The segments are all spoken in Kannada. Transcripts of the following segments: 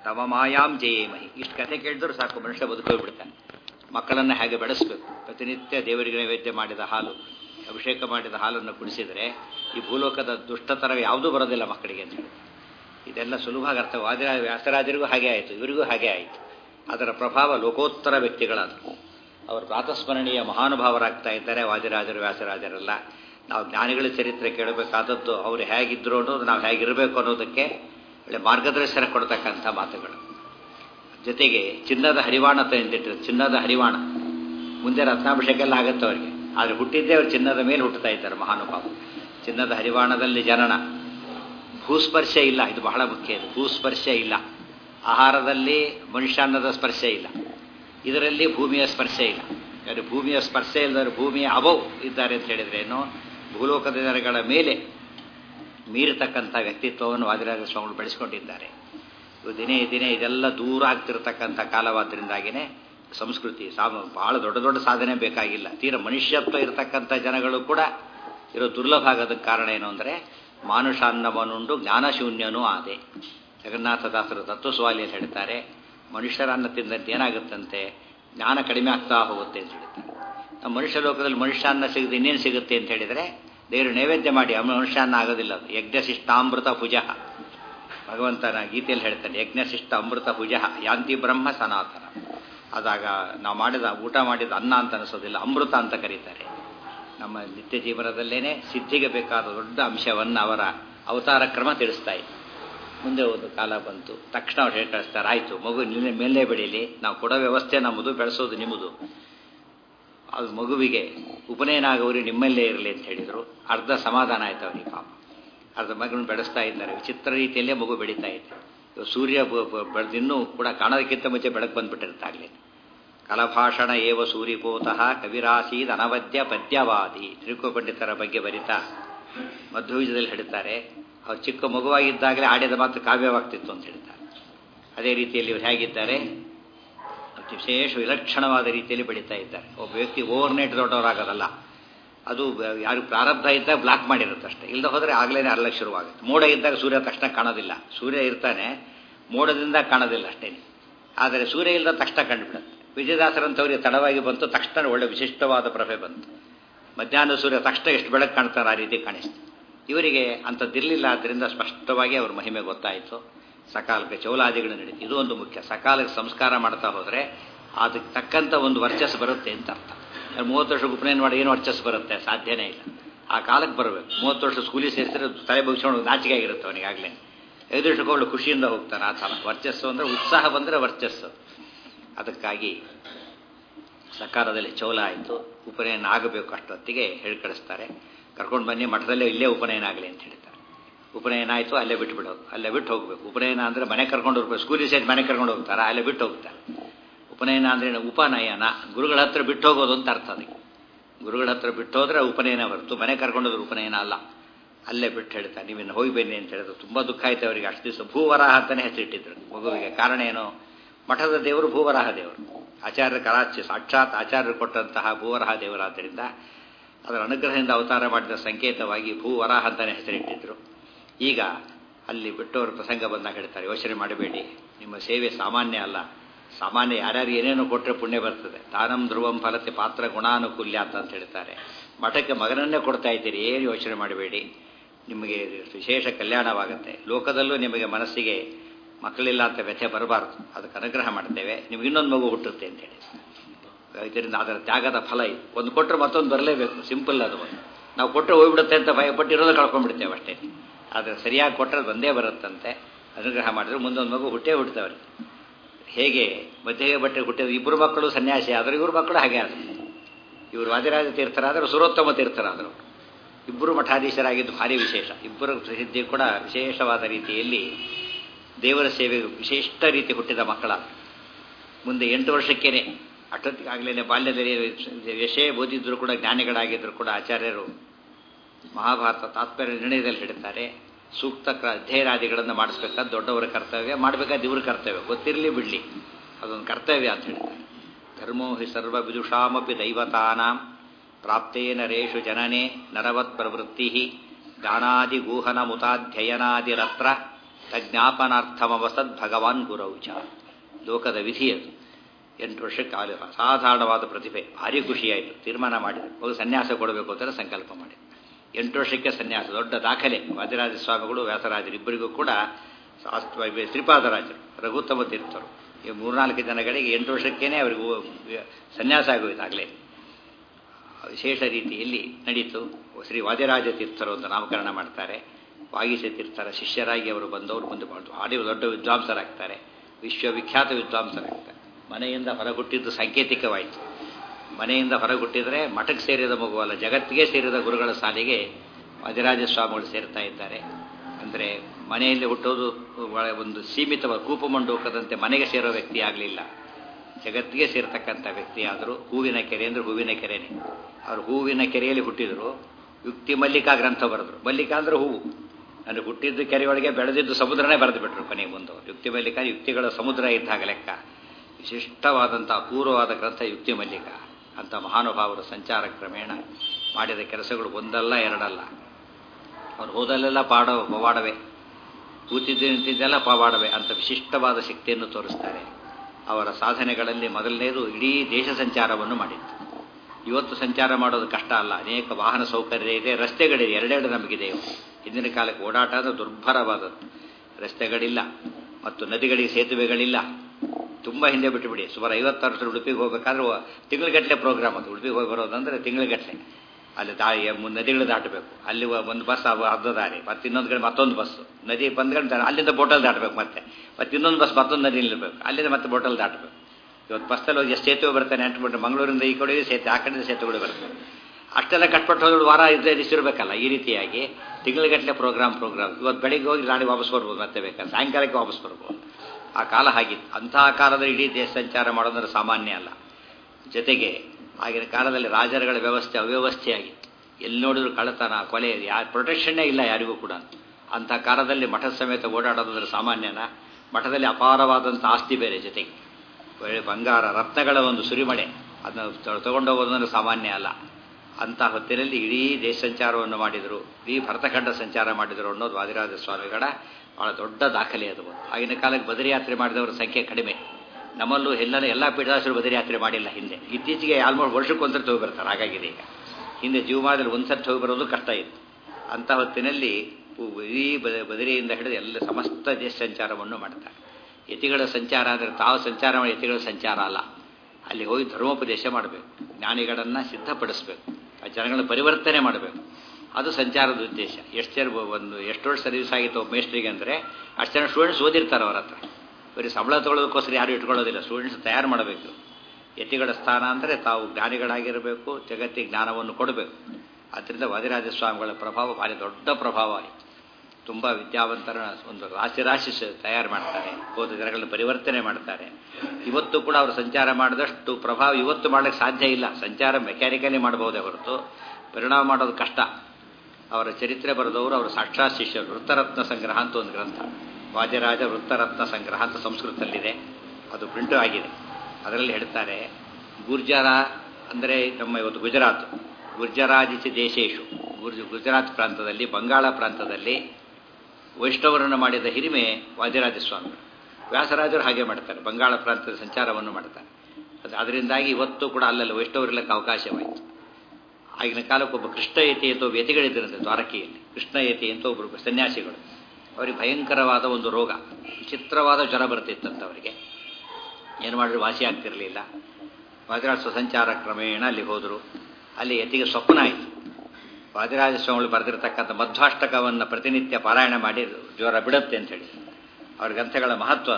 ತವ ಮಾಯಾಂ ಜಯೇಮಹಿ ಇಷ್ಟು ಕತೆ ಕೇಳಿದ್ರು ಸಾಕು ಮನುಷ್ಯ ಬದುಕೋಗ್ಬಿಡ್ತಾನೆ ಮಕ್ಕಳನ್ನು ಹೇಗೆ ಬೆಳೆಸಬೇಕು ಪ್ರತಿನಿತ್ಯ ದೇವರಿಗೆ ನೈವೇದ್ಯ ಮಾಡಿದ ಹಾಲು ಅಭಿಷೇಕ ಮಾಡಿದ ಹಾಲನ್ನು ಕುಡಿಸಿದರೆ ಈ ಭೂಲೋಕದ ದುಷ್ಟತರ ಯಾವುದೂ ಬರೋದಿಲ್ಲ ಮಕ್ಕಳಿಗೆ ಅಂತ ಹೇಳಿ ಇದೆಲ್ಲ ಸುಲಭವಾಗಿ ಅರ್ಥ ವಾದಿರ ವ್ಯಾಸರಾಜರಿಗೂ ಹಾಗೆ ಆಯಿತು ಇವರಿಗೂ ಹಾಗೆ ಆಯಿತು ಅದರ ಪ್ರಭಾವ ಲೋಕೋತ್ತರ ವ್ಯಕ್ತಿಗಳಾದರು ಅವರು ಪ್ರಾತಸ್ಮರಣೀಯ ಮಹಾನುಭಾವರಾಗ್ತಾ ಇದ್ದಾರೆ ವಾದಿರಾಜರು ವ್ಯಾಸರಾಜರೆಲ್ಲ ನಾವು ಜ್ಞಾನಿಗಳ ಚರಿತ್ರೆ ಕೇಳಬೇಕಾದದ್ದು ಅವರು ಹೇಗಿದ್ರು ಅನ್ನೋದು ನಾವು ಹೇಗಿರಬೇಕು ಅನ್ನೋದಕ್ಕೆ ಒಳ್ಳೆ ಮಾರ್ಗದರ್ಶನ ಕೊಡ್ತಕ್ಕಂಥ ಮಾತುಗಳು ಜೊತೆಗೆ ಚಿನ್ನದ ಹರಿವಾಣ ತಂದಿಟ್ಟರು ಚಿನ್ನದ ಹರಿವಾಣ ಮುಂದೆ ರತ್ನಾಭಿಷೇಕ ಎಲ್ಲ ಆಗುತ್ತೆ ಅವರಿಗೆ ಆದರೆ ಹುಟ್ಟಿದ್ದೇ ಅವರು ಚಿನ್ನದ ಮೇಲೆ ಹುಟ್ಟುತ್ತಾ ಇದ್ದಾರೆ ಮಹಾನುಭಾವ ಚಿನ್ನದ ಹರಿವಾಣದಲ್ಲಿ ಜನನ ಭೂಸ್ಪರ್ಶ ಇಲ್ಲ ಇದು ಬಹಳ ಮುಖ್ಯ ಇದು ಭೂಸ್ಪರ್ಶ ಇಲ್ಲ ಆಹಾರದಲ್ಲಿ ಮನುಷ್ಯಾನ್ನದ ಸ್ಪರ್ಶ ಇಲ್ಲ ಇದರಲ್ಲಿ ಭೂಮಿಯ ಸ್ಪರ್ಶ ಇಲ್ಲ ಯಾರು ಭೂಮಿಯ ಸ್ಪರ್ಶ ಇಲ್ಲದವರು ಭೂಮಿಯ ಅಭವ್ ಇದ್ದಾರೆ ಅಂತ ಹೇಳಿದ್ರೆ ಏನು ಭೂಲೋಕದ ಜನಗಳ ಮೇಲೆ ಮೀರತಕ್ಕಂಥ ವ್ಯಕ್ತಿತ್ವವನ್ನು ವಾದಿರಾಜ ಸ್ವಾಮಿಗಳು ಬೆಳೆಸ್ಕೊಂಡಿದ್ದಾರೆ ದಿನೇ ದಿನೇ ಇದೆಲ್ಲ ದೂರ ಆಗ್ತಿರತಕ್ಕಂಥ ಕಾಲವಾದ್ದರಿಂದಾಗಿನೇ ಸಂಸ್ಕೃತಿ ಸಾಮ ಬಹಳ ದೊಡ್ಡ ದೊಡ್ಡ ಸಾಧನೆ ಬೇಕಾಗಿಲ್ಲ ತೀರ ಮನುಷ್ಯತ್ವ ಇರತಕ್ಕಂಥ ಜನಗಳು ಕೂಡ ಇರೋ ದುರ್ಲಭ ಆಗೋದಕ್ಕೆ ಕಾರಣ ಏನು ಅಂದರೆ ಮಾನುಷಾನ್ನವನುಂಡು ಜ್ಞಾನಶೂನ್ಯನೂ ಆದೆ ಜಗನ್ನಾಥದಾಸರು ತತ್ವಸ್ವಾಲಿಯಲ್ಲಿ ಹೇಳ್ತಾರೆ ಮನುಷ್ಯರನ್ನ ತಿಂದಂತೆ ಏನಾಗುತ್ತಂತೆ ಜ್ಞಾನ ಕಡಿಮೆ ಆಗ್ತಾ ಹೋಗುತ್ತೆ ಅಂತ ಹೇಳ್ತಾರೆ ನಮ್ಮ ಮನುಷ್ಯ ಲೋಕದಲ್ಲಿ ಮನುಷ್ಯಾನ್ನ ಸಿಗುತ್ತೆ ಇನ್ನೇನು ಸಿಗುತ್ತೆ ಅಂತ ಹೇಳಿದರೆ ದೇವರು ನೈವೇದ್ಯ ಮಾಡಿ ಮನುಷ್ಯಾನ್ನ ಆಗೋದಿಲ್ಲ ಅದು ಯಜ್ಞಶಿಷ್ಟಾಮೃತ ಭುಜ ಭಗವಂತನ ಗೀತೆಯಲ್ಲಿ ಹೇಳ್ತಾನೆ ಯಜ್ಞಶಿಷ್ಟ ಅಮೃತ ಭುಜ ಯಾಂತಿ ಬ್ರಹ್ಮ ಸನಾತನ ಆದಾಗ ನಾವು ಮಾಡಿದ ಊಟ ಮಾಡಿದ ಅನ್ನ ಅಂತ ಅನಿಸೋದಿಲ್ಲ ಅಮೃತ ಅಂತ ಕರೀತಾರೆ ನಮ್ಮ ನಿತ್ಯ ಜೀವನದಲ್ಲೇನೆ ಸಿದ್ಧಿಗೆ ಬೇಕಾದ ದೊಡ್ಡ ಅಂಶವನ್ನು ಅವರ ಅವತಾರ ಕ್ರಮ ತಿಳಿಸ್ತಾ ಇದೆ ಮುಂದೆ ಒಂದು ಕಾಲ ಬಂತು ತಕ್ಷಣ ಅವ್ರು ಹೇಳಿ ಕಳಿಸ್ತಾರೆ ಆಯಿತು ಮಗು ನಿನ್ನೆ ಮೇಲೆ ಬೆಳೀಲಿ ನಾವು ಕೊಡೋ ವ್ಯವಸ್ಥೆ ನಮ್ಮದು ಬೆಳೆಸೋದು ನಿಮ್ಮದು ಅದು ಮಗುವಿಗೆ ಉಪನಯನ ಆಗೋರು ನಿಮ್ಮಲ್ಲೇ ಇರಲಿ ಅಂತ ಹೇಳಿದರು ಅರ್ಧ ಸಮಾಧಾನ ಆಯ್ತು ಅವನಿಗೆ ಪಾಪ ಅರ್ಧ ಮಗನ ಬೆಳೆಸ್ತಾ ಇದ್ದಾರೆ ವಿಚಿತ್ರ ರೀತಿಯಲ್ಲೇ ಮಗು ಬೆಳೀತಾ ಇದೆ ಸೂರ್ಯ ಬೆಳೆದಿನ್ನೂ ಕೂಡ ಕಾಣೋದಕ್ಕಿಂತ ಮುಂಚೆ ಬೆಳಕು ಬಂದ್ಬಿಟ್ಟಿರ್ತಾಗಲಿ ಕಲಭಾಷಣ ಏವ ಸೂರಿಪೋತಃ ಕವಿರಾಸೀದ್ ಅನವದ್ಯ ಪದ್ಯವಾದಿ ಪಂಡಿತರ ಬಗ್ಗೆ ಬರಿತಾ ಮಧ್ವವಿಜಯದಲ್ಲಿ ಹೇಳ್ತಾರೆ ಅವ್ರು ಚಿಕ್ಕ ಮಗುವಾಗಿದ್ದಾಗಲೇ ಆಡಿದ ಮಾತು ಕಾವ್ಯವಾಗ್ತಿತ್ತು ಅಂತ ಹೇಳ್ತಾರೆ ಅದೇ ರೀತಿಯಲ್ಲಿ ಇವರು ಹೇಗಿದ್ದಾರೆ ವಿಶೇಷ ವಿಲಕ್ಷಣವಾದ ರೀತಿಯಲ್ಲಿ ಬೆಳೀತಾ ಇದ್ದಾರೆ ಒಬ್ಬ ವ್ಯಕ್ತಿ ಓವರ್ನೈಟ್ ದೊಡ್ಡವರಾಗೋದಲ್ಲ ಅದು ಯಾರು ಪ್ರಾರಬ್ಧ ಇದ್ದಾಗ ಬ್ಲಾಕ್ ಮಾಡಿರುತ್ತೆ ಅಷ್ಟೇ ಇಲ್ಲದೆ ಹೋದರೆ ಆಗಲೇ ಅರ್ಲಕ್ಕೆ ಶುರುವಾಗುತ್ತೆ ಮೋಡ ಇದ್ದಾಗ ಸೂರ್ಯ ತಕ್ಷಣ ಕಾಣೋದಿಲ್ಲ ಸೂರ್ಯ ಇರ್ತಾನೆ ಮೋಡದಿಂದ ಕಾಣೋದಿಲ್ಲ ಅಷ್ಟೇ ಆದರೆ ಸೂರ್ಯ ಇಲ್ಲದ ತಕ್ಷಣ ಕಂಡುಬಿಡುತ್ತೆ ವಿಜಯದಾಸರಂಥವ್ರಿಗೆ ತಡವಾಗಿ ಬಂತು ತಕ್ಷಣ ಒಳ್ಳೆ ವಿಶಿಷ್ಟವಾದ ಪ್ರಭೆ ಬಂತು ಮಧ್ಯಾಹ್ನ ಸೂರ್ಯ ತಕ್ಷಣ ಎಷ್ಟು ಬೆಳಕು ಕಾಣ್ತಾರೆ ಆ ರೀತಿ ಕಾಣಿಸ್ತು ಇವರಿಗೆ ಅಂಥದ್ದಿರಲಿಲ್ಲ ಆದ್ದರಿಂದ ಸ್ಪಷ್ಟವಾಗಿ ಅವ್ರ ಮಹಿಮೆ ಗೊತ್ತಾಯಿತು ಸಕಾಲಕ್ಕೆ ಚೌಲಾದಿಗಳು ನಡೀತು ಇದು ಒಂದು ಮುಖ್ಯ ಸಕಾಲಕ್ಕೆ ಸಂಸ್ಕಾರ ಮಾಡ್ತಾ ಹೋದರೆ ಅದಕ್ಕೆ ತಕ್ಕಂಥ ಒಂದು ವರ್ಚಸ್ಸು ಬರುತ್ತೆ ಅಂತ ಅರ್ಥ ಮೂವತ್ತು ವರ್ಷ ಉಪನಯನ ಮಾಡಿ ಏನು ವರ್ಚಸ್ಸು ಬರುತ್ತೆ ಸಾಧ್ಯನೇ ಇಲ್ಲ ಆ ಕಾಲಕ್ಕೆ ಬರಬೇಕು ಮೂವತ್ತು ವರ್ಷ ಸ್ಕೂಲಿಗೆ ಸೇರಿಸಿದ್ರೆ ತಲೆ ಬಗ್ಸ್ಕೊಂಡು ನಾಚಿಕೆ ಆಗಿರುತ್ತೆ ಅವನಿಗಾಗಲೇ ಐದು ವರ್ಷಕ್ಕೆ ಖುಷಿಯಿಂದ ಹೋಗ್ತಾನೆ ಆ ಥರ ವರ್ಚಸ್ಸು ಅಂದರೆ ಉತ್ಸಾಹ ಬಂದರೆ ವರ್ಚಸ್ಸು ಅದಕ್ಕಾಗಿ ಸಕಾಲದಲ್ಲಿ ಚೌಲ ಆಯಿತು ಉಪನಯನ ಆಗಬೇಕು ಅಷ್ಟೊತ್ತಿಗೆ ಹೇಳಿ ಕಳಿಸ್ತಾರೆ ಕರ್ಕೊಂಡು ಬನ್ನಿ ಮಠದಲ್ಲೇ ಇಲ್ಲೇ ಉಪನಯನ ಆಗಲಿ ಅಂತ ಹೇಳ್ತಾರೆ ಉಪನಯನ ಆಯಿತು ಅಲ್ಲೇ ಬಿಟ್ಬಿಡೋದು ಅಲ್ಲೇ ಬಿಟ್ಟು ಹೋಗಬೇಕು ಉಪನಯನ ಅಂದರೆ ಮನೆ ಕರ್ಕೊಂಡು ಹೋಗ್ಬೇಕು ಸ್ಕೂಲಿಗೆ ಸೇರಿ ಮನೆ ಕರ್ಕೊಂಡು ಹೋಗ್ತಾರೆ ಅಲ್ಲೇ ಬಿಟ್ಟು ಹೋಗ್ತಾರೆ ಉಪನಯನ ಅಂದರೆ ಉಪನಯನ ಗುರುಗಳ ಹತ್ರ ಬಿಟ್ಟು ಹೋಗೋದು ಅಂತ ಅರ್ಥ ಅದಕ್ಕೆ ಗುರುಗಳ ಹತ್ರ ಬಿಟ್ಟು ಹೋದ್ರೆ ಉಪನಯನ ಹೊರತು ಮನೆ ಕರ್ಕೊಂಡೋದ್ರೆ ಉಪನಯನ ಅಲ್ಲ ಅಲ್ಲೇ ಬಿಟ್ಟು ಹೇಳ್ತಾರೆ ನೀವಿನ್ನು ಹೋಗಿ ಬನ್ನಿ ಅಂತ ಹೇಳಿದ್ರು ತುಂಬ ದುಃಖ ಆಯ್ತು ಅವರಿಗೆ ಅಷ್ಟು ದಿವಸ ಭೂವರಾಹ ಅಂತಲೇ ಹೆಸರಿಟ್ಟಿದ್ರು ಮಗುವಿಗೆ ಕಾರಣ ಏನು ಮಠದ ದೇವರು ಭೂವರಾಹ ದೇವರು ಆಚಾರ್ಯರ ಕಲಾಚ್ಯ ಸಾಕ್ಷಾತ್ ಆಚಾರ್ಯರು ಕೊಟ್ಟಂತಹ ಭೂವರಾಹ ದೇವರಾದ್ದರಿಂದ ಅದರ ಅನುಗ್ರಹದಿಂದ ಅವತಾರ ಮಾಡಿದ ಸಂಕೇತವಾಗಿ ಭೂವರಾಹ ಅಂತಲೇ ಹೆಸರಿಟ್ಟಿದ್ರು ಈಗ ಅಲ್ಲಿ ಬಿಟ್ಟವರು ಪ್ರಸಂಗ ಬಂದಾಗ ಹೇಳ್ತಾರೆ ಯೋಚನೆ ಮಾಡಬೇಡಿ ನಿಮ್ಮ ಸೇವೆ ಸಾಮಾನ್ಯ ಅಲ್ಲ ಸಾಮಾನ್ಯ ಯಾರ್ಯಾರು ಏನೇನೋ ಕೊಟ್ಟರೆ ಪುಣ್ಯ ಬರ್ತದೆ ತಾನಂ ಧ್ರುವಂ ಫಲತೆ ಪಾತ್ರ ಗುಣಾನುಕೂಲ್ಯಾತ ಅಂತ ಹೇಳ್ತಾರೆ ಮಠಕ್ಕೆ ಮಗನನ್ನೇ ಕೊಡ್ತಾ ಇದ್ದೀರಿ ಏನು ಯೋಚನೆ ಮಾಡಬೇಡಿ ನಿಮಗೆ ವಿಶೇಷ ಕಲ್ಯಾಣವಾಗುತ್ತೆ ಲೋಕದಲ್ಲೂ ನಿಮಗೆ ಮನಸ್ಸಿಗೆ ಮಕ್ಕಳಿಲ್ಲ ಅಂತ ವ್ಯಥೆ ಬರಬಾರ್ದು ಅದಕ್ಕೆ ಅನುಗ್ರಹ ಮಾಡ್ತೇವೆ ನಿಮ್ಗೆ ಇನ್ನೊಂದು ಮಗು ಹುಟ್ಟುತ್ತೆ ಅಂತೇಳಿ ಇದರಿಂದ ಅದರ ತ್ಯಾಗದ ಫಲ ಇದು ಒಂದು ಕೊಟ್ಟರೆ ಮತ್ತೊಂದು ಬರಲೇಬೇಕು ಸಿಂಪಲ್ ಅದು ಒಂದು ನಾವು ಕೊಟ್ಟರೆ ಹೋಗ್ಬಿಡುತ್ತೆ ಅಂತ ಭಯಪಟ್ಟಿರೋದು ಕಳ್ಕೊಂಡ್ಬಿಡ್ತೇವೆ ಅಷ್ಟೇ ಆದರೆ ಸರಿಯಾಗಿ ಕೊಟ್ಟರೆ ಬಂದೇ ಬರುತ್ತಂತೆ ಅನುಗ್ರಹ ಮಾಡಿದ್ರೆ ಮುಂದೊಂದು ಮಗು ಹುಟ್ಟೇ ಹುಡ್ತವ್ರೆ ಹೇಗೆ ಮಧ್ಯೆ ಬಟ್ಟೆ ಹುಟ್ಟಿದ ಇಬ್ಬರು ಮಕ್ಕಳು ಸನ್ಯಾಸಿ ಆದರೂ ಇಬ್ಬರು ಮಕ್ಕಳು ಹಾಗೆ ಆದರು ಇವರು ವಾದಿರಾಜ ತೀರ್ಥರಾದರು ಸುರೋತ್ತಮ ತೀರ್ಥರಾದರು ಇಬ್ಬರು ಮಠಾಧೀಶರಾಗಿದ್ದು ಭಾರಿ ವಿಶೇಷ ಇಬ್ಬರು ಪ್ರಸಿದ್ಧಿ ಕೂಡ ವಿಶೇಷವಾದ ರೀತಿಯಲ್ಲಿ ದೇವರ ಸೇವೆಗೆ ವಿಶಿಷ್ಟ ರೀತಿ ಹುಟ್ಟಿದ ಮಕ್ಕಳ ಮುಂದೆ ಎಂಟು ವರ್ಷಕ್ಕೇನೆ ಅಷ್ಟೊತ್ತಿಗಾಗಲೇ ಬಾಲ್ಯದಲ್ಲಿ ಯಶೇ ಓದಿದ್ರು ಕೂಡ ಜ್ಞಾನಿಗಳಾಗಿದ್ದರು ಕೂಡ ಆಚಾರ್ಯರು ಮಹಾಭಾರತ ತಾತ್ಪರ್ಯ ನಿರ್ಣಯದಲ್ಲಿ ಹೇಳ್ತಾರೆ ಸೂಕ್ತ ಅಧ್ಯಯನಾದಿಗಳನ್ನು ಮಾಡಿಸ್ಬೇಕಾದ ದೊಡ್ಡವರ ಕರ್ತವ್ಯ ಮಾಡಬೇಕಾದ ಇವ್ರ ಕರ್ತವ್ಯ ಗೊತ್ತಿರಲಿ ಬಿಡಲಿ ಅದೊಂದು ಕರ್ತವ್ಯ ಅಂತ ಹೇಳ್ತಾರೆ ಧರ್ಮೋ ಹಿ ಸರ್ವ ವಿದುಷಾಮಪಿ ದೈವತಾನಾಂ ಪ್ರಾಪ್ತೇನ ರೇಷು ಜನನೇ ನರವತ್ ಪ್ರವೃತ್ತಿ ಗಾನಾದಿಗೂಹನ ಮುತಾಧ್ಯಯನಾದಿರತ್ರ ತಜ್ಞಾಪನಾರ್ಥಮವಸದ್ ಭಗವಾನ್ ಗುರೌಚ ಲೋಕದ ವಿಧಿ ಅದು ಎಂಟು ವರ್ಷಕ್ಕೆ ಆಲಿ ಅಸಾಧಾರಣವಾದ ಪ್ರತಿಭೆ ಭಾರಿ ಖುಷಿಯಾಯಿತು ತೀರ್ಮಾನ ಮಾಡಿದರು ಹೋಗಿ ಸನ್ಯಾಸ ಕೊಡಬೇಕು ಅಂತ ಸಂಕಲ್ಪ ಮಾಡಿ ಎಂಟು ವರ್ಷಕ್ಕೆ ಸನ್ಯಾಸ ದೊಡ್ಡ ದಾಖಲೆ ವಾದಿರಾಜ ಸ್ವಾಮಿಗಳು ವ್ಯಾಸರಾಜರು ಇಬ್ಬರಿಗೂ ಕೂಡ ಶ್ರೀಪಾದರಾಜರು ರಘುತ್ತಮ ತೀರ್ಥರು ಈ ಮೂರ್ನಾಲ್ಕು ಜನಗಳಿಗೆ ಎಂಟು ವರ್ಷಕ್ಕೇನೆ ಅವರಿಗೂ ಸನ್ಯಾಸ ಆಗೋಯ್ತಾಗಲೇ ವಿಶೇಷ ರೀತಿಯಲ್ಲಿ ನಡೀತು ಶ್ರೀ ವಾದಿರಾಜ ತೀರ್ಥರು ಅಂತ ನಾಮಕರಣ ಮಾಡ್ತಾರೆ ವಾಗೀಶ ತೀರ್ಥರ ಶಿಷ್ಯರಾಗಿ ಅವರು ಬಂದವರು ಮುಂದೆ ಮಾಡಿದ್ರು ಆಡಿ ದೊಡ್ಡ ವಿದ್ವಾಂಸರಾಗ್ತಾರೆ ವಿಶ್ವವಿಖ್ಯಾತ ವಿದ್ವಾಂಸರಾಗ್ತಾರೆ ಮನೆಯಿಂದ ಹೊರಗುಟ್ಟಿದ್ದು ಸಾಂಕೇತಿಕವಾಯಿತು ಮನೆಯಿಂದ ಹೊರಗುಟ್ಟಿದರೆ ಮಠಕ್ಕೆ ಸೇರಿದ ಮಗುವಲ್ಲ ಜಗತ್ತಿಗೆ ಸೇರಿದ ಗುರುಗಳ ಸಾಲಿಗೆ ವಾದಿರಾಜ ಸ್ವಾಮಿಗಳು ಸೇರ್ತಾ ಇದ್ದಾರೆ ಅಂದರೆ ಮನೆಯಲ್ಲಿ ಹುಟ್ಟೋದು ಒಂದು ಸೀಮಿತವಾದ ಕೂಪಮಂಡೂಕದಂತೆ ಮನೆಗೆ ಸೇರೋ ವ್ಯಕ್ತಿ ಆಗಲಿಲ್ಲ ಜಗತ್ತಿಗೆ ಸೇರ್ತಕ್ಕಂಥ ವ್ಯಕ್ತಿ ಆದರೂ ಹೂವಿನ ಕೆರೆ ಅಂದರೆ ಹೂವಿನ ಕೆರೆನೇ ಅವರು ಹೂವಿನ ಕೆರೆಯಲ್ಲಿ ಹುಟ್ಟಿದರು ಯುಕ್ತಿ ಮಲ್ಲಿಕಾ ಗ್ರಂಥ ಬರೆದ್ರು ಮಲ್ಲಿಕಾ ಅಂದರೆ ಹೂವು ಅಂದರೆ ಹುಟ್ಟಿದ್ದು ಕೆರೆಯೊಳಗೆ ಬೆಳೆದಿದ್ದು ಸಮುದ್ರನೇ ಬರೆದು ಬಿಟ್ರು ಕೊನೆಗೆ ಮುಂದವರು ಯುಕ್ತಿ ಮಲ್ಲಿಕಾ ಯುಕ್ತಿಗಳ ಸಮುದ್ರ ಇದ್ದಾಗ ಲೆಕ್ಕ ವಿಶಿಷ್ಟವಾದಂಥ ಅಪೂರ್ವವಾದ ಗ್ರಂಥ ಯುಕ್ತಿ ಮಲ್ಲಿಕ ಅಂತ ಮಹಾನುಭಾವರು ಸಂಚಾರ ಕ್ರಮೇಣ ಮಾಡಿದ ಕೆಲಸಗಳು ಒಂದಲ್ಲ ಎರಡಲ್ಲ ಅವ್ರು ಹೋದಲ್ಲೆಲ್ಲ ಪಾಡ ಪವಾಡವೇ ಕೂತಿದ್ದು ನಿಂತಿದ್ದೆಲ್ಲ ಪವಾಡವೇ ಅಂತ ವಿಶಿಷ್ಟವಾದ ಶಕ್ತಿಯನ್ನು ತೋರಿಸ್ತಾರೆ ಅವರ ಸಾಧನೆಗಳಲ್ಲಿ ಮೊದಲನೇದು ಇಡೀ ದೇಶ ಸಂಚಾರವನ್ನು ಮಾಡಿತ್ತು ಇವತ್ತು ಸಂಚಾರ ಮಾಡೋದು ಕಷ್ಟ ಅಲ್ಲ ಅನೇಕ ವಾಹನ ಸೌಕರ್ಯ ಇದೆ ರಸ್ತೆಗಳಿದೆ ಎರಡೆರಡು ನಮಗಿದೆ ಹಿಂದಿನ ಕಾಲಕ್ಕೆ ಓಡಾಟ ಅಂದರೆ ದುರ್ಭರವಾದದ್ದು ರಸ್ತೆಗಳಿಲ್ಲ ಮತ್ತು ನದಿಗಳಿಗೆ ಸೇತುವೆಗಳಿಲ್ಲ ತುಂಬ ಹಿಂದೆ ಬಿಟ್ಟುಬಿಡಿ ಸುಮಾರು ಐವತ್ತು ವರ್ಷ ಉಡುಪಿಗೆ ಹೋಗಬೇಕಾದ್ರೆ ತಿಂಗಳಗಟ್ಟಲೆ ಪ್ರೋಗ್ರಾಮ್ ಅದು ಉಡುಪಿಗೆ ಹೋಗಿ ಬರೋದಂದರೆ ತಿಂಗಳಗಟ್ಟಲೆ ಅಲ್ಲಿ ದಾರಿ ನದಿಗಳು ದಾಟಬೇಕು ಅಲ್ಲಿ ಒಂದು ಬಸ್ ಅರ್ಧ ದಾರಿ ಮತ್ತೆ ಇನ್ನೊಂದು ಕಡೆ ಮತ್ತೊಂದು ಬಸ್ಸು ನದಿ ಬಂದ್ಕೊಂಡು ಅಲ್ಲಿಂದ ಬೋಟಲ್ ದಾಟಬೇಕು ಮತ್ತೆ ಮತ್ತೆ ಇನ್ನೊಂದು ಬಸ್ ಮತ್ತೊಂದು ನದಿ ನಿಲ್ಲಬೇಕು ಅಲ್ಲಿಂದ ಮತ್ತೆ ಬೋಟಲ್ ದಾಟಬೇಕು ಇವತ್ತು ಬಸ್ಸಲ್ಲಿ ಹೋಗಿ ಎಷ್ಟು ಸೇತುವೆ ಬರ್ತಾನೆ ಅಂಟ್ಬಿಟ್ಟು ಮಂಗಳೂರಿಂದ ಈ ಕಡೆ ಸೇತುವೆ ಆ ಕಡೆ ಸೇತುವೆಗಳು ಬರ್ತವೆ ಅಷ್ಟೆಲ್ಲ ಕಟ್ಪಟ್ಟು ಹೋದ್ರೆ ವಾರ ಇರಬೇಕಲ್ಲ ಈ ರೀತಿಯಾಗಿ ತಿಂಗಳಗಟ್ಟಲೆ ಪ್ರೋಗ್ರಾಮ್ ಪ್ರೋಗ್ರಾಮ್ ಇವತ್ತು ಬೆಳಿಗ್ಗೆ ಹೋಗಿ ನಾಳೆ ವಾಪಸ್ ಬರ್ಬೋದು ಮತ್ತೆ ಬೇಕಾದ್ರೆ ಸಾಯಂಕಾಲಕ್ಕೆ ವಾಪಸ್ ಬರ್ಬೋದು ಆ ಕಾಲ ಹಾಗಿತ್ತು ಅಂತಹ ಕಾಲದ ಇಡೀ ದೇಶ ಸಂಚಾರ ಮಾಡೋದ್ರೆ ಸಾಮಾನ್ಯ ಅಲ್ಲ ಜೊತೆಗೆ ಆಗಿನ ಕಾಲದಲ್ಲಿ ರಾಜರುಗಳ ವ್ಯವಸ್ಥೆ ಅವ್ಯವಸ್ಥೆಯಾಗಿತ್ತು ಎಲ್ಲಿ ನೋಡಿದ್ರು ಕಳ್ಳತನ ಕೊಲೆ ಯಾರು ಪ್ರೊಟೆಕ್ಷನ್ನೇ ಇಲ್ಲ ಯಾರಿಗೂ ಕೂಡ ಅಂಥ ಕಾಲದಲ್ಲಿ ಮಠದ ಸಮೇತ ಓಡಾಡೋದಂದ್ರೆ ಸಾಮಾನ್ಯನ ಮಠದಲ್ಲಿ ಅಪಾರವಾದಂಥ ಆಸ್ತಿ ಬೇರೆ ಜೊತೆಗೆ ಬಂಗಾರ ರತ್ನಗಳ ಒಂದು ಸುರಿಮಳೆ ಅದನ್ನು ತಗೊಂಡೋಗೋದಂದ್ರೆ ಸಾಮಾನ್ಯ ಅಲ್ಲ ಅಂಥ ಹೊತ್ತಿನಲ್ಲಿ ಇಡೀ ದೇಶ ಸಂಚಾರವನ್ನು ಮಾಡಿದರು ಇಡೀ ಭರತಖಂಡ ಸಂಚಾರ ಮಾಡಿದರು ಅನ್ನೋದು ವಾದಿರಾಜ ಸ್ವಾಮಿಗಳ ಬಹಳ ದೊಡ್ಡ ದಾಖಲೆ ಅದು ಆಗಿನ ಕಾಲಕ್ಕೆ ಬದರಿ ಯಾತ್ರೆ ಮಾಡಿದವರ ಸಂಖ್ಯೆ ಕಡಿಮೆ ನಮ್ಮಲ್ಲೂ ಎಲ್ಲ ಎಲ್ಲ ಪೀಠದಾಸರು ಬದರಿ ಯಾತ್ರೆ ಮಾಡಿಲ್ಲ ಹಿಂದೆ ಇತ್ತೀಚೆಗೆ ಆಲ್ಮೋಸ್ಟ್ ವರ್ಷಕ್ಕೊಂದ್ಸರ್ತಿ ಹೋಗಿ ಬರ್ತಾರೆ ಹಾಗಾಗಿದೆ ಈಗ ಹಿಂದೆ ಜೀವಮಾನದಲ್ಲಿ ಒಂದ್ಸರ್ತಿ ಹೋಗಿ ಬರೋದು ಕಷ್ಟ ಇತ್ತು ಅಂಥ ಹೊತ್ತಿನಲ್ಲಿ ಇಡೀ ಬದರಿಯಿಂದ ಹಿಡಿದು ಎಲ್ಲ ಸಮಸ್ತ ದೇಶ ಸಂಚಾರವನ್ನು ಮಾಡ್ತಾರೆ ಯತಿಗಳ ಸಂಚಾರ ಅಂದರೆ ತಾವು ಸಂಚಾರ ಮಾಡಿ ಯತಿಗಳ ಸಂಚಾರ ಅಲ್ಲ ಅಲ್ಲಿ ಹೋಗಿ ಧರ್ಮೋಪದೇಶ ಮಾಡಬೇಕು ಜ್ಞಾನಿಗಳನ್ನು ಸಿದ್ಧಪಡಿಸಬೇಕು ಆ ಜನಗಳನ್ನ ಪರಿವರ್ತನೆ ಮಾಡಬೇಕು ಅದು ಸಂಚಾರದ ಉದ್ದೇಶ ಎಷ್ಟು ಜನ ಒಂದು ಎಷ್ಟು ವರ್ಷ ಸರ್ವಿಸ್ ಆಗಿತ್ತು ಒಬ್ಬ ಮೇಸ್ಟ್ರಿಗೆ ಅಂದರೆ ಅಷ್ಟು ಜನ ಸ್ಟೂಡೆಂಟ್ಸ್ ಓದಿರ್ತಾರೆ ಅವ್ರ ಹತ್ರ ಬರೀ ಸಂಬಳ ತೊಗೊಳ್ಳೋದಕ್ಕೋಸ್ಕರ ಯಾರು ಇಟ್ಕೊಳ್ಳೋದಿಲ್ಲ ಸ್ಟೂಡೆಂಟ್ಸ್ ತಯಾರು ಮಾಡಬೇಕು ಯತಿಗಳ ಸ್ಥಾನ ಅಂದರೆ ತಾವು ಜ್ಞಾನಿಗಳಾಗಿರಬೇಕು ಜಗತ್ತಿಗೆ ಜ್ಞಾನವನ್ನು ಕೊಡಬೇಕು ಆದ್ದರಿಂದ ವಾದಿರಾಜ ಸ್ವಾಮಿಗಳ ಪ್ರಭಾವ ಭಾರಿ ದೊಡ್ಡ ಪ್ರಭಾವ ಆಯಿತು ತುಂಬ ವಿದ್ಯಾವಂತರ ಒಂದು ರಾಶಿ ರಾಶಿ ತಯಾರು ಮಾಡ್ತಾರೆ ಹೋದ ಜನಗಳನ್ನ ಪರಿವರ್ತನೆ ಮಾಡ್ತಾರೆ ಇವತ್ತು ಕೂಡ ಅವರು ಸಂಚಾರ ಮಾಡಿದಷ್ಟು ಪ್ರಭಾವ ಇವತ್ತು ಮಾಡಲಿಕ್ಕೆ ಸಾಧ್ಯ ಇಲ್ಲ ಸಂಚಾರ ಮೆಕ್ಯಾನಿಕಲಿ ಮಾಡಬಹುದೇ ಹೊರತು ಪರಿಣಾಮ ಮಾಡೋದು ಕಷ್ಟ ಅವರ ಚರಿತ್ರೆ ಬರೆದವರು ಅವರು ಸಾಕ್ಷಾತ್ ಶಿಷ್ಯರು ವೃತ್ತರತ್ನ ಸಂಗ್ರಹ ಅಂತ ಒಂದು ಗ್ರಂಥ ವಾಜರಾಜ ವೃತ್ತರತ್ನ ಸಂಗ್ರಹ ಅಂತ ಸಂಸ್ಕೃತದಲ್ಲಿದೆ ಅದು ಪ್ರಿಂಟು ಆಗಿದೆ ಅದರಲ್ಲಿ ಹೇಳ್ತಾರೆ ಗುರ್ಜರ ಅಂದರೆ ನಮ್ಮ ಇವತ್ತು ಗುಜರಾತ್ ಗುರ್ಜರಾಜಿಸಿ ದೇಶೇಶು ಗುರ್ಜ ಗುಜರಾತ್ ಪ್ರಾಂತದಲ್ಲಿ ಬಂಗಾಳ ಪ್ರಾಂತದಲ್ಲಿ ವೈಷ್ಣವರನ್ನು ಮಾಡಿದ ಹಿರಿಮೆ ವಾದಿರಾಜ ಸ್ವಾಮಿಗಳು ವ್ಯಾಸರಾಜರು ಹಾಗೆ ಮಾಡ್ತಾರೆ ಬಂಗಾಳ ಪ್ರಾಂತದ ಸಂಚಾರವನ್ನು ಮಾಡ್ತಾರೆ ಅದು ಅದರಿಂದಾಗಿ ಇವತ್ತು ಕೂಡ ಅಲ್ಲಲ್ಲಿ ವೈಷ್ಣವರಿಲ್ಲಕ್ಕೆ ಅವಕಾಶವಾಯಿತು ಆಗಿನ ಕಾಲಕ್ಕೊಬ್ಬ ಕೃಷ್ಣಯತಿ ಅಂತ ಒಬ್ಬ ಯತಿಗಳಿದ್ದರಂತೆ ದ್ವಾರಕೆಯಲ್ಲಿ ಕೃಷ್ಣಯತಿ ಅಂತ ಒಬ್ಬರು ಸನ್ಯಾಸಿಗಳು ಅವರಿಗೆ ಭಯಂಕರವಾದ ಒಂದು ರೋಗ ವಿಚಿತ್ರವಾದ ಜ್ವರ ಬರ್ತಿತ್ತಂತ ಅವರಿಗೆ ಏನು ಮಾಡಿದ್ರು ವಾಸಿ ಆಗ್ತಿರಲಿಲ್ಲ ವಾದಿರಾಜ ಸಂಚಾರ ಕ್ರಮೇಣ ಅಲ್ಲಿ ಹೋದರು ಅಲ್ಲಿ ಯತಿಗೆ ಸ್ವಪ್ನ ಆಯಿತು ವಾದಿರಾಜ ಸ್ವಾಮಿಗಳು ಬರೆದಿರತಕ್ಕಂಥ ಮಧ್ವಾಷ್ಟಕವನ್ನು ಪ್ರತಿನಿತ್ಯ ಪಾರಾಯಣ ಮಾಡಿ ಜ್ವರ ಬಿಡುತ್ತೆ ಅಂತೇಳಿ ಅವ್ರ ಗ್ರಂಥಗಳ ಮಹತ್ವ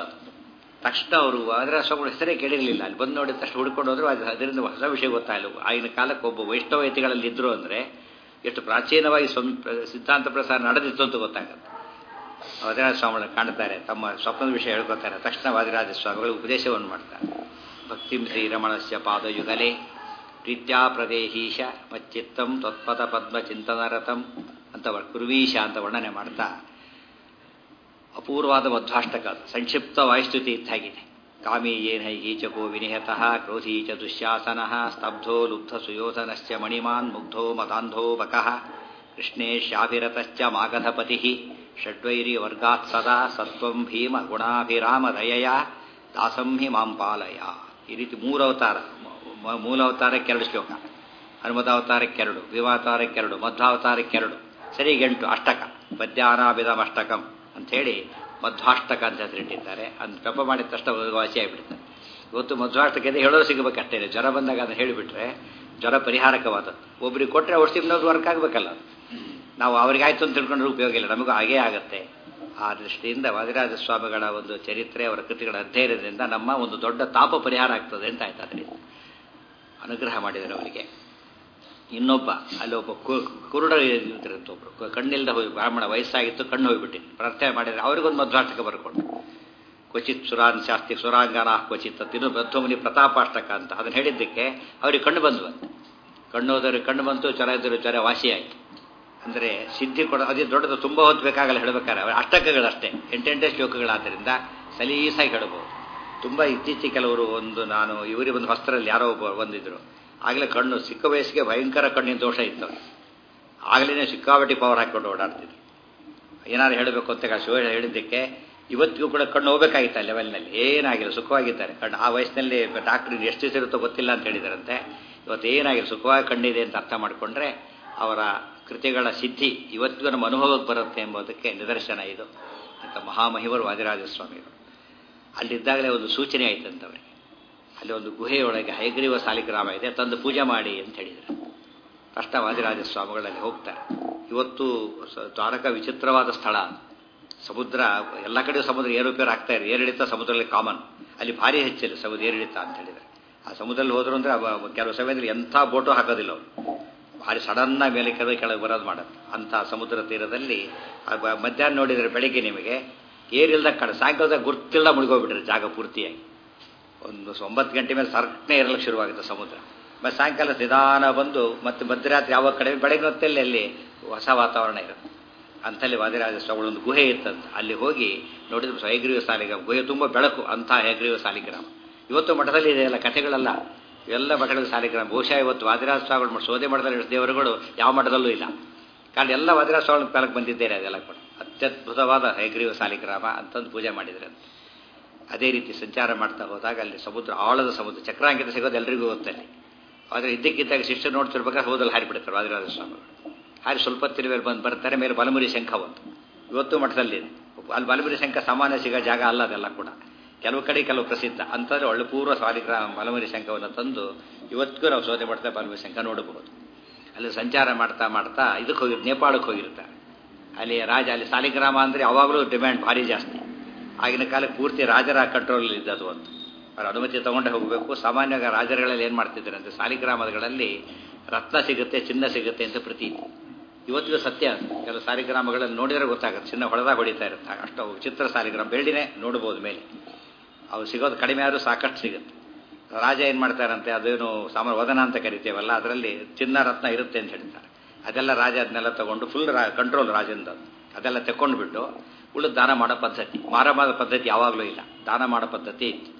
ತಕ್ಷಣ ಅವರು ವಾದಿರಾಜ ಸ್ವಾಮಿಗಳು ಹೆಸರೇ ಕೇಳಿರಲಿಲ್ಲ ಅಲ್ಲಿ ಬಂದು ನೋಡಿದ ತಕ್ಷಣ ಹುಡ್ಕೊಂಡು ಹೋದ್ರು ಅದು ಅದರಿಂದ ಹೊಸ ವಿಷಯ ಗೊತ್ತಾಗಲ್ಲ ಆಗಿನ ಕಾಲಕ್ಕೆ ಒಬ್ಬ ವೈಷ್ಣವ ಯತಿಗಳಲ್ಲಿ ಇದ್ರು ಅಂದರೆ ಎಷ್ಟು ಪ್ರಾಚೀನವಾಗಿ ಸ್ವಾಮಿ ಸಿದ್ಧಾಂತ ಪ್ರಸಾರ ನಡೆದಿತ್ತು ಅಂತ ಗೊತ್ತಾಗುತ್ತೆ ವಾದಿರಾಜ ಸ್ವಾಮಿಗಳು ಕಾಣ್ತಾರೆ ತಮ್ಮ ಸ್ವಪ್ನದ ವಿಷಯ ಹೇಳ್ಕೊತಾರೆ ತಕ್ಷಣ ವಾದಿರಾಜ ಸ್ವಾಮಿಗಳು ಉಪದೇಶವನ್ನು ಮಾಡ್ತಾರೆ ಭಕ್ತಿಂ ಶ್ರೀರಮಣಸ್ಯ ಪಾದಯುಗಲೆ ಪ್ರೀತ್ಯಾ ಪ್ರದೇಹೀಶ ಮಚ್ಚಿತ್ತಂ ತ್ವತ್ಪದ ಪದ್ಮ ಚಿಂತನರಥಂ ಅಂತ ಕುರ್ವೀಶ ಅಂತ ವರ್ಣನೆ ಮಾಡ್ತಾ ಅಪೂರ್ವವಾದ ಮಧ್ವಾಷ್ಟಕ ಸಂಕ್ಷಿಪ್ತ ವಾಯುಸ್ತುತಿ ಇದ್ದಾಗಿದೆ ಕಾಮಿ ಏನೈ ಗೀಚಕೋ ವಿನಿಹತಃ ಕ್ರೋಧೀ ಚ ದುಶ್ಯಾಸನ ಸ್ತಬ್ಧೋ ಲುಬ್ಧ ಸುಯೋಧನಶ್ಚ ಮಣಿಮಾನ್ ಮುಗ್ಧೋ ಮತಾಂಧೋ ಬಕಃ ಕೃಷ್ಣೇಶಾಭಿರತಶ್ಚ ಮಾಗಧಪತಿ ಷಡ್ವೈರಿ ವರ್ಗಾತ್ ಸದಾ ಸತ್ವಂ ಭೀಮ ಗುಣಾಭಿರಾಮ ದಯಯ ದಾಸಂ ಹಿ ಮಾಂ ಪಾಲಯ ಈ ರೀತಿ ಮೂರು ಅವತಾರ ಮ- ಮೂಲ ಅವತಾರಕ್ಕೆ ಎರಡು ಶ್ಲೋಕ ಹನುಮತಾವತಾರಕ್ಕೆರಡು ಭೀಮಾವತಾರಕ್ಕೆರಡು ಮಧ್ವಾವತಾರಕ್ಕೆರಡು ಸರಿ ಈಗ ಎಂಟು ಅಷ್ಟಕ ಪದ್ಯಾನಾಭಿಧಂ ಅಷ್ಟಕಂ ಅಂಥೇಳಿ ಮಧ್ವಾಷ್ಟಕ ಅಂತ ಹೆಸರಿಟ್ಟಿದ್ದಾರೆ ಅಂತ ಜಪ ಮಾಡಿದ ತಕ್ಷಣ ವಾಸಿ ಆಗಿಬಿಡ್ತಾರೆ ಇವತ್ತು ಮಧ್ವಾಷ್ಟಕತೆ ಹೇಳೋದು ಸಿಗಬೇಕಷ್ಟೇ ಜ್ವರ ಬಂದಾಗ ಅದನ್ನು ಹೇಳಿಬಿಟ್ರೆ ಜ್ವರ ಪರಿಹಾರಕವಾದದ್ದು ಒಬ್ರಿಗೆ ಕೊಟ್ಟರೆ ಔಷಧಿ ಇನ್ನೊಂದು ವರ್ಕ್ ಆಗಬೇಕಲ್ಲ ಅದು. ನಾವು ಅವ್ರಿಗೆ ಆಯ್ತು ಅಂತ ತಿಳ್ಕೊಂಡ್ರೆ ಉಪಯೋಗ ಇಲ್ಲ ನಮಗೂ ಹಾಗೇ ಆಗುತ್ತೆ ಆ ದೃಷ್ಟಿಯಿಂದ ವಾದಿರಾಜ ಸ್ವಾಮಿಗಳ ಒಂದು ಚರಿತ್ರೆ ಅವರ ಕೃತಿಗಳ ಅಧ್ಯಯನದಿಂದ ನಮ್ಮ ಒಂದು ದೊಡ್ಡ ತಾಪ ಪರಿಹಾರ ಆಗ್ತದೆ ಅಂತ ಆಯ್ತು ಅದರಿಂದ ಅನುಗ್ರಹ ಮಾಡಿದರು ಅವರಿಗೆ ಇನ್ನೊಬ್ಬ ಅಲ್ಲಿ ಒಬ್ಬ ಕು- ಕುರುಡ ಇದ್ರಂತೆ ಒಬ್ರು ಕ- ಕಣ್ಣಿಲ್ದ ಹೋಗಿ ಬ್ರಾಹ್ಮಣ ವಯಸ್ಸಾಗಿತ್ತು ಕಣ್ಣು ಹೋಗ್ಬಿಟ್ಟಿತ್ತು ಪ್ರಾರ್ಥನೆ ಮಾಡಿದ್ರೆ ಅವರಿಗೊಂದು ಮಧ್ವಾಷ್ಟಕ ಬರ್ಕೊಂಡು ಕ್ವಚಿತ್ ಸುರಾನ್ ಶಾಸ್ತಿ ಸುರಾಂಗನ ಕ್ವಚಿತ್ ತಿನ್ನು ಬದ್ಧಮುನಿ ಪ್ರತಾಪಾಷ್ಟಕ ಅಂತ ಅದನ್ನು ಹೇಳಿದ್ದಕ್ಕೆ ಅವ್ರಿಗೆ ಕಣ್ಣು ಬಂದ್ವಂತೆ ಕಣ್ಣು ಹೋದವ್ರಿಗೆ ಕಣ್ಣು ಬಂತು ಜ್ವರ ಇದ್ದರು ಜ್ವರ ವಾಸಿಯಾಯಿತು ಅಂದರೆ ಸಿದ್ಧಿ ಕೊಡ ಅದೇ ದೊಡ್ಡದು ತುಂಬ ಹೊತ್ತು ಬೇಕಾಗಲ್ಲ ಹೇಳಬೇಕಾದ್ರೆ ಅವ್ರ ಅಷ್ಟಕಗಳಷ್ಟೇ ಎಂಟೆಂಟೇ ಶ್ಲೋಕಗಳಾದ್ದರಿಂದ ಸಲೀಸಾಗಿ ಹೇಳಬಹುದು ತುಂಬ ಇತ್ತೀಚೆಗೆ ಕೆಲವರು ಒಂದು ನಾನು ಇವರಿಗೆ ಒಂದು ಹೊಸ್ತರಲ್ಲಿ ಯಾರೋ ಒಬ್ಬ ಬಂದಿದ್ರು ಆಗಲೇ ಕಣ್ಣು ಚಿಕ್ಕ ವಯಸ್ಸಿಗೆ ಭಯಂಕರ ಕಣ್ಣಿನ ದೋಷ ಇತ್ತು ಅವ್ರಿಗೆ ಆಗಲೇ ಸಿಕ್ಕಾಪಟ್ಟಿ ಪವರ್ ಹಾಕ್ಕೊಂಡು ಓಡಾಡ್ತಿದ್ರು ಏನಾದ್ರು ಹೇಳಬೇಕು ಅಂತ ಶಿವ ಹೇಳಿದ್ದಕ್ಕೆ ಇವತ್ತಿಗೂ ಕೂಡ ಕಣ್ಣು ಹೋಗಬೇಕಾಗಿತ್ತು ಆ ಲೆವೆಲ್ನಲ್ಲಿ ಏನಾಗಿಲ್ಲ ಸುಖವಾಗಿದ್ದಾರೆ ಕಣ್ಣು ಆ ವಯಸ್ಸಿನಲ್ಲಿ ಡಾಕ್ಟ್ರ್ ಎಷ್ಟು ದಿವಸ ಇರುತ್ತೋ ಗೊತ್ತಿಲ್ಲ ಅಂತ ಹೇಳಿದಾರಂತೆ ಇವತ್ತು ಏನಾಗಿಲ್ಲ ಸುಖವಾಗಿ ಕಣ್ಣಿದೆ ಅಂತ ಅರ್ಥ ಮಾಡಿಕೊಂಡ್ರೆ ಅವರ ಕೃತಿಗಳ ಸಿದ್ಧಿ ಇವತ್ತಿಗೂ ನಮ್ಮ ಅನುಭವಕ್ಕೆ ಬರುತ್ತೆ ಎಂಬುದಕ್ಕೆ ನಿದರ್ಶನ ಇದು ಅಂತ ಮಹಾಮಹಿಮರು ವಾದಿರಾಜ ಸ್ವಾಮಿಗಳು ಅಲ್ಲಿದ್ದಾಗಲೇ ಒಂದು ಸೂಚನೆ ಆಯ್ತಂತವ್ರಿಗೆ ಅಲ್ಲಿ ಒಂದು ಗುಹೆಯೊಳಗೆ ಹೈಗ್ರೀವ ಸಾಲಿಗ್ರಾಮ ಇದೆ ತಂದು ಪೂಜೆ ಮಾಡಿ ಅಂತ ಹೇಳಿದರು ಕಷ್ಟ ವಾದಿರಾಜ ಸ್ವಾಮಿಗಳಲ್ಲಿ ಹೋಗ್ತಾರೆ ಇವತ್ತು ಸ- ದ್ವಾರಕ ವಿಚಿತ್ರವಾದ ಸ್ಥಳ ಸಮುದ್ರ ಎಲ್ಲ ಕಡೆ ಸಮುದ್ರ ಏರುಪೇರು ಆಗ್ತಾ ಇದೆ ಏರಿಳಿತ ಸಮುದ್ರದಲ್ಲಿ ಕಾಮನ್ ಅಲ್ಲಿ ಭಾರಿ ಹೆಚ್ಚಿಲ್ಲ ಸಮುದ್ರ ಏರಿಳಿತ ಅಂತ ಹೇಳಿದರೆ ಆ ಸಮುದ್ರದಲ್ಲಿ ಹೋದ್ರು ಅಂದ್ರೆ ಅವ- ಕೆಲವು ಸಮಯದಲ್ಲಿ ಎಂಥ ಬೋಟು ಹಾಕೋದಿಲ್ಲ ಅವರು ಭಾರಿ ಸಡನ್ನ ಮೇಲೆ ಕೆಳಗೆ ಕೆಳಗೆ ಬರೋದು ಮಾಡುತ್ತೆ ಅಂಥ ಸಮುದ್ರ ತೀರದಲ್ಲಿ ಆ ಬ- ಮಧ್ಯಾಹ್ನ ನೋಡಿದರೆ ಬೆಳಿಗ್ಗೆ ನಿಮಗೆ ಏರಿಲ್ದ ಕಡೆ ಸಾಯಂಕಾಲದಾಗ ಗುರ್ತಿಲ್ದ ಮುಳುಗೋಗ್ಬಿಟ್ರೆ ಜಾಗ ಪೂರ್ತಿಯಾಗಿ ಒಂದು ಒಂಬತ್ತು ಗಂಟೆ ಮೇಲೆ ಸರ್ಕನೆ ಇರಲಿಕ್ಕೆ ಶುರುವಾಗುತ್ತೆ ಸಮುದ್ರ ಮತ್ತು ಸಾಯಂಕಾಲ ನಿಧಾನ ಬಂದು ಮತ್ತೆ ಮಧ್ಯರಾತ್ರಿ ಯಾವಾಗ ಕಡೆ ಬೆಳಗ್ಗೆ ಹೊತ್ತಲ್ಲಿ ಅಲ್ಲಿ ಹೊಸ ವಾತಾವರಣ ಇರುತ್ತೆ ಅಂಥಲ್ಲಿ ವಾದಿರಾಜ ಸ್ವಾಮಿಗಳು ಒಂದು ಗುಹೆ ಇತ್ತಂತ ಅಲ್ಲಿ ಹೋಗಿ ನೋಡಿದ್ರೆ ಹೈಗ್ರೀವ ಸಾಲಿಗ್ರಾಮ ಗುಹೆ ತುಂಬ ಬೆಳಕು ಅಂಥ ಹೈಗ್ರೀವ ಸಾಲಿಗ್ರಾಮ ಇವತ್ತು ಮಠದಲ್ಲಿ ಇದೆಯಲ್ಲ ಕಥೆಗಳಲ್ಲ ಇವೆಲ್ಲ ಮಠಗಳ ಸಾಲಿಗ್ರಾಮ ಬಹುಶಃ ಇವತ್ತು ವಾದಿರಾಜ ಸ್ವಾಮಿಗಳು ಮಠ ಸೋದೆ ಮಠದಲ್ಲಿ ಇರೋ ದೇವರುಗಳು ಯಾವ ಮಠದಲ್ಲೂ ಇಲ್ಲ ಕಾರಣ ಎಲ್ಲ ವಾದಿರಾಜ ಸ್ವಾಮಿಗಳ ಕಾಲಕ್ಕೆ ಬಂದಿದ್ದೇನೆ ಅದೆಲ್ಲ ಕೂಡ ಅತ್ಯದ್ಭುತವಾದ ಹೈಗ್ರೀವ ಸಾಲಿಗ್ರಾಮ ಅಂತಂದು ಪೂಜೆ ಮಾಡಿದ್ರೆ ಅಂತ ಅದೇ ರೀತಿ ಸಂಚಾರ ಮಾಡ್ತಾ ಹೋದಾಗ ಅಲ್ಲಿ ಸಮುದ್ರ ಆಳದ ಸಮುದ್ರ ಚಕ್ರಾಂಕಿತ ಸಿಗೋದು ಎಲ್ರಿಗೂ ಗೊತ್ತಲ್ಲಿ ಆದರೆ ಇದ್ದಕ್ಕಿದ್ದಾಗ ಶಿಷ್ಯರು ನೋಡ್ತಿರ್ಬೇಕಾದ್ರೆ ಹೋದಲ್ಲಿ ಹಾರಿಬಿಡ್ತಾರೆ ವಾದಿರಾಜ ಸ್ವಾಮಿಗಳು ಹಾರಿ ಸ್ವಲ್ಪ ಹೊತ್ತಿನ ಮೇಲೆ ಬಂದು ಬರ್ತಾರೆ ಮೇಲೆ ಬಲಮುರಿ ಶಂಖ ಒಂದು ಇವತ್ತು ಮಠದಲ್ಲಿ ಅಲ್ಲಿ ಬಲಮುರಿ ಶಂಖ ಸಾಮಾನ್ಯ ಸಿಗೋ ಜಾಗ ಅಲ್ಲ ಅದೆಲ್ಲ ಕೂಡ ಕೆಲವು ಕಡೆ ಕೆಲವು ಪ್ರಸಿದ್ಧ ಅಂತಂದ್ರೆ ಒಳ್ಳೆ ಪೂರ್ವ ಸಾಲಿಗ್ರಾಮ ಬಲಮುರಿ ಶಂಖವನ್ನು ತಂದು ಇವತ್ತಿಗೂ ನಾವು ಸೋದೆ ಮಾಡ್ತಾ ಬಲಮುರಿ ಶಂಖ ನೋಡಬಹುದು ಅಲ್ಲಿ ಸಂಚಾರ ಮಾಡ್ತಾ ಮಾಡ್ತಾ ಇದಕ್ಕೆ ಹೋಗಿ ನೇಪಾಳಕ್ಕೆ ಹೋಗಿರ್ತಾರೆ ಅಲ್ಲಿ ರಾಜ ಅಲ್ಲಿ ಸಾಲಿಗ್ರಾಮ ಅಂದರೆ ಯಾವಾಗಲೂ ಡಿಮ್ಯಾಂಡ್ ಭಾರಿ ಜಾಸ್ತಿ ಆಗಿನ ಕಾಲಕ್ಕೆ ಪೂರ್ತಿ ರಾಜರ ಕಂಟ್ರೋಲ್ ಇದ್ದದು ಅಂತ ಅವ್ರ ಅನುಮತಿ ತಗೊಂಡೇ ಹೋಗಬೇಕು ಸಾಮಾನ್ಯವಾಗಿ ರಾಜರುಗಳಲ್ಲಿ ಏನು ಮಾಡ್ತಿದ್ದಾರೆ ಅಂದರೆ ಸಾಲಿಗ್ರಾಮಗಳಲ್ಲಿ ರತ್ನ ಸಿಗುತ್ತೆ ಚಿನ್ನ ಸಿಗುತ್ತೆ ಅಂತ ಪ್ರತೀತಿ ಇವತ್ತಿಗೂ ಸತ್ಯ ಅದು. ಕೆಲವು ಸಾಲಿಗ್ರಾಮಗಳಲ್ಲಿ ನೋಡಿದರೆ ಗೊತ್ತಾಗುತ್ತೆ ಚಿನ್ನ ಹೊಡೆದಾಗ ಹೊಡಿತಾ ಇರುತ್ತೆ ಅಷ್ಟು ಚಿತ್ರ ಸಾಲಿಗ್ರಾಮ ಬೆಳ್ಳಿನೇ ನೋಡ್ಬೋದು ಮೇಲೆ ಅವು ಸಿಗೋದು ಕಡಿಮೆ ಆದರೂ ಸಾಕಷ್ಟು ಸಿಗುತ್ತೆ ರಾಜ ಏನು ಮಾಡ್ತಾರಂತೆ ಅದೇನು ಸಾಮಾನ್ಯ ವದನ ಅಂತ ಕರಿತೇವಲ್ಲ ಅದರಲ್ಲಿ ಚಿನ್ನ ರತ್ನ ಇರುತ್ತೆ ಅಂತ ಹೇಳ್ತಾರೆ ಅದೆಲ್ಲ ರಾಜ ಅದನ್ನೆಲ್ಲ ತಗೊಂಡು ಫುಲ್ ರಾ ಕಂಟ್ರೋಲ್ ರಾಜಂದು ಅದು. ಅದೆಲ್ಲ ತಗೊಂಡ್ಬಿಟ್ಟು ಉಳಿದು ದಾನ ಮಾಡೋ ಪದ್ಧತಿ ಮಾರ ಮಾಡೋ ಪದ್ಧತಿ ಯಾವಾಗಲೂ ಇಲ್ಲ ದಾನ ಮಾಡೋ ಪದ್ಧತಿ ಇತ್ತು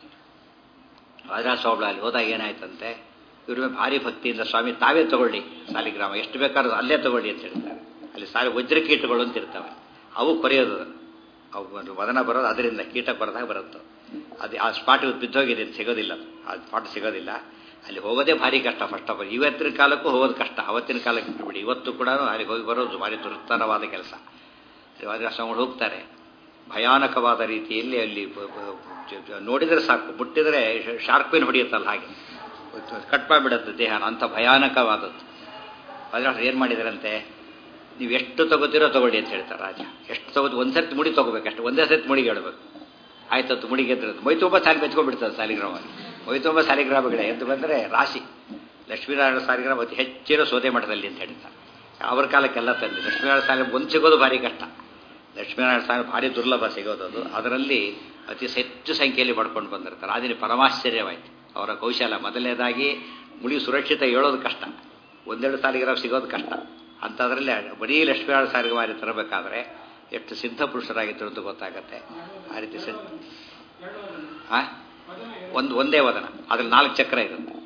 ರಾಜರಾಜ ಸ್ವಾಮಿಗಳು ಅಲ್ಲಿ ಹೋದಾಗ ಏನಾಯ್ತಂತೆ ಇವ್ರ ಮೇಲೆ ಭಾರಿ ಭಕ್ತಿಯಿಂದ ಸ್ವಾಮಿ ತಾವೇ ತಗೊಳ್ಳಿ ಸಾಲಿಗ್ರಾಮ ಎಷ್ಟು ಬೇಕಾದ್ರೂ ಅಲ್ಲೇ ತಗೊಳ್ಳಿ ಅಂತ ಹೇಳ್ತಾರೆ ಅಲ್ಲಿ ಸಾಲಿ ವಜ್ರ ಕೀಟಗಳು ಅಂತ ಇರ್ತವೆ ಅವು ಕೊರೆಯೋದು ಅದನ್ನು. ಅವು ಒಂದು ವದನ ಬರೋದು ಅದರಿಂದ ಕೀಟ ಬರೋದಾಗ ಬರುತ್ತೆ ಅದು ಆ ಸ್ಪಾಟ್ ಬಿದ್ದೋಗಿದೆ ಅದು ಸಿಗೋದಿಲ್ಲ ಅದು. ಆ ಸ್ಪಾಟ್ ಸಿಗೋದಿಲ್ಲ ಅಲ್ಲಿ ಹೋಗೋದೇ ಭಾರಿ ಕಷ್ಟ ಫಸ್ಟ್ ಆಫ್ ಆಲ್ ಇವತ್ತಿನ ಕಾಲಕ್ಕೂ ಹೋಗೋದು ಕಷ್ಟ ಅವತ್ತಿನ ಕಾಲಕ್ಕೆ ಬಿಟ್ಬಿಡಿ ಇವತ್ತು ಕೂಡ ಅಲ್ಲಿಗೆ ಹೋಗಿ ಬರೋದು ಭಾರಿ ದುರ್ತರವಾದ ಕೆಲಸ ಅಲ್ಲಿ ಸ್ವಾಮಿಗಳು ಹೋಗ್ತಾರೆ ಭಯಾನಕವಾದ ರೀತಿಯಲ್ಲಿ ಅಲ್ಲಿ ಬ- ಬ- ಜ- ಜ- ನೋಡಿದರೆ ಸಾಕು ಮುಟ್ಟಿದರೆ ಶಾರ್ಪಿನ್ ಹೊಡೆಯುತ್ತಲ್ಲ ಹಾಗೆ ಕಟ್ ಮಾಡಿಬಿಡುತ್ತೆ ದೇಹನ ಅಂಥ ಭಯಾನಕವಾದದ್ದು ಆದರೆ ಏನು ಮಾಡಿದಾರಂತೆ ನೀವು ಎಷ್ಟು ತಗೋತೀರೋ ತಗೊಳ್ಳಿ ಅಂತ ಹೇಳ್ತಾರೆ ರಾಜ ಎಷ್ಟು ತಗೋದು ಒಂದು ಸರ್ತಿ ಮುಡಿ ತಗೋಬೇಕು ಅಷ್ಟು ಒಂದೇ ಸರ್ತಿ ಮುಡಿಗೆ ಹೇಳ್ಬೇಕು ಆಯ್ತತ್ತು ಮುಡಿಗೆ ಎದ್ರದ್ದು ಮೈ ತುಂಬ ಸಾಲಿ ಬೆಚ್ಕೊಂಡ್ಬಿಡ್ತದೆ ಸಾಲಿಗ್ರಾಮಲ್ಲಿ ಮೈ ತುಂಬ ಸಾಲಿಗ್ರಾಮಗಳೇ ಎದ್ದು ಬಂದರೆ ರಾಶಿ ಲಕ್ಷ್ಮೀನಾರಾಯಣ ಸಾಲಿಗ್ರಾಮ ಅತಿ ಹೆಚ್ಚಿನ ಸೋದೆ ಮಠದಲ್ಲಿ ಅಂತ ಹೇಳ್ತಾರೆ ಅವ್ರ ಕಾಲಕ್ಕೆಲ್ಲ ತಂದೆ ಲಕ್ಷ್ಮೀನಾರಾಯಣ ಸಾಲಿ ಒಂದು ಸಿಗೋದು ಭಾರಿ ಕಷ್ಟ ಲಕ್ಷ್ಮೀನಾರಾಯಣ ಸ್ವಾಮಿ ಭಾರಿ ದುರ್ಲಭ ಸಿಗೋದು ಅದು ಅದರಲ್ಲಿ ಅತಿ ಹೆಚ್ಚು ಸಂಖ್ಯೆಯಲ್ಲಿ ಪಡ್ಕೊಂಡು ಬಂದಿರ್ತಾರೆ ಅದನ್ನು ಪರಮಾಶ್ಚರ್ಯವಾಯಿತು ಅವರ ಕೌಶಲ ಮೊದಲನೇದಾಗಿ ಮುಳಿ ಸುರಕ್ಷಿತ ಹೇಳೋದು ಕಷ್ಟ ಒಂದೆರಡು ಸಾಲಿಗ್ರಾಮ ಸಿಗೋದು ಕಷ್ಟ ಅಂಥದ್ರಲ್ಲಿ ಬರೀ ಲಕ್ಷ್ಮೀನಾರಾಯಣ ಸಾಲಿಗ್ರಾಮ ತರಬೇಕಾದ್ರೆ ಎಷ್ಟು ಸಿದ್ಧ ಪುರುಷರಾಗಿದ್ದರು ಅಂತ ಗೊತ್ತಾಗತ್ತೆ ಆ ರೀತಿ ಸಿದ್ಧ ಹಾಂ ಒಂದು ಒಂದೇ ವದನ ಅದ್ರಲ್ಲಿ ನಾಲ್ಕು ಚಕ್ರ ಇರುತ್ತೆ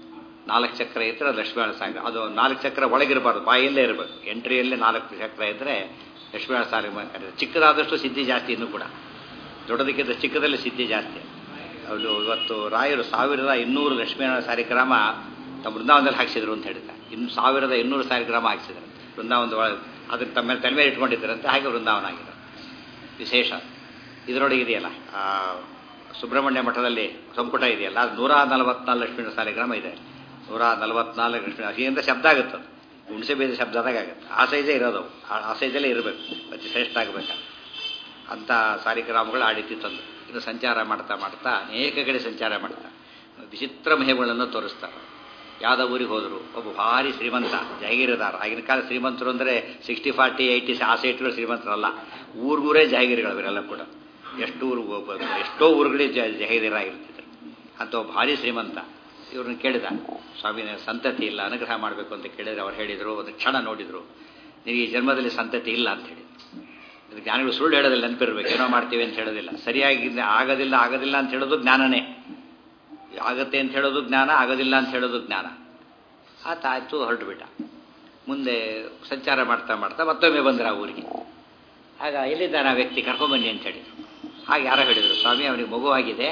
ನಾಲ್ಕು ಚಕ್ರ ಇದ್ದರೆ ಅದು ಲಕ್ಷ್ಮೀನಾರಾಯಣ ಸಾಗರ ಅದು ನಾಲ್ಕು ಚಕ್ರ ಒಳಗಿರಬಾರ್ದು ಬಾಯಲ್ಲೇ ಇರಬೇಕು ಎಂಟ್ರಿಯಲ್ಲೇ ನಾಲ್ಕು ಚಕ್ರ ಇದ್ದರೆ ಲಕ್ಷ್ಮೀನಾರಾಯಣ ಸಾಗರ ಕರೀತಾರೆ ಚಿಕ್ಕದಾದಷ್ಟು ಸಿದ್ಧಿ ಜಾಸ್ತಿ ಇನ್ನೂ ಕೂಡ ದೊಡ್ಡದಕ್ಕಿಂತ ಚಿಕ್ಕದಲ್ಲಿ ಸಿದ್ಧಿ ಜಾಸ್ತಿ ಅದು ಇವತ್ತು ರಾಯರು ಸಾವಿರದ ಇನ್ನೂರು ಲಕ್ಷ್ಮೀನಾರಾಯಣ ಸಾರಿಗ್ರಾಮ ತಮ್ಮ ವೃಂದಾವನದಲ್ಲಿ ಹಾಕ್ಸಿದ್ರು ಅಂತ ಹೇಳ್ತಾರೆ ಇನ್ನು ಸಾವಿರದ ಇನ್ನೂರು ಸಾರಿಗ್ರಾಮ ಹಾಕ್ಸಿದ್ರು ವೃಂದಾವನದ ಒಳಗೆ ಅದಕ್ಕೆ ತಮ್ಮ ಮೇಲೆ ತಲೆ ಇಟ್ಕೊಂಡಿದ್ದಾರಂತೆ ಹಾಗೆ ವೃಂದಾವನ ಆಗಿದೆ ವಿಶೇಷ ಇದರೊಳಗೆ ಇದೆಯಲ್ಲ ಆ, ಸುಬ್ರಹ್ಮಣ್ಯ ಮಠದಲ್ಲಿ ಸಂಪುಟ ಇದೆಯಲ್ಲ ಅದು ನೂರ ನಲವತ್ನಾಲ್ಕು ಲಕ್ಷ್ಮೀ ಸಾಲಿಗ್ರಾಮ ಇದೆ ನೂರ ನಲವತ್ನಾಲ್ಕು ಲಕ್ಷ್ಮೀ ಅದರಿಂದ ಶಬ್ದ ಆಗುತ್ತೆ ಅದು ಹುಣಸೆ ಬೀಜ ಶಬ್ದದಾಗ ಆಗುತ್ತೆ ಆ ಸೈಜೇ ಇರೋದು ಅವು. ಆ- ಆ ಸೈಜಲ್ಲೇ ಇರಬೇಕು ಮತ್ತೆ ಶ್ರೇಷ್ಠ ಆಗಬೇಕು ಅಂಥ ಸಾಲಿಗ್ರಾಮಗಳು ಆ ರೀತಿ ತಂದು ಇದು ಸಂಚಾರ ಮಾಡ್ತಾ ಮಾಡ್ತಾ ಅನೇಕ ಕಡೆ ಸಂಚಾರ ಮಾಡ್ತಾ ವಿಚಿತ್ರ ಮಹಿಮೆಗಳನ್ನು ತೋರಿಸ್ತಾರೆ ಯಾವುದೋ ಊರಿಗೆ ಹೋದರು ಒಬ್ಬ ಭಾರಿ ಶ್ರೀಮಂತ ಜಾಗೀರದಾರ ಆಗಿನ ಕಾಲ ಶ್ರೀಮಂತರು ಅಂದರೆ ಸಿಕ್ಸ್ಟಿ ಫಾರ್ಟಿ ಏಯ್ಟಿ ಆ ಸೈಟ್ಗಳು ಶ್ರೀಮಂತರಲ್ಲ ಊರ್ಗೂರೇ ಜಾಗೀರಿಗಳು ಇವರೆಲ್ಲ ಕೂಡ ಎಷ್ಟು ಊರು ಎಷ್ಟೋ ಊರುಗಳೇ ಜಾಗೀರಾಗಿರ್ತಿದ್ರು ಅಂತ ಒಬ್ಬ ಭಾರಿ ಶ್ರೀಮಂತ ಇವ್ರನ್ನ ಕೇಳಿದ ಸ್ವಾಮಿ ನನಗೆ ಸಂತತಿ ಇಲ್ಲ ಅನುಗ್ರಹ ಮಾಡಬೇಕು ಅಂತ ಕೇಳಿದ್ರೆ ಅವ್ರು ಹೇಳಿದರು ಒಂದು ಕ್ಷಣ ನೋಡಿದರು ನಿನಗೆ ಈ ಜನ್ಮದಲ್ಲಿ ಸಂತತಿ ಇಲ್ಲ ಅಂತ ಹೇಳಿದ್ರು ಇದು ಜ್ಞಾನಿಗಳು ಸುಳ್ಳು ಹೇಳೋದಿಲ್ಲ ನೆನಪಿರ್ಬೇಕು ಏನೋ ಮಾಡ್ತೀವಿ ಅಂತ ಹೇಳೋದಿಲ್ಲ ಸರಿಯಾಗಿ ಆಗೋದಿಲ್ಲ ಆಗೋದಿಲ್ಲ ಅಂತ ಹೇಳೋದು ಜ್ಞಾನನೇ ಆಗತ್ತೆ ಅಂತ ಹೇಳೋದು ಜ್ಞಾನ ಆಗೋದಿಲ್ಲ ಅಂತ ಹೇಳೋದು ಜ್ಞಾನ ಆತ ಆಯ್ತು ಹೊರಟು ಬಿಟ್ಟ ಮುಂದೆ ಸಂಚಾರ ಮಾಡ್ತಾ ಮಾಡ್ತಾ ಮತ್ತೊಮ್ಮೆ ಬಂದ್ರ ಆ ಊರಿಗೆ ಆಗ ಎಲ್ಲಿದ್ದಾನೆ ಆ ವ್ಯಕ್ತಿ ಕರ್ಕೊಂಬನ್ನಿ ಅಂತ ಹೇಳಿದ್ರು ಹಾಗೆ ಯಾರೋ ಹೇಳಿದರು ಸ್ವಾಮಿ ಅವನಿಗೆ ಮಗು ಆಗಿದೆ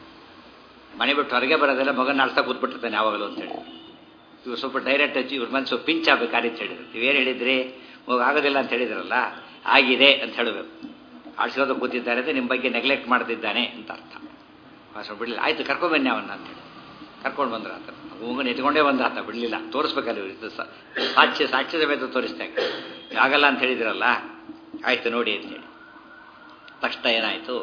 ಮನೆ ಬಿಟ್ಟು ಹೊರಗೆ ಬರೋದೆಲ್ಲ ಮಗನ ಆಡ್ತಾ ಕೂತ್ಬಿಟ್ಟಿರ್ತಾನೆ ಯಾವಾಗಲೂ ಅಂತ ಹೇಳಿದ್ರು ಇವ್ರು ಸ್ವಲ್ಪ ಡೈರೆಕ್ಟ್ ಹಚ್ಚಿ ಇವ್ರ ಮನಸ್ಸು ಪಿಂಚ್ ಆಗ್ಬೇಕಾರೆ ಅಂತ ಹೇಳಿದ್ರು ನೀವೇನು ಹೇಳಿದ್ರಿ ಮಗು ಆಗೋದಿಲ್ಲ ಅಂತ ಹೇಳಿದ್ರಲ್ಲ ಆಗಿದೆ ಅಂತ ಹೇಳಬೇಕು ಆಡ್ಸಿರೋದು ಕೂತಿದ್ದಾರೆ ಅಂದರೆ ನಿಮ್ಮ ಬಗ್ಗೆ ನೆಗ್ಲೆಕ್ಟ್ ಮಾಡ್ತಿದ್ದಾನೆ ಅಂತ ಅರ್ಥ ಭಾಷಣ ಬಿಡಲಿಲ್ಲ ಆಯ್ತು ಕರ್ಕೊಂಬನ್ನಿ ಅವನ್ನ ಅಂತ ಹೇಳಿ ಕರ್ಕೊಂಡು ಬಂದ್ರ ಆತ ಮಗನ ಎತ್ಕೊಂಡೇ ಬಂದ ಆತ ಬಿಡಲಿಲ್ಲ ತೋರಿಸ್ಬೇಕಲ್ಲ ಇವ್ರು ಸ- ಸಾಕ್ಷ್ಯ ಸಾಕ್ಷ್ಯ ಸಮೇತ ತೋರಿಸ್ದಾಗ ಆಗಲ್ಲ ಅಂತ ಹೇಳಿದಿರಲ್ಲ ಆಯ್ತು ನೋಡಿ ಅಂತೇಳಿ ತಕ್ಷಣ ಏನಾಯಿತು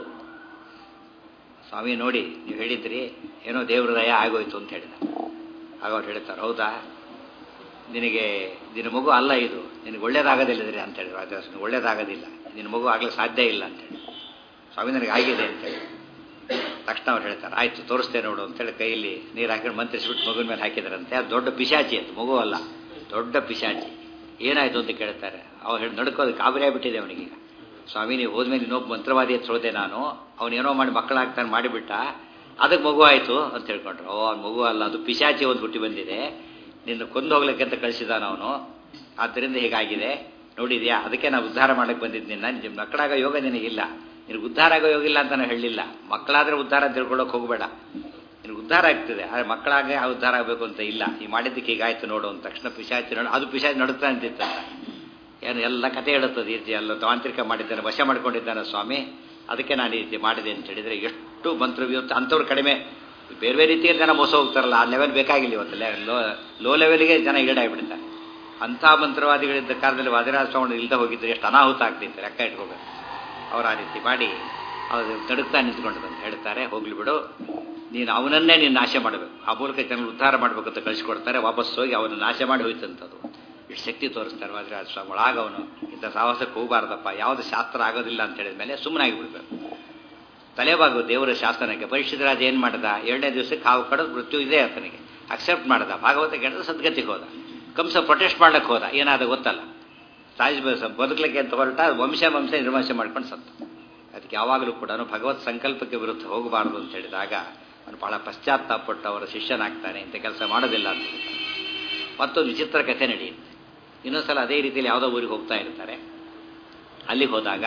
ಸ್ವಾಮಿ ನೋಡಿ ನೀವು ಹೇಳಿದ್ರಿ ಏನೋ ದೇವ್ರ ದಯ ಆಗೋಯ್ತು ಅಂತ ಹೇಳಿದ ಆಗ ಅವ್ರು ಹೇಳ್ತಾರೆ ಹೌದಾ ನಿನಗೆ ನಿನ್ನ ಮಗು ಅಲ್ಲ ಇದು ನಿನಗೆ ಒಳ್ಳೇದಾಗೋದಿಲ್ಲದ್ರಿ ಅಂತ ಹೇಳಿದ್ರು ರಾಜದಾಸ್ ನಿನಗೆ ಒಳ್ಳೇದಾಗೋದಿಲ್ಲ ನಿನ್ನ ಮಗು ಆಗ್ಲಿಕ್ಕೆ ಸಾಧ್ಯ ಇಲ್ಲ ಅಂತೇಳಿ ಸ್ವಾಮಿ ನನಗೆ ಆಗಿದೆ ಅಂತೇಳಿ ತಕ್ಷಣ ಅವ್ರು ಹೇಳ್ತಾರೆ ಆಯ್ತು ತೋರಿಸ್ತೇ ನೋಡು ಅಂತೇಳಿ ಕೈಯಲ್ಲಿ ನೀರು ಹಾಕೊಂಡು ಮಂತ್ರಿಸ್ಬಿಟ್ಟು ಮಗುನ ಮೇಲೆ ಹಾಕಿದಾರಂತೆ ಅದು ದೊಡ್ಡ ಪಿಶಾಚಿ ಅದು ಮಗು ಅಲ್ಲ ದೊಡ್ಡ ಪಿಶಾಚಿ ಏನಾಯ್ತು ಅಂತ ಕೇಳ್ತಾರೆ ಅವ್ರು ಹೇಳಿ ನಡ್ಕೋದು ಕಾಬರಿ ಆಗ್ಬಿಟ್ಟಿದೆ ಅವನಿಗೀಗ ಸ್ವಾಮಿ ನೀವು ಹೋದ್ಮೇಲೆ ಇನ್ನೊಬ್ಬ ಮಂತ್ರವಾದಿ ಅಂತ ಹೋದೆ ನಾನು ಅವನೇನೋ ಮಾಡಿ ಮಕ್ಕಳಾಗ್ತಾನೆ ಮಾಡಿಬಿಟ್ಟ ಅದಕ್ಕೆ ಮಗು ಆಯಿತು ಅಂತ ಹೇಳ್ಕೊಂಡ್ರು ಓ ಅವ್ನ ಮಗು ಅಲ್ಲ ಅದು ಪಿಶಾಚಿ ಒಂದು ಹುಟ್ಟಿ ಬಂದಿದೆ ನಿನ್ನ ಕೊಂದು ಹೋಗ್ಲಿಕ್ಕೆ ಅಂತ ಕಳಿಸಿದಾನ ಅವನು ಆದ್ದರಿಂದ ಹೀಗಾಗಿದೆ ನೋಡಿದ್ಯಾ ಅದಕ್ಕೆ ನಾವು ಉದ್ಧಾರ ಮಾಡಕ್ಕೆ ಬಂದಿದ್ದು ನಿನ್ನ ನಿನ್ನ ಮಕ್ಕಳಾಗ ಯೋಗ ನಿನಗಿಲ್ಲ ನಿನಗೆ ಉದ್ಧಾರ ಆಗೋ ಯೋಗ ಇಲ್ಲ ಅಂತ ನಾನು ಹೇಳಿಲ್ಲ ಮಕ್ಕಳಾದ್ರೆ ಉದ್ಧಾರ ಅಂತ ತಿಳ್ಕೊಳ್ಳೋಕೆ ಹೋಗಬೇಡ ನಿನಗೆ ಉದ್ಧಾರ ಆಗ್ತದೆ ಆದರೆ ಮಕ್ಕಳಾಗೆ ಆ ಉದ್ಧಾರ ಆಗಬೇಕು ಅಂತ ಇಲ್ಲ ಈ ಮಾಡಿದ್ದಕ್ಕೆ ಹೀಗಾಯ್ತು ನೋಡು ಅಂದ ತಕ್ಷಣ ಪಿಶಾಚಿ ನೋಡು ಅದು ಪಿಶಾಚಿ ನಡುತ್ತಾ ಅಂತಿತ್ತಂತ ಏನು ಎಲ್ಲ ಕತೆ ಹೇಳುತ್ತದೆ ಈ ರೀತಿ ಎಲ್ಲ ತಾಂತ್ರಿಕ ಮಾಡಿದ್ದಾನೆ ವಶ ಮಾಡ್ಕೊಂಡಿದ್ದಾನೆ ಸ್ವಾಮಿ ಅದಕ್ಕೆ ನಾನು ಈ ರೀತಿ ಮಾಡಿದೆ ಅಂತ ಹೇಳಿದರೆ ಎಷ್ಟು ಮಂತ್ರವ್ಯವಸ್ಥೆ ಅಂಥವ್ರು ಕಡಿಮೆ ಬೇರೆ ಬೇರೆ ರೀತಿಯಲ್ಲಿ ಜನ ಮೋಸ ಹೋಗ್ತಾರಲ್ಲ ಆ ಲೆವೆಲ್ ಬೇಕಾಗಿಲ್ಲ ಇವತ್ತು ಲೋ ಲೋ ಲೆವೆಲ್ಗೆ ಜನ ಈಡಾಗ್ಬಿಡ್ತಾರೆ ಅಂಥ ಮಂತ್ರವಾದಿಗಳಿದ್ದ ಕಾಲದಲ್ಲಿ ವಾದಿರಾಜ ಸ್ವಾಮಿ ಇಲ್ಲದೆ ಹೋಗಿದ್ರೆ ಎಷ್ಟು ಅನಾಹುತ ಆಗ್ತಿತ್ತು ಲೆಕ್ಕ ಇಟ್ಕೋಬೇಕು ಅವ್ರು ಆ ರೀತಿ ಮಾಡಿ ಅವರು ತಡುತ್ತಾ ನಿಂತ್ಕೊಂಡದಂತ ಹೇಳ್ತಾರೆ ಹೋಗ್ಲಿ ಬಿಡು ನೀನು ಅವನನ್ನೇ ನೀನು ನಾಶ ಮಾಡಬೇಕು ಆ ಮೂಲಕ ಜನರು ಉದ್ಧಾರ ಮಾಡಬೇಕು ಅಂತ ಕಳಿಸ್ಕೊಡ್ತಾರೆ ವಾಪಸ್ ಹೋಗಿ ಅವನು ನಾಶ ಮಾಡಿ ಹೋಯ್ತಂಥದ್ದು ಇಷ್ಟು ಶಕ್ತಿ ತೋರಿಸ್ತಾರೆ ವಾದಿರಾಜ ಸ್ವಾಮಿಗಳು ಆಗ ಅವನು ಇಂಥ ಸಾಹಸಕ್ಕೆ ಹೋಗಬಾರ್ದಪ್ಪ ಯಾವುದು ಶಾಸ್ತ್ರ ಆಗೋದಿಲ್ಲ ಅಂತ ಹೇಳಿದ ಮೇಲೆ ಸುಮ್ಮನಾಗಿ ಬಿಡ್ಬೇಕು ತಲೆಬಾಗು ದೇವರ ಶಾಸನಕ್ಕೆ ಪರೀಕ್ಷಿತ ರಾಜ ಏನು ಮಾಡ್ದ ಎರಡನೇ ದಿವಸಕ್ಕೆ ಹಾವು ಕಡದು ಮೃತ್ಯು ಇದೆ ಆತನಿಗೆ ಅಕ್ಸೆಪ್ಟ್ ಮಾಡ್ದ ಭಾಗವತ ಕೆಡದ ಸದ್ಗತಿಗೆ ಹೋದ ಕಂಸ ಪ್ರೊಟೆಸ್ಟ್ ಮಾಡ್ಲಿಕ್ಕೆ ಹೋದ ಏನಾದ ಗೊತ್ತಲ್ಲ ರಾಜ ಬದುಕಲಿಕ್ಕೆ ಅಂತ ಹೊರಟ ವಂಶ ವಂಶ ನಿರ್ವಂಶ ಮಾಡ್ಕೊಂಡು ಸತ್ತ ಅದಕ್ಕೆ ಯಾವಾಗಲೂ ಕೂಡ ಭಗವತ್ ಸಂಕಲ್ಪಕ್ಕೆ ವಿರುದ್ಧ ಹೋಗಬಾರದು ಅಂತ ಹೇಳಿದಾಗ ಅವನು ಬಹಳ ಪಶ್ಚಾತ್ತಾಪಪಟ್ಟು ಅವರ ಶಿಷ್ಯನಾಗ್ತಾನೆ ಇಂಥ ಕೆಲಸ ಮಾಡೋದಿಲ್ಲ ಅಂತ ಹೇಳ್ತಾನೆ ಮತ್ತೊಂದು ವಿಚಿತ್ರ ಕಥೆ ನಡೆಯುತ್ತೆ ಇನ್ನೊಂದ್ಸಲ ಅದೇ ರೀತಿಯಲ್ಲಿ ಯಾವುದೋ ಊರಿಗೆ ಹೋಗ್ತಾ ಇರ್ತಾರೆ ಅಲ್ಲಿಗೆ ಹೋದಾಗ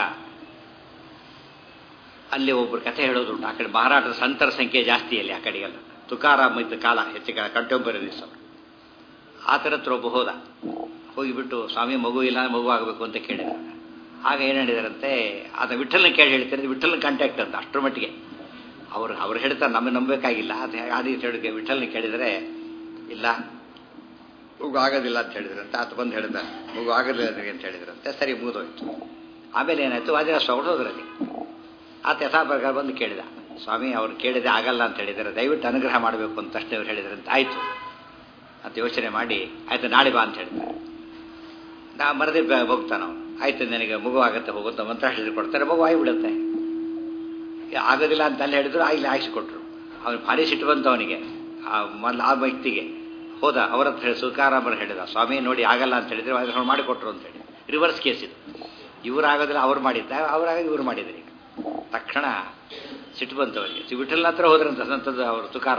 ಅಲ್ಲಿ ಒಬ್ಬರು ಕಥೆ ಹೇಳೋದುಂಟು ಆ ಕಡೆ ಮಹಾರಾಷ್ಟ್ರದ ಸಂತರ ಸಂಖ್ಯೆ ಜಾಸ್ತಿ ಅಲ್ಲಿ ಆ ಕಡೆಗೆಲ್ಲ ತುಕಾರಾಮ್ ಇದ್ದ ಕಾಲ ಹೆಚ್ಚು ಕಂಟೆಂಪರರೀಸ್ ಅವರು ಆ ಥರ ಹತ್ರ ಒಬ್ಬ ಹೋದ ಹೋಗಿಬಿಟ್ಟು ಸ್ವಾಮಿ ಮಗು ಇಲ್ಲ ಮಗು ಆಗಬೇಕು ಅಂತ ಕೇಳಿದ ಆಗ ಏನು ಹೇಳಿದಾರಂತೆ ಆತ ವಿಠಲ್ನ ಕೇಳಿ ಹೇಳ್ತಾರೆ ವಿಠಲ್ನ ಕಾಂಟ್ಯಾಕ್ಟ್ ಅಂತ ಅಷ್ಟರ ಮಟ್ಟಿಗೆ ಅವರು ಅವ್ರು ಹೇಳ್ತಾರೆ ನಮಗೆ ನಂಬಬೇಕಾಗಿಲ್ಲ ಅದು ಆ ರೀತಿ ಹೇಳಿದ್ರೆ ವಿಠಲ್ನ ಕೇಳಿದರೆ ಇಲ್ಲ ಮಗು ಆಗೋದಿಲ್ಲ ಅಂತ ಹೇಳಿದ್ರಂತೆ ಆತ ಬಂದು ಹೇಳಿದ ಮಗು ಆಗೋದಿಲ್ಲ ನನಗೆ ಅಂತ ಹೇಳಿದ್ರಂತೆ ಸರಿ ಮುಗಿದೋಯ್ತು ಆಮೇಲೆ ಏನಾಯ್ತು ವಾದಿರಾಜ ಸ್ವಾಮಿ ಹೋದ್ರಲ್ಲಿ ಆತ ಯಥಾಪ್ರಕಾರ ಬಂದು ಕೇಳಿದ ಸ್ವಾಮಿ ಅವ್ರು ಕೇಳಿದೆ ಆಗಲ್ಲ ಅಂತ ಹೇಳಿದ್ದಾರೆ ದಯವಿಟ್ಟು ಅನುಗ್ರಹ ಮಾಡಬೇಕು ಅಂತ ತಕ್ಷಣ ಇವ್ರು ಹೇಳಿದ್ರಂತೆ ಆಯಿತು ಅಂತ ಯೋಚನೆ ಮಾಡಿ ಆಯ್ತು ನಾಳೆ ಬಾ ಅಂತ ಹೇಳ್ತಾರೆ ನಾ ಮರದಿ ಹೋಗ್ತಾನ ಅವನು ಆಯ್ತು ನನಗೆ ಮಗು ಆಗತ್ತೆ ಹೋಗುತ್ತ ಮಂತ್ರ ಹೇಳಿದ್ರು ಕೊಡ್ತಾರೆ ಮಗು ಆಗಿಬಿಡುತ್ತೆ ಆಗೋದಿಲ್ಲ ಅಂತ ಅಲ್ಲಿ ಹೇಳಿದ್ರು ಇಲ್ಲಿ ಆಯಿಸಿಕೊಟ್ರು ಅವನು ಭಾರಿ ಸಿಟ್ಟು ಬಂತು ಅವನಿಗೆ ಆ ಮೊದಲು ಆ ವ್ಯಕ್ತಿಗೆ ಹೋದ ಅವರ ಹತ್ರ ಹೇಳಿ ಸುಖಾರಾಮರು ಹೇಳಿದ ಸ್ವಾಮಿ ನೋಡಿ ಆಗಲ್ಲ ಅಂತ ಹೇಳಿದ್ರೆ ಅವ್ರು ಮಾಡಿಕೊಟ್ರು ಅಂತ ಹೇಳಿ ರಿವರ್ಸ್ ಕೇಸ್ ಇದು ಇವ್ರು ಆಗೋದಿಲ್ಲ ಅವ್ರು ಮಾಡಿದ್ದ ಅವರಾಗ ಇವ್ರು ಮಾಡಿದ್ರು ಈಗ ತಕ್ಷಣ ಸಿಟ್ಟು ಬಂತು ಅವರಿಗೆ ವಿಠಲ್ ಹತ್ರ ಹೋದ್ರಂತ ಸಂತದ ಅವರು ತುಕಾರಾಮ್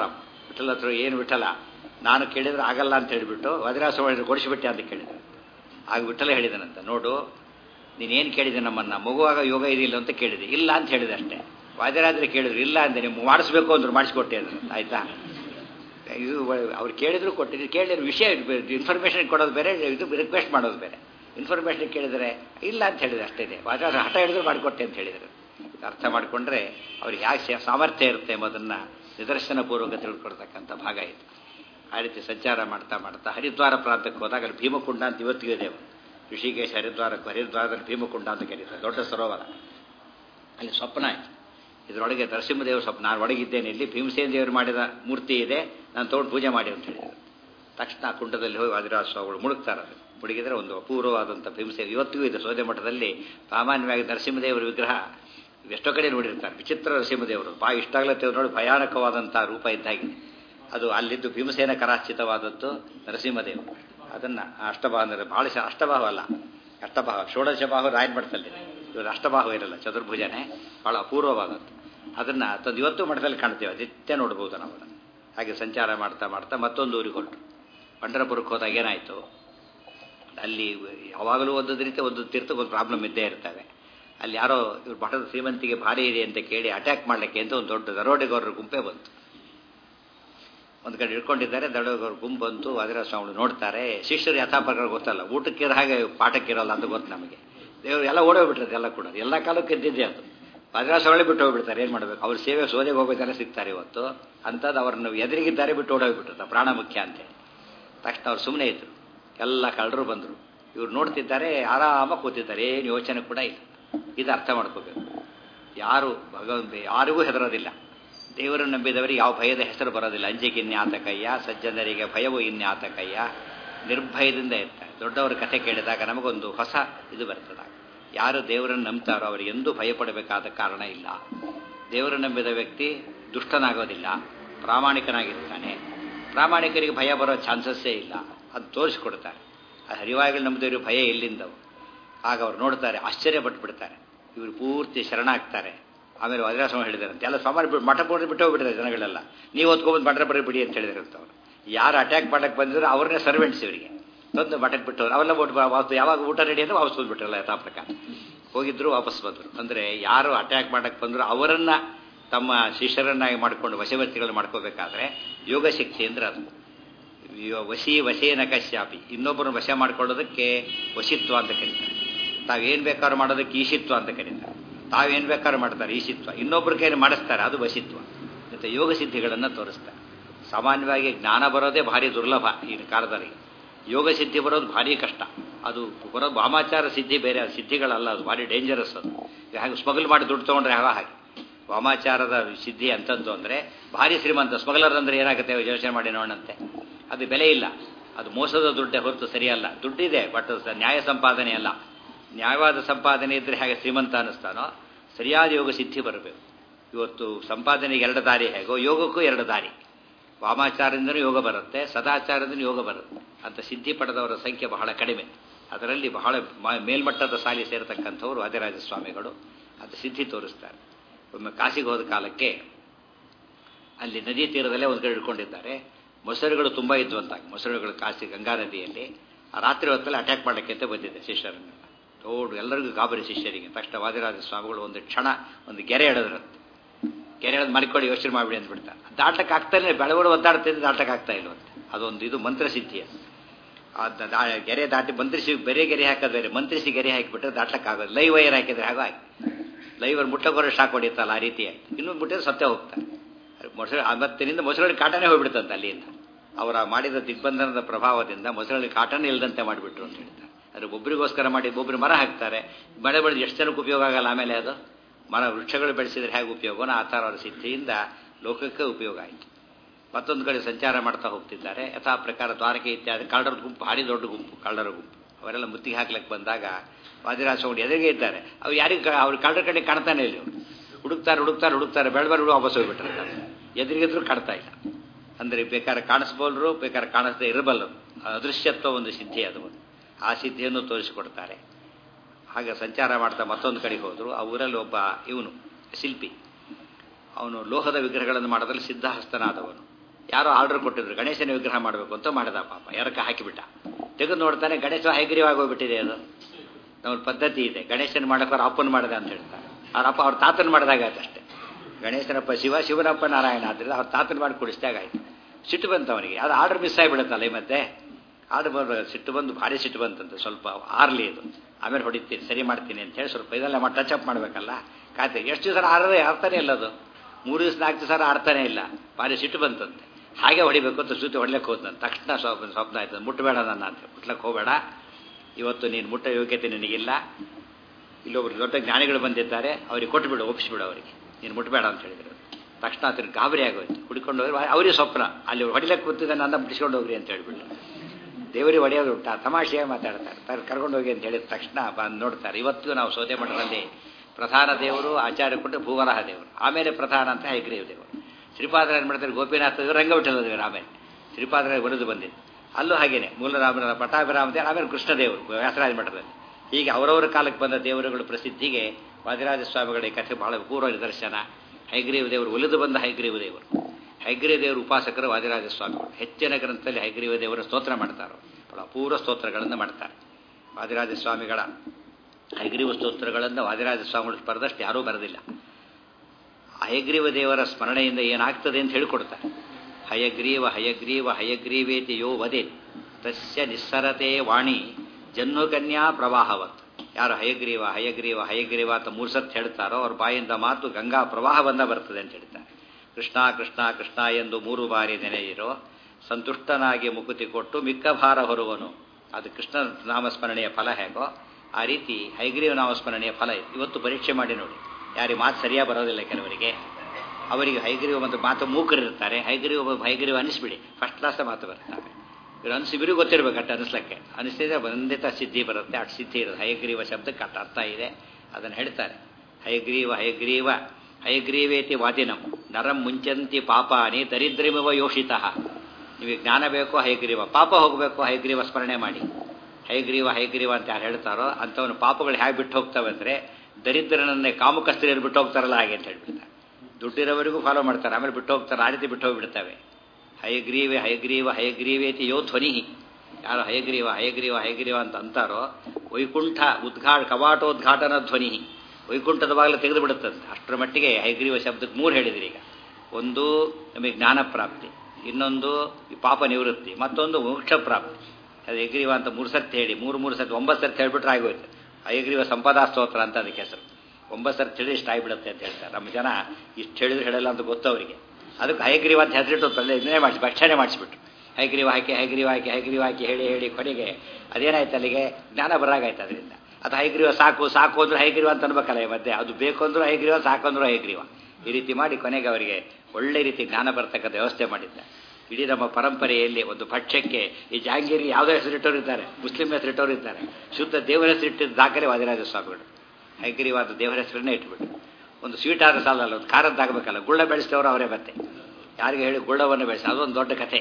ವಿಠಲ ಹತ್ರ ಏನು ವಿಠಲ ನಾನು ಕೇಳಿದ್ರೆ ಆಗಲ್ಲ ಅಂತ ಹೇಳಿಬಿಟ್ಟು ವಜ್ರಾಸ ಕೊಡಿಸಿಬಿಟ್ಟೆ ಅಂತ ಕೇಳಿದ್ರು ಆಗ ವಿಠಲ ಹೇಳಿದನಂತ ನೋಡು ನೀನೇನು ಕೇಳಿದೆ ನಮ್ಮನ್ನ ಮಗುವಾಗ ಯೋಗ ಇದೆಯಿಲ್ಲ ಅಂತ ಕೇಳಿದೆ ಇಲ್ಲ ಅಂತ ಹೇಳಿದೆ ಅಷ್ಟೇ ವಾದ್ಯರಾದ್ರೆ ಕೇಳಿದ್ರು ಇಲ್ಲ ಅಂದೆ ನೀವು ಮಾಡಿಸ್ಬೇಕು ಅಂದ್ರು ಮಾಡಿಸ್ಕೊಟ್ಟೆ ಅಂದ್ರು ಆಯ್ತಾ ಇದು ಅವ್ರು ಕೇಳಿದ್ರು ಕೊಟ್ಟಿದ್ರು ಕೇಳಿದ್ರು ವಿಷಯ ಇನ್ಫಾರ್ಮೇಷನ್ ಕೊಡೋದು ಬೇರೆ ಇದು ರಿಕ್ವೆಸ್ಟ್ ಮಾಡೋದು ಬೇರೆ ಇನ್ಫಾರ್ಮೇಷನ್ ಕೇಳಿದರೆ ಇಲ್ಲ ಅಂತ ಹೇಳಿದೆ ಅಷ್ಟೇ ಇದೆ ವಾದ್ಯರಾಜ ಹಠ ಹಿಡಿದ್ರು ಮಾಡಿಕೊಟ್ಟೆ ಅಂತ ಹೇಳಿದರು ಅರ್ಥ ಮಾಡಿಕೊಂಡ್ರೆ ಅವ್ರಿಗೆ ಯಾಕೆ ಸಾಮರ್ಥ್ಯ ಇರುತ್ತೆ ಎಂಬುದನ್ನು ನಿದರ್ಶನ ಪೂರ್ವಕ ತಿಳ್ಕೊಳ್ತಕ್ಕಂಥ ಭಾಗ ಇದು ಆ ರೀತಿ ಸಂಚಾರ ಮಾಡ್ತಾ ಮಾಡ್ತಾ ಹರಿದ್ವಾರ ಪ್ರಾಂತಕ್ಕೆ ಹೋದಾಗ ಅಲ್ಲಿ ಭೀಮಕುಂಡ ಅಂತ ಇವತ್ತಿಗೆ ಇದೆ ಋಷಿಕೇಶ ಹರಿದ್ವಾರಕ್ಕೆ ಹರಿದ್ವಾರದಲ್ಲಿ ಭೀಮಕುಂಡ ಅಂತ ಕರೀತಾರೆ ದೊಡ್ಡ ಸರೋವರ ಅಲ್ಲಿ ಸ್ವಪ್ನ ಆಯ್ತು ಇದರೊಳಗೆ ನರಸಿಂಹದೇವ ಸ್ವಪ್ನ ನಾನು ಒಳಗಿದ್ದೇನೆ ಇಲ್ಲಿ ಭೀಮಸೇನ ದೇವರು ಮಾಡಿದ ಮೂರ್ತಿ ಇದೆ ನಾನು ತೊಗೊಂಡು ಪೂಜೆ ಮಾಡಿ ಅಂತ ಹೇಳಿದರು ತಕ್ಷಣ ಆ ಕುಂಡದಲ್ಲಿ ಹೋಗಿ ವಾದಿರಾಜ ಸ್ವಾಮಿಗಳು ಮುಳುಗ್ತಾರೆ ಅದು ಮುಳುಗಿದ್ರೆ ಒಂದು ಅಪೂರ್ವವಾದಂಥ ಭೀಮಸೇನ ಇವತ್ತಿಗೂ ಇದೆ ಸೋದೆ ಮಠದಲ್ಲಿ ಸಾಮಾನ್ಯವಾಗಿ ನರಸಿಂಹದೇವರ ವಿಗ್ರಹ ಎಷ್ಟೋ ಕಡೆ ನೋಡಿರ್ತಾರೆ ವಿಚಿತ್ರ ನರಸಿಂಹದೇವರು ಭಾಳ ಇಷ್ಟಾಗ್ಲತ್ತೆ ನೋಡಿ ಭಯಾನಕವಾದಂಥ ರೂಪ ಇದ್ದಾಗಿದೆ ಅದು ಅಲ್ಲಿದ್ದು ಭೀಮಸೇನ ಕರಾಚಿತವಾದದ್ದು ನರಸಿಂಹದೇವರು ಅದನ್ನು ಅಷ್ಟಭಾವ ಅಂದರೆ ಭಾಳ ಅಷ್ಟಭಾವ ಅಲ್ಲ ಅಷ್ಟಭಾವ ಷೋಡಶ ಬಾಹು ರಾಯನ್ ಮಠದಲ್ಲಿದೆ ಇವರು ಅಷ್ಟಭಾವ ಇರಲ್ಲ ಚತುರ್ಭುಜನೇ ಭಾಳ ಅಪೂರ್ವವಾದದ್ದು ಅದನ್ನು ತಂದು ಇವತ್ತು ಮಠದಲ್ಲಿ ಕಾಣ್ತೇವೆ ನಿತ್ಯ ನೋಡ್ಬೋದು ನಾವು ಅದನ್ನು ಹಾಗೆ ಸಂಚಾರ ಮಾಡ್ತಾ ಮಾಡ್ತಾ ಮತ್ತೊಂದು ಊರಿಗೆ ಹೊರಟು ಪಂಡರಪುರಕ್ಕೆ ಹೋದಾಗ ಏನಾಯಿತು ಅಲ್ಲಿ ಯಾವಾಗಲೂ ಒಂದು ರೀತಿ ಒಂದು ತೀರ್ಥಕ್ಕೆ ಒಂದು ಪ್ರಾಬ್ಲಮ್ ಇದ್ದೇ ಇರ್ತವೆ ಅಲ್ಲಿ ಯಾರೋ ಇವ್ರ ಮಠದ ಶ್ರೀಮಂತಿಗೆ ಭಾರಿ ಇದೆ ಅಂತ ಕೇಳಿ ಅಟ್ಯಾಕ್ ಮಾಡಲಿಕ್ಕೆ ಅಂತ ಒಂದು ದೊಡ್ಡ ದರೋಡೆಗೋರರ ಗುಂಪೇ ಬಂತು ಒಂದು ಕಡೆ ಇಟ್ಕೊಂಡಿದ್ದಾರೆ ದರೋಡೆಗೋರ ಗುಂಪು ಬಂತು ಅದರ ಸ್ವಾಮಿ ನೋಡ್ತಾರೆ ಶಿಷ್ಯರು ಯಥಾಪ್ರಕಾರ ಗೊತ್ತಲ್ಲ ಊಟಕ್ಕಿರೋ ಹಾಗೆ ಪಾಠಕ್ಕಿರೋಲ್ಲ ಅಂತ ಗೊತ್ತು ನಮಗೆ ದೇವರು ಎಲ್ಲ ಓಡೋಗ್ಬಿಟ್ಟಿರುತ್ತೆ ಎಲ್ಲ ಕೂಡ ಎಲ್ಲ ಕಾಲಕ್ಕೆ ಇದ್ದಿದ್ದೆ ಅದು ಭದ್ರಾಸೊಳಗೆ ಬಿಟ್ಟು ಹೋಗ್ಬಿಡ್ತಾರೆ ಏನು ಮಾಡಬೇಕು ಅವ್ರ ಸೇವೆ ಸೋದೆಗೆ ಹೋಗ್ಬೇಕಾದ್ರೆ ಸಿಗ್ತಾರೆ ಇವತ್ತು ಅಂಥದ್ದು ಅವ್ರನ್ನ ಎದುರಿಗಿದ್ದಾರೆ ಬಿಟ್ಟು ಓಡೋಗ್ಬಿಟ್ಟಿರ್ತಾರೆ ಪ್ರಾಣ ಮುಖ್ಯ ಅಂತೇಳಿ ತಕ್ಷಣ ಅವ್ರು ಸುಮ್ಮನೆ ಇದ್ರು ಎಲ್ಲ ಕಳ್ಳರು ಬಂದರು ಇವ್ರು ನೋಡ್ತಿದ್ದಾರೆ ಆರಾಮಾಗಿ ಕೂತಿದ್ದಾರೆ ಏನು ಯೋಚನೆ ಕೂಡ ಇಲ್ಲ ಇದು ಅರ್ಥ ಮಾಡ್ಕೋಬೇಕು ಯಾರು ಭಗವಂತ ಯಾರಿಗೂ ಹೆದರೋದಿಲ್ಲ ದೇವರನ್ನು ನಂಬಿದವರಿಗೆ ಯಾವ ಭಯದ ಹೆಸರು ಬರೋದಿಲ್ಲ ಅಂಜಿಕೆ ಇನ್ಯಾತಕಯ್ಯ ಸಜ್ಜನರಿಗೆ ಭಯವು ಇನ್ಯಾತಕಯ್ಯ ನಿರ್ಭಯದಿಂದ ಇರ್ತಾರೆ ದೊಡ್ಡವರ ಕಥೆ ಕೇಳಿದಾಗ ನಮಗೊಂದು ಹೊಸ ಇದು ಬರ್ತದೆ ಯಾರು ದೇವರನ್ನು ನಂಬ್ತಾರೋ ಅವರಿಗೆ ಎಂದೂ ಭಯಪಡಬೇಕಾದ ಕಾರಣ ಇಲ್ಲ ದೇವರನ್ನು ನಂಬಿದ ವ್ಯಕ್ತಿ ದುಷ್ಟನಾಗೋದಿಲ್ಲ ಪ್ರಾಮಾಣಿಕನಾಗಿರ್ತಾನೆ ಪ್ರಾಮಾಣಿಕರಿಗೆ ಭಯ ಬರೋ ಚಾನ್ಸಸ್ಸೇ ಇಲ್ಲ ಅದು ತೋರಿಸ್ಕೊಡ್ತಾರೆ ಆ ಹರಿವಾಯಿಗಳು ನಂಬಿದವರು ಭಯ ಎಲ್ಲಿಂದವು ಆಗ ಅವ್ರು ನೋಡ್ತಾರೆ ಆಶ್ಚರ್ಯಪಟ್ಬಿಡ್ತಾರೆ ಇವರು ಪೂರ್ತಿ ಶರಣಾಗ್ತಾರೆ ಆಮೇಲೆ ವಜ್ರಾಶ್ರಮ ಹೇಳಿದಾರಂತೆ ಎಲ್ಲ ಸಾಮಾನ್ಯ ಬಿಟ್ಟು ಮಠ ಬೋರ್ಡ್ ಬಿಟ್ಟು ಹೋಗ್ಬಿಟ್ಟಿದ್ದಾರೆ ಜನಗಳೆಲ್ಲ ನೀವು ಹೊತ್ಕೊಂಡ್ಬಂದು ಮಠ ಬರೀ ಬಿಡಿ ಅಂತ ಹೇಳಿದಾರಂತ ಅವರು ಯಾರು ಅಟ್ಯಾಕ್ ಮಾಡಕ್ಕೆ ಬಂದಿದ್ರು ಅವ್ರನ್ನೇ ಸರ್ವೆಂಟ್ಸ್ ಇವರಿಗೆ ತಂದು ಮಠಕ್ಕೆ ಬಿಟ್ಟವ್ರು ಅವೆಲ್ಲ ಊಟ ವಾಪಸ್ ಯಾವಾಗ ಊಟ ರೆಡಿ ಅಂತ ವಾಪಸ್ ಬಂದ್ಬಿಟ್ರಲ್ಲ ಯಥಾ ಪ್ರಕಾರ ಹೋಗಿದ್ರು ವಾಪಸ್ ಬಂದರು ಅಂದರೆ ಯಾರು ಅಟ್ಯಾಕ್ ಮಾಡಕ್ಕೆ ಬಂದರು ಅವರನ್ನು ತಮ್ಮ ಶಿಷ್ಯರನ್ನಾಗಿ ಮಾಡಿಕೊಂಡು ವಶವರ್ತಿಗಳು ಮಾಡ್ಕೋಬೇಕಾದ್ರೆ ಯೋಗ ಶಕ್ತಿ ಅಂದ್ರೆ ಅದು ವಶಿ ವಶೇನ ಕಶ್ಯಾಪಿ ಇನ್ನೊಬ್ಬರನ್ನು ವಶ ಮಾಡ್ಕೊಳ್ಳೋದಕ್ಕೆ ವಶಿತ್ವ ಅಂತ ಕರೀತಾರೆ ತಾವೇನು ಬೇಕಾದ್ರೂ ಮಾಡೋದಕ್ಕೆ ಈಶಿತ್ವ ಅಂತ ಕರೀತಾರೆ ತಾವೇನು ಬೇಕಾದ್ರೂ ಮಾಡ್ತಾರೆ ಈಶಿತ್ವ ಇನ್ನೊಬ್ಬರ ಕೈಯಲ್ಲಿ ಮಾಡಿಸ್ತಾರೆ ಅದು ವಶಿತ್ವ ಮತ್ತು ಯೋಗ ಸಿದ್ಧಿಗಳನ್ನು ತೋರಿಸ್ತಾರೆ ಸಾಮಾನ್ಯವಾಗಿ ಜ್ಞಾನ ಬರೋದೇ ಭಾರಿ ದುರ್ಲಭ ಈ ಕಾಲದಲ್ಲಿ ಯೋಗ ಸಿದ್ಧಿ ಬರೋದು ಭಾರಿ ಕಷ್ಟ ಅದು ಬರೋದು ವಾಮಾಚಾರ ಸಿದ್ಧಿ ಬೇರೆ ಅದು ಸಿದ್ಧಿಗಳಲ್ಲ ಅದು ಭಾರಿ ಡೇಂಜರಸ್ ಅದು ಹಾಗೆ ಸ್ಮಗಲ್ ಮಾಡಿ ದುಡ್ಡು ತೊಗೊಂಡ್ರೆ ಯಾವ ಹಾಗೆ ವಾಮಾಚಾರದ ಸಿದ್ಧಿ ಅಂತದ್ದು ಅಂದರೆ ಭಾರಿ ಶ್ರೀಮಂತ ಸ್ಮಗ್ಲರ್ ಅಂದರೆ ಏನಾಗುತ್ತೆ ಯೋಚನೆ ಮಾಡಿ ನೋಡಂತೆ ಅದು ಬೆಲೆ ಇಲ್ಲ ಅದು ಮೋಸದ ದುಡ್ಡೇ ಹೊರತು ಸರಿಯಲ್ಲ ದುಡ್ಡಿದೆ ಬಟ್ ನ್ಯಾಯ ಸಂಪಾದನೆ ಅಲ್ಲ ನ್ಯಾಯವಾದ ಸಂಪಾದನೆ ಇದ್ದರೆ ಹಾಗೆ ಶ್ರೀಮಂತ ಅನ್ನಿಸ್ತಾನೋ ಸರಿಯಾದ ಯೋಗ ಸಿದ್ಧಿ ಬರಬೇಕು ಇವತ್ತು ಸಂಪಾದನೆಗೆ ಎರಡು ದಾರಿ ಹೇಗೋ ಯೋಗಕ್ಕೂ ಎರಡು ದಾರಿ ವಾಮಾಚಾರದಿಂದನೂ ಯೋಗ ಬರುತ್ತೆ ಸದಾಚಾರದಿಂದನೂ ಯೋಗ ಬರುತ್ತೆ ಅಂತ ಸಿದ್ಧಿ ಪಡೆದವರ ಸಂಖ್ಯೆ ಬಹಳ ಕಡಿಮೆ ಅದರಲ್ಲಿ ಬಹಳ ಮೇಲ್ಮಟ್ಟದ ಸಾಲಿ ಸೇರತಕ್ಕಂಥವ್ರು ಅಧಿರಾಜ ಸ್ವಾಮಿಗಳು ಅದು ಸಿದ್ಧಿ ತೋರಿಸ್ತಾರೆ ಒಮ್ಮೆ ಕಾಶಿಗೆ ಹೋದ ಕಾಲಕ್ಕೆ ಅಲ್ಲಿ ನದಿ ತೀರದಲ್ಲೇ ಒಂದು ಕಡೆ ಇಟ್ಕೊಂಡಿದ್ದಾರೆ ಮೊಸರುಗಳು ತುಂಬ ಇದ್ವು ಅಂತ ಮೊಸರುಗಳು ಕಾಶಿ ಗಂಗಾ ನದಿಯಲ್ಲಿ ಆ ರಾತ್ರಿ ಹೊತ್ತಲ್ಲಿ ಅಟ್ಯಾಕ್ ಮಾಡಲಿಕ್ಕೆ ಅಂತ ಬಂದಿದೆ ಶಿಷ್ಯರನ್ನೆಲ್ಲ ದೊಡ್ಡ ಎಲ್ಲರಿಗೂ ಗಾಬರಿ ಶಿಷ್ಯರಿಗೆ ತಕ್ಷಣ ವಾದಿರಾಜ ಸ್ವಾಮಿಗಳು ಒಂದು ಕ್ಷಣ ಒಂದು ಗೆರೆ ಎಳೆದ್ರಂತೆ ಗೆರೆ ಎಳೆದು ಮಲ್ಕೊಳ್ಳಿ ಯೋಚನೆ ಮಾಡಿಬಿಡಿ ಅಂದ್ಬಿಡ್ತಾರೆ ದಾಟಕ್ಕೆ ಆಗ್ತಾನೆ ಬೆಳವಡು ಒದ್ದಾಡ್ತಿದ್ದು ದಾಟಕ್ಕೆ ಆಗ್ತಾ ಇಲ್ವಂತೆ ಅದೊಂದು ಇದು ಮಂತ್ರಸಿದ್ಧಿ ಅದು ಗೆರೆ ದಾಟಿ ಮಂತ್ರಿಸಿ ಬೇರೆ ಗೆರೆ ಹಾಕೋದು ಬೇರೆ ಮಂತ್ರಿಸಿ ಗೆರೆ ಹಾಕಿಬಿಟ್ರೆ ದಾಟಕ್ಕಾಗೋದು ಲೈವ್ ವೈರ್ ಹಾಕಿದ್ರೆ ಹಾಗೆ ಆಗಿ ಲೈವರ್ ಮುಟ್ಟಕೋರ ಶಾಕ್ ಹೊಡಿತಲ್ಲ ಆ ರೀತಿ ಇನ್ನೂ ಮುಟ್ಟಿದ್ರೆ ಸತ್ಯ ಹೋಗ್ತಾರೆ ಮೊಸರು ಮತ್ತಿನಿಂದ ಮೊಸರಲ್ಲಿ ಕಾಟನೇ ಹೋಗ್ಬಿಡ್ತಂತೆ ಅಲ್ಲಿಂದ ಅವರ ಮಾಡಿದ ದಿಗ್ಬಂಧನದ ಪ್ರಭಾವದಿಂದ ಮೊಸರಲ್ಲಿ ಕಾಟನೇ ಇಲ್ಲದಂತೆ ಮಾಡಿಬಿಟ್ರು ಅಂತ ಹೇಳ್ತಾರೆ ಅದು ಒಬ್ಬರಿಗೋಸ್ಕರ ಮಾಡಿ ಒಬ್ಬರು ಮರ ಹಾಕ್ತಾರೆ ಮಳೆ ಬೆಳೆದು ಎಷ್ಟು ಜನಕ್ಕೆ ಉಪಯೋಗ ಆಗಲ್ಲ ಆಮೇಲೆ ಅದು ಮರ ವೃಕ್ಷಗಳು ಬೆಳೆಸಿದ್ರೆ ಹೇಗೆ ಉಪಯೋಗನೋ ಆ ಥರ ಅವರ ಸಿದ್ಧಿಯಿಂದ ಲೋಕಕ್ಕೆ ಉಪಯೋಗ ಆಯಿತು ಮತ್ತೊಂದು ಕಡೆ ಸಂಚಾರ ಮಾಡ್ತಾ ಹೋಗ್ತಿದ್ದಾರೆ ಯಥಾ ಪ್ರಕಾರ ದ್ವಾರಕೆ ಇತ್ಯಾದಿ ಕಳ್ಳರ ಗುಂಪು ಭಾರಿ ದೊಡ್ಡ ಗುಂಪು ಕಳ್ಳರ ಗುಂಪು ಅವರೆಲ್ಲ ಮುತ್ತಿಗೆ ಹಾಕ್ಲಿಕ್ಕೆ ಬಂದಾಗ ವಾದಿರಾಜ ಸ್ವಾಮಿ ಎದುರಿಗೆ ಇದ್ದಾರೆ ಅವ್ರು ಯಾರಿಗೆ ಅವ್ರು ಕಳ್ಳರ ಕಡೆ ಕಾಣ್ತಾನೆ ಇಲ್ಲ ಇವರು ಹುಡುಕ್ತಾರೆ ಹುಡುಕ್ತಾರೆ ಹುಡುಕ್ತಾರೆ ಬೆಳಬಾರ ಹುಡುಗ ವಾಪಸ್ ಹೋಗ್ಬಿಟ್ಟಿರ್ತಾರೆ ಎದುರಿಗೆದ್ರು ಕಾಣ್ತಾ ಇಲ್ಲ ಅಂದರೆ ಬೇಕಾದ್ರೆ ಕಾಣಿಸ್ಬೋಲ್ರು ಬೇಕಾದ್ರೆ ಕಾಣಿಸದೇ ಇರಬಲ್ಲರು ಅದೃಶ್ಯತ್ವ ಒಂದು ಸಿದ್ಧಿ ಅದು ಆ ಸಿದ್ಧಿಯನ್ನು ತೋರಿಸಿಕೊಡ್ತಾರೆ ಹಾಗೆ ಸಂಚಾರ ಮಾಡ್ತಾ ಮತ್ತೊಂದು ಕಡೆಗೆ ಹೋದರು ಆ ಊರಲ್ಲಿ ಒಬ್ಬ ಇವನು ಶಿಲ್ಪಿ ಅವನು ಲೋಹದ ವಿಗ್ರಹಗಳನ್ನು ಮಾಡೋದ್ರಲ್ಲಿ ಸಿದ್ಧಹಸ್ತನಾದವನು ಯಾರೋ ಆರ್ಡರ್ ಕೊಟ್ಟಿದ್ರು ಗಣೇಶನ ವಿಗ್ರಹ ಮಾಡಬೇಕು ಅಂತ ಮಾಡಿದ ಪಾಪ ಎರಕ ಹಾಕಿಬಿಟ್ಟ ತೆಗೆದು ನೋಡ್ತಾನೆ ಗಣೇಶ ಹೈಗ್ರೀವಾಗಿ ಹೋಗ್ಬಿಟ್ಟಿದೆ ಅದು ನಮ್ಮ ಪದ್ಧತಿ ಇದೆ ಗಣೇಶನ ಮಾಡಕ್ಕೆ ಅವ್ರ ಅಪ್ಪನ ಮಾಡಿದ ಅಂತ ಹೇಳ್ತಾರೆ ಅವ್ರ ಅಪ್ಪ ಅವ್ರ ತಾತನ ಮಾಡಿದಾಗ ಅಷ್ಟೇ ಗಣೇಶನಪ್ಪ ಶಿವ ಶಿವನಪ್ಪ ನಾರಾಯಣ ಆದ್ರಿಂದ ಅವ್ರ ತಾತನ ಮಾಡಿ ಕುಡಿಸಿದಾಗ ಆಯ್ತು ಸಿಟ್ಟು ಬಂತು ಅವನಿಗೆ ಅದು ಆರ್ಡರ್ ಮಿಸ್ ಆಗಿಬಿಡುತ್ತಲ್ಲ ಈ ಮತ್ತೆ ಆರ್ಡರ್ ಬಂದು ಸಿಟ್ಟು ಬಂದು ಭಾರಿ ಸಿಟ್ಟು ಬಂತಂತೆ ಸ್ವಲ್ಪ ಆರ್ಲಿ ಇದು ಆಮೇಲೆ ಹೊಡಿತೀನಿ ಸರಿ ಮಾಡ್ತೀನಿ ಅಂತ ಹೇಳಿ ಸ್ವಲ್ಪ ಇದೆಲ್ಲ ಮಾಡಿ ಟಚ್ ಅಪ್ ಮಾಡಬೇಕಲ್ಲ ಕಾತೆ ಎಷ್ಟು ದಿವಸ ಆಡೋದೇ ಆಡ್ತಾನೆ ಇಲ್ಲ ಅದು ಮೂರು ದಿವಸ ನಾಲ್ಕು ದಿವಸ ಆಡ್ತಾನೆ ಇಲ್ಲ ಭಾರಿ ಸಿಟ್ಟು ಬಂತಂತೆ ಹಾಗೆ ಹೊಡಿಬೇಕು ಅಂತ ಸೂತಿ ಹೊಡ್ಲಿಕ್ಕೆ ಹೋದ್ನಂತೆ ತಕ್ಷಣ ಸ್ವಪ್ನ ಸ್ವಪ್ನ ಆಯ್ತು ಮುಟ್ಟಬೇಡ ನನ್ನ ಅಂತ ಮುಟ್ಲಕ್ಕೆ ಹೋಗಬೇಡ ಇವತ್ತು ನೀನು ಮುಟ್ಟ ಯೋಗ್ಯತೆ ನಿನಗಿಲ್ಲ ಇಲ್ಲೊಬ್ರು ದೊಡ್ಡ ಜ್ಞಾನಿಗಳು ಬಂದಿದ್ದಾರೆ ಅವ್ರಿಗೆ ಕೊಟ್ಬಿಡು ಒಪ್ಪಿಸ್ಬಿಡು ಅವರಿಗೆ ನೀನು ಮುಟ್ಬೇಡ ಅಂತ ಹೇಳಿದ್ರು ತಕ್ಷಣ ಆತನ ಗಾಬರಿ ಆಗೋಯ್ತು ಹುಡ್ಕೊಂಡು ಹೋಗಿ ಅವರಿಗೆ ಸ್ವಪ್ನ ಅಲ್ಲಿ ಹೊಡಿಲಕ್ಕೆ ಕೂತಿದ್ದ ನನ್ನ ಬಿಡಿಸ್ಕೊಂಡು ಹೋಗ್ರಿ ಅಂತ ಹೇಳ್ಬಿಟ್ಟು ದೇವರಿಗೆ ಹೊಡೆಯೋದು ಉಂಟ ತಮಾಷೆಯಾಗಿ ಮಾತಾಡ್ತಾರೆ ತರ ಕರ್ಕೊಂಡು ಹೋಗಿ ಅಂತ ಹೇಳಿದ ತಕ್ಷಣ ಬಂದು ನೋಡ್ತಾರೆ ಇವತ್ತು ನಾವು ಸೌದೆ ಮಠದಲ್ಲಿ ಪ್ರಧಾನ ದೇವರು ಆಚಾರ್ಯ ಕೊಟ್ಟು ಭೂವರಹ ದೇವರು ಆಮೇಲೆ ಪ್ರಧಾನ ಅಂತ ಹೈಗ್ರೀವ ದೇವರು ಶ್ರೀಪಾದರ ಏನು ಮಾಡ್ತಾರೆ ಗೋಪಿನಾಥ ದೇವರು ರಂಗವಿಠಲ ದೇವರು ಆಮೇಲೆ ಶ್ರೀಪಾದರ ಬರೆದು ಬಂದಿದ್ದು ಅಲ್ಲೂ ಹಾಗೇನೆ ಮೂಲರಾಮನ ಪಟಾಭಿರಾಮ ದೇವರು ಆಮೇಲೆ ಕೃಷ್ಣದೇವರು ವ್ಯಾಸರಾಜ ಮಠದಲ್ಲಿ ಹೀಗೆ ಅವರವರ ಕಾಲಕ್ಕೆ ಬಂದ ದೇವರುಗಳ ಪ್ರಸಿದ್ಧಿಗೆ ವಾದಿರಾಜ ಸ್ವಾಮಿಗಳ ಈ ಕಥೆ ಬಹಳ ಪೂರ್ವ ನಿದರ್ಶನ ಹೈಗ್ರೀವ ದೇವರು ಒಲಿದು ಬಂದ ಹೈಗ್ರೀವ ದೇವರು ಹೈಗ್ರೀವ ದೇವರು ಉಪಾಸಕರು ವಾದಿರಾಜ ಸ್ವಾಮಿಗಳು ಹೆಚ್ಚಿನ ಗ್ರಂಥದಲ್ಲಿ ಹೈಗ್ರೀವ ದೇವರ ಸ್ತೋತ್ರ ಮಾಡ್ತಾರೆ ಬಹಳ ಅಪೂರ್ವ ಸ್ತೋತ್ರಗಳನ್ನು ಮಾಡ್ತಾರೆ ವಾದಿರಾಜ ಸ್ವಾಮಿಗಳ ಹೈಗ್ರೀವ ಸ್ತೋತ್ರಗಳನ್ನು ವಾದಿರಾಜ ಸ್ವಾಮಿಗಳು ಬರೆದಷ್ಟು ಯಾರೂ ಬರೆದಿಲ್ಲ ಹಯಗ್ರೀವ ದೇವರ ಸ್ಮರಣೆಯಿಂದ ಏನಾಗ್ತದೆ ಅಂತ ಹೇಳಿಕೊಡ್ತಾರೆ ಹಯಗ್ರೀವ ಹಯಗ್ರೀವ ಹಯಗ್ರೀವೇತಿ ಯೋ ವದೇ ತಸ್ಯ ನಿಸ್ಸರತೆ ವಾಣಿ ಜನ್ಮಕನ್ಯಾ ಪ್ರವಾಹವತ್ ಯಾರು ಹಯಗ್ರೀವ ಹಯಗ್ರೀವ ಹಯಗ್ರೀವ ಅಂತ ಮೂರು ಸತ್ ಹೇಳ್ತಾರೋ ಅವ್ರ ಬಾಯಿಂದ ಮಾತು ಗಂಗಾ ಪ್ರವಾಹ ಬಂದ ಬರ್ತದೆ ಅಂತ ಹೇಳ್ತಾರೆ ಕೃಷ್ಣ ಕೃಷ್ಣ ಕೃಷ್ಣ ಎಂದು ಮೂರು ಬಾರಿ ನೆನೆಯಿರೋ ಸಂತುಷ್ಟನಾಗಿ ಮುಕುತಿ ಕೊಟ್ಟು ಮಿಕ್ಕ ಭಾರ ಹೊರುವನು ಅದು ಕೃಷ್ಣ ನಾಮಸ್ಮರಣೆಯ ಫಲ ಹೇಗೋ ಆ ರೀತಿ ಹೈಗ್ರೀವ ನಾಮಸ್ಮರಣೆಯ ಫಲ ಇದೆ ಇವತ್ತು ಪರೀಕ್ಷೆ ಮಾಡಿ ನೋಡಿ ಯಾರಿಗೆ ಮಾತು ಸರಿಯಾಗಿ ಬರೋದಿಲ್ಲ ಕೆಲವರಿಗೆ ಅವರಿಗೆ ಹೈಗ್ರೀವ ಮತ್ತು ಮಾತು ಮೂಕರಿರ್ತಾರೆ ಹೈಗ್ರೀವ ಹೈಗ್ರೀವ ಅನಿಸ್ಬಿಡಿ ಫಸ್ಟ್ ಕ್ಲಾಸ್ ಮಾತು ಬರ್ತಾರೆ ಇವ್ರು ಅನಿಸಿ ಇವ್ರಿಗೆ ಗೊತ್ತಿರ್ಬೇಕು ಅಟ್ಟು ಅನಿಸ್ಲಿಕ್ಕೆ ಅನಿಸಿದ್ರೆ ಒಂದಿತ ಸಿದ್ಧಿ ಬರುತ್ತೆ ಅಷ್ಟು ಸಿದ್ಧಿ ಇರೋದು ಹಯಗ್ರೀವ ಶಬ್ದಕ್ಕೆ ಅಷ್ಟು ಅರ್ಥ ಇದೆ ಅದನ್ನು ಹೇಳ್ತಾರೆ ಹಯಗ್ರೀವ ಹಯಗ್ರೀವ ಹಯಗ್ರೀವೇತಿ ವಾದಿನಂ ನರಂ ಮುಂಚಂತಿ ಪಾಪಾನಿ ದರಿದ್ರಮಿವ ಯೋಷಿತಃ ನಿಮಗೆ ಜ್ಞಾನ ಬೇಕು ಹಯಗ್ರೀವ ಪಾಪ ಹೋಗಬೇಕು ಹಯಗ್ರೀವ ಸ್ಮರಣೆ ಮಾಡಿ ಹಯಗ್ರೀವ ಹಯಗ್ರೀವ ಅಂತ ಯಾರು ಹೇಳ್ತಾರೋ ಅಂಥವನು ಪಾಪಗಳು ಹೇಗೆ ಬಿಟ್ಟು ಹೋಗ್ತವೆ ಅಂದರೆ ದರಿದ್ರನನ್ನೇ ಕಾಮಕಸ್ತ್ರೀಯರು ಬಿಟ್ಟು ಹೋಗ್ತಾರಲ್ಲ ಹಾಗೆ ಅಂತ ಹೇಳ್ಬಿಡ್ತಾರೆ ದುಡ್ಡಿರೋವರೆಗೂ ಫಾಲೋ ಮಾಡ್ತಾರೆ ಆಮೇಲೆ ಬಿಟ್ಟು ಹೋಗ್ತಾರೆ ಆ ರೀತಿ ಬಿಟ್ಟು ಹೋಗ್ಬಿಡ್ತವೆ ಹಯಗ್ರೀವೆ ಹಯಗ್ರೀವ ಹಯಗ್ರೀವೇತಿ ಯೋ ಧ್ವನಿ ಯಾರು ಹಯಗ್ರೀವ ಹಯಗ್ರೀವ ಹಯಗ್ರೀವ ಅಂತ ಅಂತಾರೋ ವೈಕುಂಠ ಉದ್ಘಾಟ ಕವಾಟೋದ್ಘಾಟನ ಧ್ವನಿ ವೈಕುಂಠದ ಬಾಗಿಲು ತೆಗೆದು ಬಿಡುತ್ತಂತೆ ಅಷ್ಟರ ಮಟ್ಟಿಗೆ ಹಯಗ್ರೀವ ಶಬ್ದಕ್ಕೆ ಮೂರು ಹೇಳಿದ್ರಿ ಈಗ ಒಂದು ನಮಗೆ ಜ್ಞಾನ ಪ್ರಾಪ್ತಿ ಇನ್ನೊಂದು ಪಾಪ ನಿವೃತ್ತಿ ಮತ್ತೊಂದು ಮೋಕ್ಷ ಪ್ರಾಪ್ತಿ ಅದು ಹಯಗ್ರೀವ ಅಂತ ಮೂರು ಸರ್ತಿ ಹೇಳಿ ಮೂರು ಮೂರು ಸರ್ತಿ ಒಂಬತ್ತು ಸರ್ತಿ ಹೇಳ್ಬಿಟ್ರೆ ಆಗೋಯ್ತು ಹಯಗ್ರೀವ ಸಂಪದಾ ಸ್ತೋತ್ರ ಅಂತ ಅದಕ್ಕೆ ಹೆಸರು ಒಂಬತ್ತು ಸರ್ತಿ ಹೇಳಿ ಇಷ್ಟ ಆಗಿಬಿಡುತ್ತೆ ಅಂತ ಹೇಳ್ತಾರೆ ನಮ್ಮ ಜನ ಇಷ್ಟು ಹೇಳಿದ್ರೆ ಹೇಳಲ್ಲ ಅಂತ ಗೊತ್ತು ಅವರಿಗೆ ಅದಕ್ಕೆ ಹಯಗ್ರೀವ ಅಂತ ಹೆಸರಿಟ್ಟು ತಲೆ ಇದನ್ನೇ ಮಾಡಿಸಿ ಭಕ್ಷಣೆ ಮಾಡಿಸ್ಬಿಟ್ರು ಹೈಗ್ರೀವ ಹಾಕಿ ಹೈಗ್ರೀವ ಹಾಕಿ ಹೈಗ್ರೀವ ಹಾಕಿ ಹೇಳಿ ಹೇಳಿ ಕೊನೆಗೆ ಅದೇನಾಯ್ತು ಅಲ್ಲಿಗೆ ಜ್ಞಾನ ಬರಾಗಾಯ್ತು ಅದರಿಂದ ಅದು ಹೈಗ್ರೀವ ಸಾಕು ಸಾಕು ಅಂದ್ರೆ ಹೈಗ್ರೀವ ಅಂತ ಅನ್ಬೇಕಲ್ಲ ಈ ಮಧ್ಯೆ ಅದು ಬೇಕು ಅಂದ್ರೂ ಹೈಗ್ರೀವ ಸಾಕು ಅಂದ್ರೂ ಹೈಗ್ರೀವ ಈ ರೀತಿ ಮಾಡಿ ಕೊನೆಗೆ ಅವರಿಗೆ ಒಳ್ಳೆ ರೀತಿ ಜ್ಞಾನ ಬರ್ತಕ್ಕಂಥ ವ್ಯವಸ್ಥೆ ಮಾಡಿದ್ದ ಇಡೀ ನಮ್ಮ ಪರಂಪರೆಯಲ್ಲಿ ಒಂದು ಭಕ್ಷ್ಯಕ್ಕೆ ಈ ಜಾಂಗೀರಿಗೆ ಯಾವುದೇ ಹೆಸರಿಟ್ಟವರು ಇದ್ದಾರೆ ಮುಸ್ಲಿಂ ಹೆಸರಿಟ್ಟವರು ಇದ್ದಾರೆ ಶುದ್ಧ ದೇವರ ಹೆಸರಿಟ್ಟಿದ್ದ ದಾಖಲೆ ವಾದಿರಾಜ ಸ್ವಾಮಿಗಳು ಹೈಗ್ರೀವಾದ ದೇವರ ಹೆಸರನ್ನೇ ಇಟ್ಬಿಟ್ಟು ಒಂದು ಸ್ವೀಟ್ ಆದ ಸಾಲಲ್ಲ ಒಂದು ಖಾರದ್ದಾಗಬೇಕಲ್ಲ ಗುಳ್ಳ ಬೆಳೆಸಿದವರು ಅವರೇ ಮತ್ತೆ ಯಾರಿಗೆ ಹೇಳಿ ಗುಳ್ಳವನ್ನು ಬೆಳೆಸಿ ಅದೊಂದು ದೊಡ್ಡ ಕಥೆ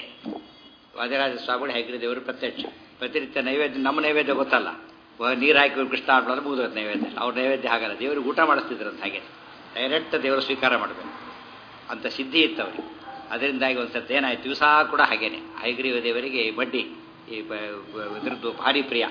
ವಾದಿರಾಜ ಸ್ವಾಮಿಗಳು ಹೈಗ್ರಿ ದೇವರು ಪ್ರತ್ಯಕ್ಷ ಪ್ರತಿನಿತ್ಯ ನೈವೇದ್ಯ ನಮ್ಮ ನೈವೇದ್ಯ ಗೊತ್ತಲ್ಲ ನೀರು ಹಾಕಿ ಕೃಷ್ಣ ಆಡ್ಲಾದ್ರೆ ಮುಗಿದೋದು ನೈವೇದ್ಯ ಅವ್ರ ನೈವೇದ್ಯ ಆಗಲ್ಲ ದೇವರಿಗೆ ಊಟ ಮಾಡಿಸ್ತಿದ್ರಂತ ಹಾಗೆ ಡೈರೆಕ್ಟ್ ದೇವರು ಸ್ವೀಕಾರ ಮಾಡಬೇಕು ಅಂತ ಸಿದ್ಧಿ ಇತ್ತು ಅವರಿಗೆ ಅದರಿಂದಾಗಿ ಒಂದು ಸರ್ತಿ ಏನಾಯ್ತು ದಿವಸ ಕೂಡ ಹಾಗೇನೆ ಹೈಗ್ರೀವ ದೇವರಿಗೆ ಈ ಬಡ್ಡಿ ಈ ಇದ್ರದ್ದು ಭಾರಿ ಪ್ರಿಯ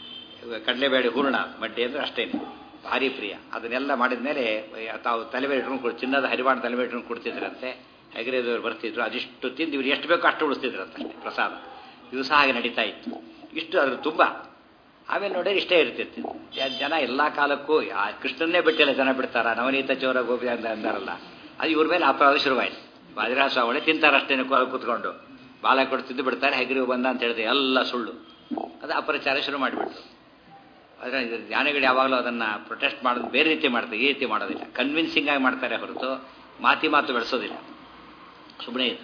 ಕಡಲೆಬೇಳೆ ಹೂರ್ಣ ಬಡ್ಡಿ ಅಂದರೆ ಅಷ್ಟೇನೆ ಭಾರಿ ಪ್ರಿಯ ಅದನ್ನೆಲ್ಲ ಮಾಡಿದ ಮೇಲೆ ತಾವು ತಲೆಬೇರೆ ಇಟ್ಕೊಂಡು ಕೊಡ್ ಚಿನ್ನದ ಹರಿವಾಣ ತಲೆಬೇರೆ ಇಟ್ಕೊಂಡು ಕೊಡ್ತಿದ್ರಂತೆ ಹೆಗರೇದವರು ಬರ್ತಿದ್ರು ಅದಿಷ್ಟು ತಿಂದು ಇವ್ರು ಎಷ್ಟು ಬೇಕೋ ಅಷ್ಟು ಉಳಿಸ್ತಿದ್ರಂತೆ ಪ್ರಸಾದ ದಿವಸ ಹಾಗೆ ನಡೀತಾ ಇತ್ತು ಇಷ್ಟು ಅದ್ರ ತುಂಬ ಆಮೇಲೆ ನೋಡಿದ್ರೆ ಇಷ್ಟೇ ಇರ್ತಿತ್ತು ಜನ ಎಲ್ಲ ಕಾಲಕ್ಕೂ ಕೃಷ್ಣನ್ನೇ ಬಿಟ್ಟಿಲ್ಲ ಜನ ಬಿಡ್ತಾರ ನವನೀತ ಚೋರ ಗೋಪಿ ಅಂತ ಅಂದಾರಲ್ಲ ಅದು ಇವ್ರ ಮೇಲೆ ಅಪರಾಧ ಶುರುವಾಯಿತು ಬಾದಿರಾಜ ಸ್ವಾಮಿ ತಿಂತಾರೆ ಅಷ್ಟೇನೆ ಕೂತ್ಕೊಂಡು ಬಾಲ ಕೊಡ್ತಿದ್ದು ಬಿಡ್ತಾರೆ ಹೆಗರಿವು ಬಂದ ಅಂತ ಹೇಳಿದೆ ಎಲ್ಲ ಸುಳ್ಳು ಅದು ಅಪರಚಾರ ಶುರು ಮಾಡಿಬಿಟ್ರು ಆದರೆ ಜ್ಞಾನಿಗಳು ಯಾವಾಗಲೂ ಅದನ್ನು ಪ್ರೊಟೆಸ್ಟ್ ಮಾಡೋದು ಬೇರೆ ರೀತಿ ಮಾಡ್ತಾರೆ ಈ ರೀತಿ ಮಾಡೋದಿಲ್ಲ ಕನ್ವಿನ್ಸಿಂಗ್ ಆಗಿ ಮಾಡ್ತಾರೆ ಹೊರತು ಮಾತಿ ಮಾತು ಬೆಳೆಸೋದಿಲ್ಲ ಸುಮ್ಮನೆ ಇದು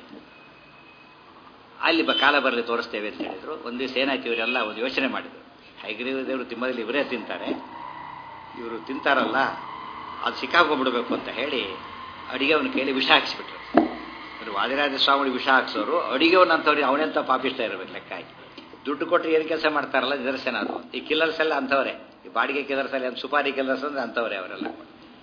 ಅಲ್ಲಿ ಬ ಕಾಲ ಬರಲಿ ತೋರಿಸ್ತೇವೆ ಅಂತ ಹೇಳಿದ್ರು ಒಂದು ದಿವಸ ಏನಾಯ್ತು ಇವರೆಲ್ಲ ಒಂದು ಯೋಚನೆ ಮಾಡಿದರು ಹೈಗ್ರೀವ ದೇವರು ತಿಮ್ಮದಲ್ಲಿ ಇವರೇ ತಿಂತಾರೆ ಇವರು ತಿಂತಾರಲ್ಲ ಅದು ಸಿಕ್ಕಾಕೊಂಡ್ಬಿಡ್ಬೇಕು ಅಂತ ಹೇಳಿ ಅಡಿಗೆವನ್ನ ಕೇಳಿ ವಿಷ ಹಾಕಿಸ್ಬಿಟ್ರು ಇವರು ವಾದಿರಾಜ ಸ್ವಾಮಿ ವಿಷ ಹಾಕ್ಸೋರು ಅಡಿಗೆವನ್ನಂಥವ್ರಿಗೆ ಅವನೆಂಥ ಪಾಪಿಷ್ಟ ಇರಬೇಕು ಲೆಕ್ಕ ಹಾಕಿ ದುಡ್ಡು ಕೊಟ್ಟು ಏನು ಕೆಲಸ ಮಾಡ್ತಾರಲ್ಲ ನಿದರ್ಶನ ಅದು ಈ ಕಿಲ್ಲರ್ಸ್ ಎಲ್ಲ ಅಂಥವ್ರೆ ಈ ಬಾಡಿಗೆ ಕಿಲ್ಲರ್ಸ್ ಎಲ್ಲ ಸುಪಾರಿ ಕಿಲ್ಲರ್ಸ್ ಅಂದ್ರೆ ಅಂಥವ್ರೆ ಅವರೆಲ್ಲ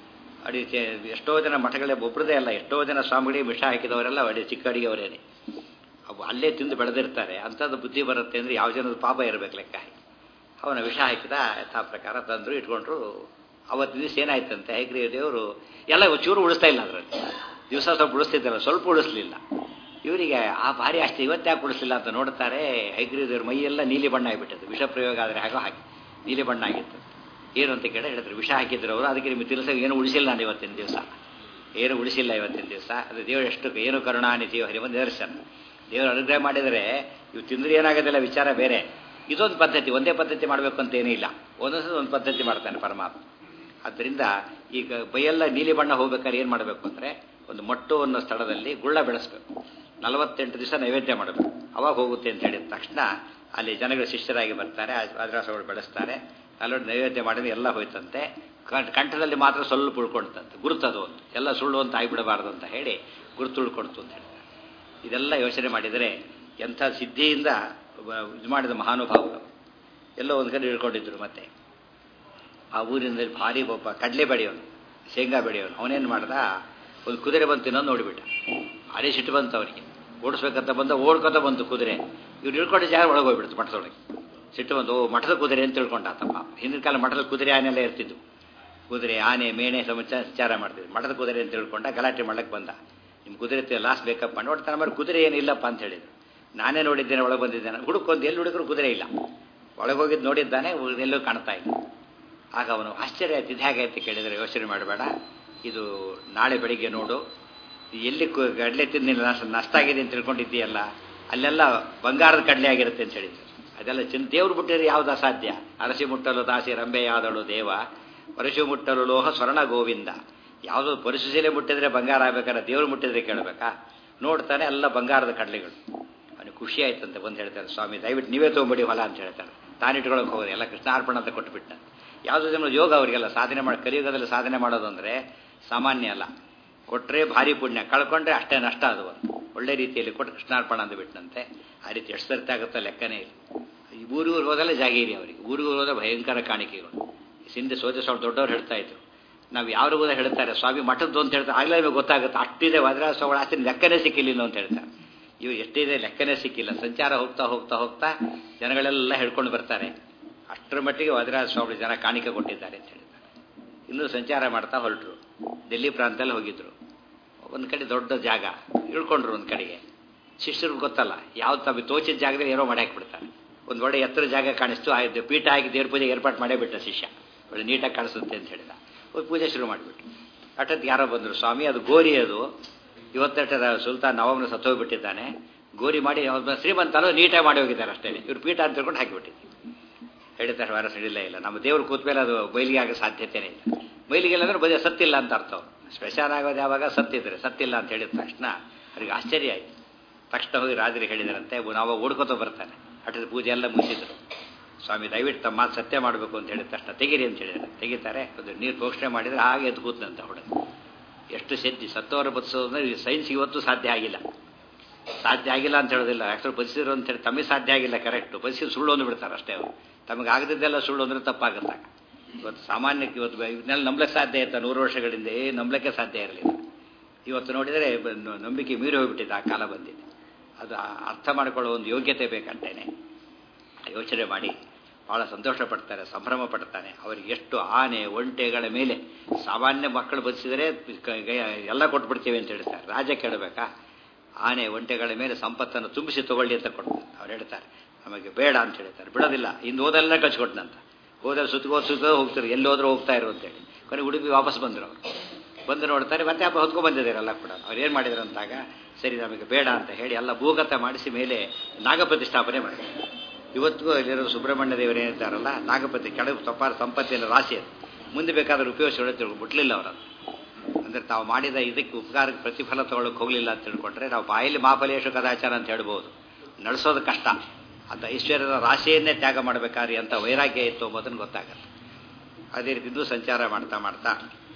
ಅಡಿ ಎಷ್ಟೋ ಜನ ಮಠಗಳೇ ಒಬ್ಬರದೇ ಅಲ್ಲ ಎಷ್ಟೋ ಜನ ಸ್ವಾಮಿಗಳಿಗೆ ವಿಷ ಹಾಕಿದವರೆಲ್ಲ ಅಡಿ ಚಿಕ್ಕ ಅಡಿಗೆವರೇನೆ ಅವು ಅಲ್ಲೇ ತಿಂದು ಬೆಳೆದಿರ್ತಾರೆ ಅಂಥದ್ದು ಬುದ್ಧಿ ಬರುತ್ತೆ ಅಂದರೆ ಯಾವ ಜನದ ಪಾಪ ಇರಬೇಕು ಲೆಕ್ಕ ಹಾಕಿ ಅವನ ವಿಷ ಹಾಕಿದ ಯಥಾ ಪ್ರಕಾರ ತಂದರು ಇಟ್ಕೊಂಡ್ರು ಅವತ್ತು ದಿವಸ ಏನಾಯ್ತಂತೆ ಹೈಗ್ರೀವ ದೇವರು ಎಲ್ಲ ಚೂರು ಉಳಿಸ್ತಾ ಇಲ್ಲ ಅದರಲ್ಲಿ ದಿವಸ ಸ್ವಲ್ಪ ಉಳಿಸ್ತಿದ್ದಲ್ಲ ಸ್ವಲ್ಪ ಉಳಿಸ್ಲಿಲ್ಲ ಇವರಿಗೆ ಆ ಭಾರಿ ಅಷ್ಟೇ ಇವತ್ತು ಯಾಕೆ ಉಳಿಸ್ಲಿಲ್ಲ ಅಂತ ನೋಡ್ತಾರೆ ಹೈಗ್ರೀವ ದೇವ್ರ ಮೈಯೆಲ್ಲ ನೀಲಿ ಬಣ್ಣ ಆಗಿಬಿಟ್ಟது ವಿಷ ಪ್ರಯೋಗ ಆದರೆ ಹಾಗೋ ಹಾಕಿ ನೀಲಿ ಬಣ್ಣ ಆಗಿತ್ತು ಏನು ಅಂತ ಕೇಳಿ ಹೇಳಿದ್ರು ವಿಷ ಹಾಕಿದ್ರು ಅವರು ಅದಕ್ಕೆ ನಿಮಗೆ ತಿಳಿಸ ಏನು ಉಳಿಸಿಲ್ಲ ನಾನು ಇವತ್ತಿನ ದಿವಸ ಏನು ಉಳಿಸಿಲ್ಲ ಇವತ್ತಿನ ದಿವಸ ಅದು ದೇವರು ಎಷ್ಟು ಏನು ಕರುಣಾನಿಧಿಯೋ ಹರಿವ ನಿದರ್ಶನ ದೇವರು ಅನುಗ್ರಹ ಮಾಡಿದರೆ ಇವು ತಿಂದ್ರೆ ಏನಾಗೋದಿಲ್ಲ ವಿಚಾರ ಬೇರೆ ಇದೊಂದು ಪದ್ಧತಿ ಒಂದೇ ಪದ್ಧತಿ ಮಾಡಬೇಕು ಅಂತ ಏನೂ ಇಲ್ಲ ಒಂದೊಂದು ಒಂದು ಪದ್ಧತಿ ಮಾಡ್ತಾನೆ ಪರಮಾತ್ಮ ಆದ್ದರಿಂದ ಈಗ ಬೈಯೆಲ್ಲ ನೀಲಿ ಬಣ್ಣ ಹೋಗ್ಬೇಕಾದ್ರೆ ಏನು ಮಾಡಬೇಕು ಅಂದರೆ ಒಂದು ಮೊಟ್ಟು ಅನ್ನೋ ಸ್ಥಳದಲ್ಲಿ ಗುಳ್ಳ ಬೆಳೆಸ್ಬೇಕು ನಲವತ್ತೆಂಟು ದಿವಸ ನೈವೇದ್ಯ ಮಾಡಬೇಕು ಅವಾಗ ಹೋಗುತ್ತೆ ಅಂತ ಹೇಳಿದ ತಕ್ಷಣ ಅಲ್ಲಿ ಜನಗಳು ಶಿಷ್ಯರಾಗಿ ಬರ್ತಾರೆ ಆದ್ರಾಸಗಳು ಬೆಳೆಸ್ತಾರೆ ಅಲ್ಲೊಂದು ನೈವೇದ್ಯ ಮಾಡಿದ್ರೆ ಎಲ್ಲ ಹೋಯ್ತಂತೆ ಕಂಠದಲ್ಲಿ ಮಾತ್ರ ಸ್ವಲ್ಪ ಉಳ್ಕೊಳ್ತಂತೆ ಗುರುತದು ಅಂತ ಎಲ್ಲ ಸುಳ್ಳು ಅಂತ ಆಗಿಬಿಡಬಾರ್ದು ಅಂತ ಹೇಳಿ ಗುರುತು ಉಳ್ಕೊಳ್ತು ಅಂತ ಹೇಳ್ತಾರೆ ಇದೆಲ್ಲ ಯೋಚನೆ ಮಾಡಿದರೆ ಎಂಥ ಸಿದ್ಧಿಯಿಂದ ಇದು ಮಾಡಿದ ಮಹಾನುಭಾವರು ಎಲ್ಲೋ ಒಂದು ಕಡೆ ಇಳ್ಕೊಂಡಿದ್ರು ಮತ್ತೆ ಆ ಊರಿನಲ್ಲಿ ಭಾರಿ ಒಬ್ಬ ಕಡಲೆ ಬೆಳೆಯೋನು ಶೇಂಗಾ ಬೆಳೆಯೋನು ಅವನೇನು ಮಾಡ್ದ ಒಂದು ಕುದುರೆ ಬಂತು ಇನ್ನೊಂದು ನೋಡಿಬಿಟ್ಟ ಭಾರಿ ಸಿಟ್ಟು ಬಂತು ಅವನಿಗೆ ಓಡಿಸ್ಬೇಕಂತ ಬಂದ ಓಡ್ಕೊತ ಬಂತು ಕುದುರೆ ಇವ್ರು ಇಳ್ಕೊಂಡು ಜಾಗ ಒಳಗೆ ಹೋಗ್ಬಿಡ್ತು ಮಠದೊಳಗೆ ಸಿಟ್ಟು ಬಂದು ಓ ಮಠದ ಕುದುರೆ ಅಂತ ತಿಳ್ಕೊಂಡ ಆತಪ್ಪ ಹಿಂದಿನ ಕಾಲ ಮಠದ ಕುದುರೆ ಆನೆಲ್ಲ ಇರ್ತಿದ್ವು ಕುದುರೆ ಆನೆ ಮೇಣೆ ಸಂಚಾರ ಮಾಡ್ತಿದ್ವಿ ಮಠದ ಕುದುರೆ ಅಂತ ತಿಳ್ಕೊಂಡ ಗಲಾಟೆ ಮಾಡಕ್ಕೆ ಬಂದ ನಿಮ್ಮ ಕುದುರೆ ಲಾಸ್ ಬೇಕಪ್ಪ ನೋಡ್ತಾನೆ మరి ಕುದುರೆ ಏನಿಲ್ಲಪ್ಪ ಅಂತ ಹೇಳಿದ್ರು ನಾನೇ ನೋಡಿದ್ದೇನೆ ಒಳಗೆ ಬಂದಿದ್ದೇನೆ ಹುಡುಕೊಂದು ಎಲ್ಲಿ ಹುಡುಗರು ಕುದುರೆ ಇಲ್ಲ ಒಳಗೆ ಹೋಗಿದ್ದು ನೋಡಿದ್ದಾನೆ ಎಲ್ಲೂ ಕಾಣ್ತಾ ಇಲ್ಲ ಆಗ ಅವನು ಆಶ್ಚರ್ಯ ಆಯ್ತು ಇದು ಹೇಗೆ ಅಂತ ಕೇಳಿದರೆ ಯೋಚನೆ ಮಾಡಬೇಡ ಇದು ನಾಳೆ ಬೆಳಿಗ್ಗೆ ನೋಡು ಎಲ್ಲಿ ಕಡಲೆ ತಿಂದು ನಷ್ಟ ಆಗಿದೆ ಅಂತ ತಿಳ್ಕೊಂಡಿದ್ದೀಯಲ್ಲ ಅಲ್ಲೆಲ್ಲ ಬಂಗಾರದ ಕಡಲೆ ಆಗಿರುತ್ತೆ ಅಂತ ಹೇಳಿದ್ರು ಅದೆಲ್ಲ ಚಿನ್ ದೇವ್ರು ಬಿಟ್ಟಿದ್ರೆ ಯಾವ್ದು ಅಸಾಧ್ಯ ಅರಸಿ ಮುಟ್ಟಲು ದಾಸಿ ರಂಬೆ ಯಾದಳು ದೇವ ಪರಶು ಮುಟ್ಟಲು ಲೋಹ ಸ್ವರ್ಣ ಗೋವಿಂದ ಯಾವುದೋ ಪರಿಶುಶೀಲೆ ಮುಟ್ಟಿದ್ರೆ ಬಂಗಾರ ಆಗ್ಬೇಕಾದ್ರೆ ದೇವ್ರು ಮುಟ್ಟಿದ್ರೆ ಕೇಳಬೇಕಾ ನೋಡ್ತಾನೆ ಎಲ್ಲ ಬಂಗಾರದ ಕಡಲೆಗಳು ಅವನಿಗೆ ಖುಷಿ ಆಯ್ತಂತೆ ಬಂದು ಹೇಳ್ತಾರೆ ಸ್ವಾಮಿ ದಯವಿಟ್ಟು ನೀವೇ ತೊಗೊಂಬಿಡಿ ಹೊಲ ಅಂತ ಹೇಳ್ತಾರೆ ತಾನಿಟ್ಕೊಳಕ್ಕೆ ಹೋಗೋದು ಎಲ್ಲ ಕೃಷ್ಣಾರ್ಪಣ ಅಂತ ಕೊಟ್ಟುಬಿಟ್ಟ ಯಾವುದೋ ಜನ ಯೋಗ ಅವರಿಗೆಲ್ಲ ಸಾಧನೆ ಮಾಡಿ ಕಲಿಯುಗದಲ್ಲಿ ಸಾಧನೆ ಮಾಡೋದು ಅಂದರೆ ಸಾಮಾನ್ಯ ಅಲ್ಲ ಕೊಟ್ಟರೆ ಭಾರಿ ಪುಣ್ಯ ಕಳ್ಕೊಂಡ್ರೆ ಅಷ್ಟೇ ನಷ್ಟ ಅದು ಒಂದು ಒಳ್ಳೆ ರೀತಿಯಲ್ಲಿ ಕೊಟ್ಟು ಕೃಷ್ಣಾರ್ಪಣ ಅಂತ ಬಿಟ್ಟಂತೆ ಆ ರೀತಿ ಎಷ್ಟು ಸರ್ತಿ ಆಗುತ್ತೋ ಲೆಕ್ಕನೇ ಇಲ್ಲ ಈ ಊರಿಗೂ ಹೋದಲ್ಲೇ ಜಾಗೀರಿ ಅವರಿಗೆ ಊರಿಗೂ ಹೋದ ಭಯಂಕರ ಕಾಣಿಕೆಗಳು ಹಿಂದೆ ಸೋಜ ಸ್ವಾಮಿ ದೊಡ್ಡವ್ರು ಹೇಳ್ತಾ ಇದ್ರು ನಾವು ಯಾರಿಗೂ ಹೇಳ್ತಾರೆ ಸ್ವಾಮಿ ಮಠದ್ದು ಅಂತ ಹೇಳ್ತಾರೆ ಆಗಲೇ ನಿಮಗೆ ಗೊತ್ತಾಗುತ್ತೆ ಅಷ್ಟಿದೆ ವಜ್ರಾಜ ಸ್ವಾಮಿ ಆಸ್ತಿ ಲೆಕ್ಕನೇ ಸಿಕ್ಕಿಲ್ಲ ಅಂತ ಹೇಳ್ತಾರೆ ಇವು ಎಷ್ಟಿದೆ ಲೆಕ್ಕನೇ ಸಿಕ್ಕಿಲ್ಲ ಸಂಚಾರ ಹೋಗ್ತಾ ಹೋಗ್ತಾ ಹೋಗ್ತಾ ಜನಗಳೆಲ್ಲ ಹೇಳ್ಕೊಂಡು ಬರ್ತಾರೆ ಅಷ್ಟರ ಮಟ್ಟಿಗೆ ವಜ್ರಾಜ ಸ್ವಾಮಿ ಜನ ಕಾಣಿಕೆ ಕೊಟ್ಟಿದ್ದಾರೆ ಅಂತ ಹೇಳಿದ್ದಾರೆ ಇನ್ನೂ ಸಂಚಾರ ಮಾಡ್ತಾ ಹೊರಟರು ಡೆಲ್ಲಿ ಪ್ರಾಂತದಲ್ಲಿ ಹೋಗಿದ್ರು ಒಂದು ಕಡೆ ದೊಡ್ಡ ಜಾಗ ಇಳ್ಕೊಂಡ್ರು ಒಂದು ಕಡೆಗೆ ಶಿಷ್ಯರಿಗೆ ಗೊತ್ತಲ್ಲ ಯಾವ ತಮ್ಮ ತೋಚಿದ ಜಾಗದಲ್ಲಿ ಏನೋ ಮಾಡಿ ಹಾಕ್ಬಿಡ್ತಾರೆ ಒಂದು ಒಳ್ಳೆ ಎತ್ತರ ಜಾಗ ಕಾಣಿಸ್ತು ಆಯ್ತು ಪೀಠ ಹಾಕಿ ದೇವ್ರ ಪೂಜೆಗೆ ಏರ್ಪಾಟ್ ಮಾಡೇ ಬಿಟ್ಟ ಶಿಷ್ಯ ಒಳ್ಳೆ ನೀಟಾಗಿ ಕಾಣಿಸುತ್ತೆ ಅಂತ ಹೇಳಿದ ಹೋಗಿ ಪೂಜೆ ಶುರು ಮಾಡಿಬಿಟ್ಟು ಅಟ್ಟತ್ತು ಯಾರೋ ಬಂದರು ಸ್ವಾಮಿ ಅದು ಗೋರಿ ಅದು ಇವತ್ತೆಟ್ಟರ ಸುಲ್ತಾನ್ ನವಮನ ಸತ್ತೋಗ್ಬಿಟ್ಟಿದ್ದಾನೆ ಗೋರಿ ಮಾಡಿ ಅವ್ರ ಶ್ರೀಮಂತನೂ ನೀಟಾಗಿ ಮಾಡಿ ಹೋಗಿದ್ದಾರೆ ಅಷ್ಟೇ ಇವ್ರು ಪೀಠ ಅಂತ ತಿಳ್ಕೊಂಡು ಹಾಕಿಬಿಟ್ಟಿದ್ದೆ ಹೇಳ್ತಾರೆ ವಾರ ಸಿಡಿಲ್ಲ ಇಲ್ಲ ನಮ್ಮ ದೇವ್ರು ಕೂತ ಮೇಲೆ ಅದು ಬಯಲಿಗೆ ಆಗೋ ಸಾಧ್ಯತೆನೇ ಇಲ್ಲ ಬಯಲಿಗೆ ಅಂದ್ರೆ ಬದೇ ಸತ್ತಿಲ್ಲ ಅಂತ ಅರ್ಥ ಸ್ಪೆಷಲ್ ಆಗೋದು ಯಾವಾಗ ಸತ್ತಿದ್ರೆ ಸತ್ತಿಲ್ಲ ಅಂತ ಹೇಳಿದ ತಕ್ಷಣ ಅವ್ರಿಗೆ ಆಶ್ಚರ್ಯ ಆಯಿತು ತಕ್ಷಣ ಹೋಗಿ ರಾಜರಿಗೆ ಹೇಳಿದರಂತೆ ನಾವು ಓಡ್ಕೋತ ಬರ್ತಾನೆ ಹಠದ ಪೂಜೆ ಎಲ್ಲ ಮುಗಿಸಿದ್ರು ಸ್ವಾಮಿ ದಯವಿಟ್ಟು ತಮ್ಮ ಮಾತು ಸತ್ಯ ಮಾಡಬೇಕು ಅಂತ ಹೇಳಿದ ತಕ್ಷಣ ತೆಗೀರಿ ಅಂತ ಹೇಳಿದ್ರೆ ತೆಗಿತಾರೆ ಅದು ನೀರು ಪೋಷಣೆ ಮಾಡಿದರೆ ಹಾಗೆ ಎದ್ದು ಕೂತಂತ ಹುಡುಗ ಎಷ್ಟು ಸೆದ್ದಿ ಸತ್ತವರ ಬದುಸೋದಂದ್ರೆ ಸೈನ್ಸ್ ಇವತ್ತು ಸಾಧ್ಯ ಆಗಿಲ್ಲ ಸಾಧ್ಯ ಆಗಿಲ್ಲ ಅಂತ ಹೇಳೋದಿಲ್ಲ ಆಕ್ಚುಲಿ ಬದುಸಿದ್ರು ಅಂತ ಹೇಳಿ ತಮಗೆ ಸಾಧ್ಯ ಆಗಿಲ್ಲ ಕರೆಕ್ಟು ಬದುಸಿ ಸುಳ್ಳು ಅಂದು ಬಿಡ್ತಾರೆ ಅಷ್ಟೇ ಅವರು ತಮಗೆ ಆಗದಿದ್ದೆಲ್ಲ ಸುಳ್ಳು ಅಂದ್ರೆ ತಪ್ಪಾಗುತ್ತೆ ಇವತ್ತು ಸಾಮಾನ್ಯಕ್ಕೆ ಇವತ್ತು ಇದನ್ನೆಲ್ಲ ನಂಬಲಿಕ್ಕೆ ಸಾಧ್ಯ ಇತ್ತು ನೂರು ವರ್ಷಗಳಿಂದ ಏ ನಂಬಲಿಕ್ಕೆ ಸಾಧ್ಯ ಇರಲಿಲ್ಲ ಇವತ್ತು ನೋಡಿದರೆ ನಂಬಿಕೆ ಮೀರಿ ಹೋಗ್ಬಿಟ್ಟಿದೆ ಆ ಕಾಲ ಬಂದಿದೆ ಅದು ಅರ್ಥ ಮಾಡಿಕೊಳ್ಳೋ ಒಂದು ಯೋಗ್ಯತೆ ಬೇಕಂತೇನೆ ಯೋಚನೆ ಮಾಡಿ ಭಾಳ ಸಂತೋಷ ಪಡ್ತಾರೆ ಸಂಭ್ರಮ ಪಡ್ತಾನೆ ಅವರಿಗೆ ಎಷ್ಟು ಆನೆ ಒಂಟೆಗಳ ಮೇಲೆ ಸಾಮಾನ್ಯ ಮಕ್ಕಳು ಬದಿಸಿದರೆ ಎಲ್ಲ ಕೊಟ್ಬಿಡ್ತೀವಿ ಅಂತ ಹೇಳ್ತಾರೆ ರಾಜ ಕೇಳಬೇಕಾ ಆನೆ ಒಂಟೆಗಳ ಮೇಲೆ ಸಂಪತ್ತನ್ನು ತುಂಬಿಸಿ ತಗೊಳ್ಳಿ ಅಂತ ಕೊಡ್ತಾರೆ ಅವ್ರು ಹೇಳ್ತಾರೆ ನಮಗೆ ಬೇಡ ಅಂತ ಹೇಳ್ತಾರೆ ಬಿಡೋದಿಲ್ಲ ಇಂದು ಹೋದೆಲ್ಲ ಕಚ್ಕೊಟ್ನಂತ ಹೋದಲ್ಲಿ ಸುತ್ತಗೋ ಸುತ್ತೋ ಹೋಗ್ತಾರೆ ಎಲ್ಲಿ ಹೋದ್ರೂ ಹೋಗ್ತಾ ಇರು ಅಂತೇಳಿ ಕೊನೆಗೆ ಉಡುಪಿ ವಾಪಸ್ ಬಂದರು ಅವರು ಬಂದು ನೋಡ್ತಾರೆ ಮತ್ತೆ ಹಬ್ಬ ಹೊತ್ಕೊಂಡು ಬಂದಿದ್ದಾರೆಲ್ಲ ಕೂಡ ಅವ್ರು ಏನು ಮಾಡಿದ್ರು ಅಂತಾಗ ಸರಿ ನಮಗೆ ಬೇಡ ಅಂತ ಹೇಳಿ ಎಲ್ಲ ಭೂಗತ ಮಾಡಿಸಿ ಮೇಲೆ ನಾಗಪ್ರತಿಷ್ಠಾಪನೆ ಮಾಡಿದ್ರು ಇವತ್ತಿಗೂ ಇಲ್ಲಿರೋ ಸುಬ್ರಹ್ಮಣ್ಯ ದೇವರು ಏನಿದ್ದಾರಲ್ಲ ನಾಗಪತಿ ಕೆಳಗೆ ತಪ್ಪಾರ ಸಂಪತ್ತಿನ ರಾಶಿ ಅದು ಮುಂದೆ ಬೇಕಾದ್ರೆ ಉಪಯೋಗಿಸಿ ಬಿಟ್ಲಿಲ್ಲ ಅವರನ್ನು ಅಂದರೆ ತಾವು ಮಾಡಿದ ಇದಕ್ಕೆ ಉಪಕಾರಕ್ಕೆ ಪ್ರತಿಫಲ ತಗೊಳ್ಳೋಕೆ ಹೋಗಲಿಲ್ಲ ಅಂತ ತಿಳ್ಕೊಂಡ್ರೆ ನಾವು ಬಾಯಲ್ಲಿ ಮಾಫಲೇಶು ಕದಾಚಾರ ಅಂತ ಹೇಳ್ಬೋದು ನಡೆಸೋದು ಕಷ್ಟ ಅಂತ ಐಶ್ವರ್ಯದ ರಾಶಿಯನ್ನೇ ತ್ಯಾಗ ಮಾಡಬೇಕಾದ್ರೆ ಅಂತ ವೈರಾಗ್ಯ ಇತ್ತು ಎಂಬುದನ್ನು ಗೊತ್ತಾಗತ್ತೆ ಅದೇ ರೀತಿ ಇದು ಸಂಚಾರ ಮಾಡ್ತಾ ಮಾಡ್ತಾ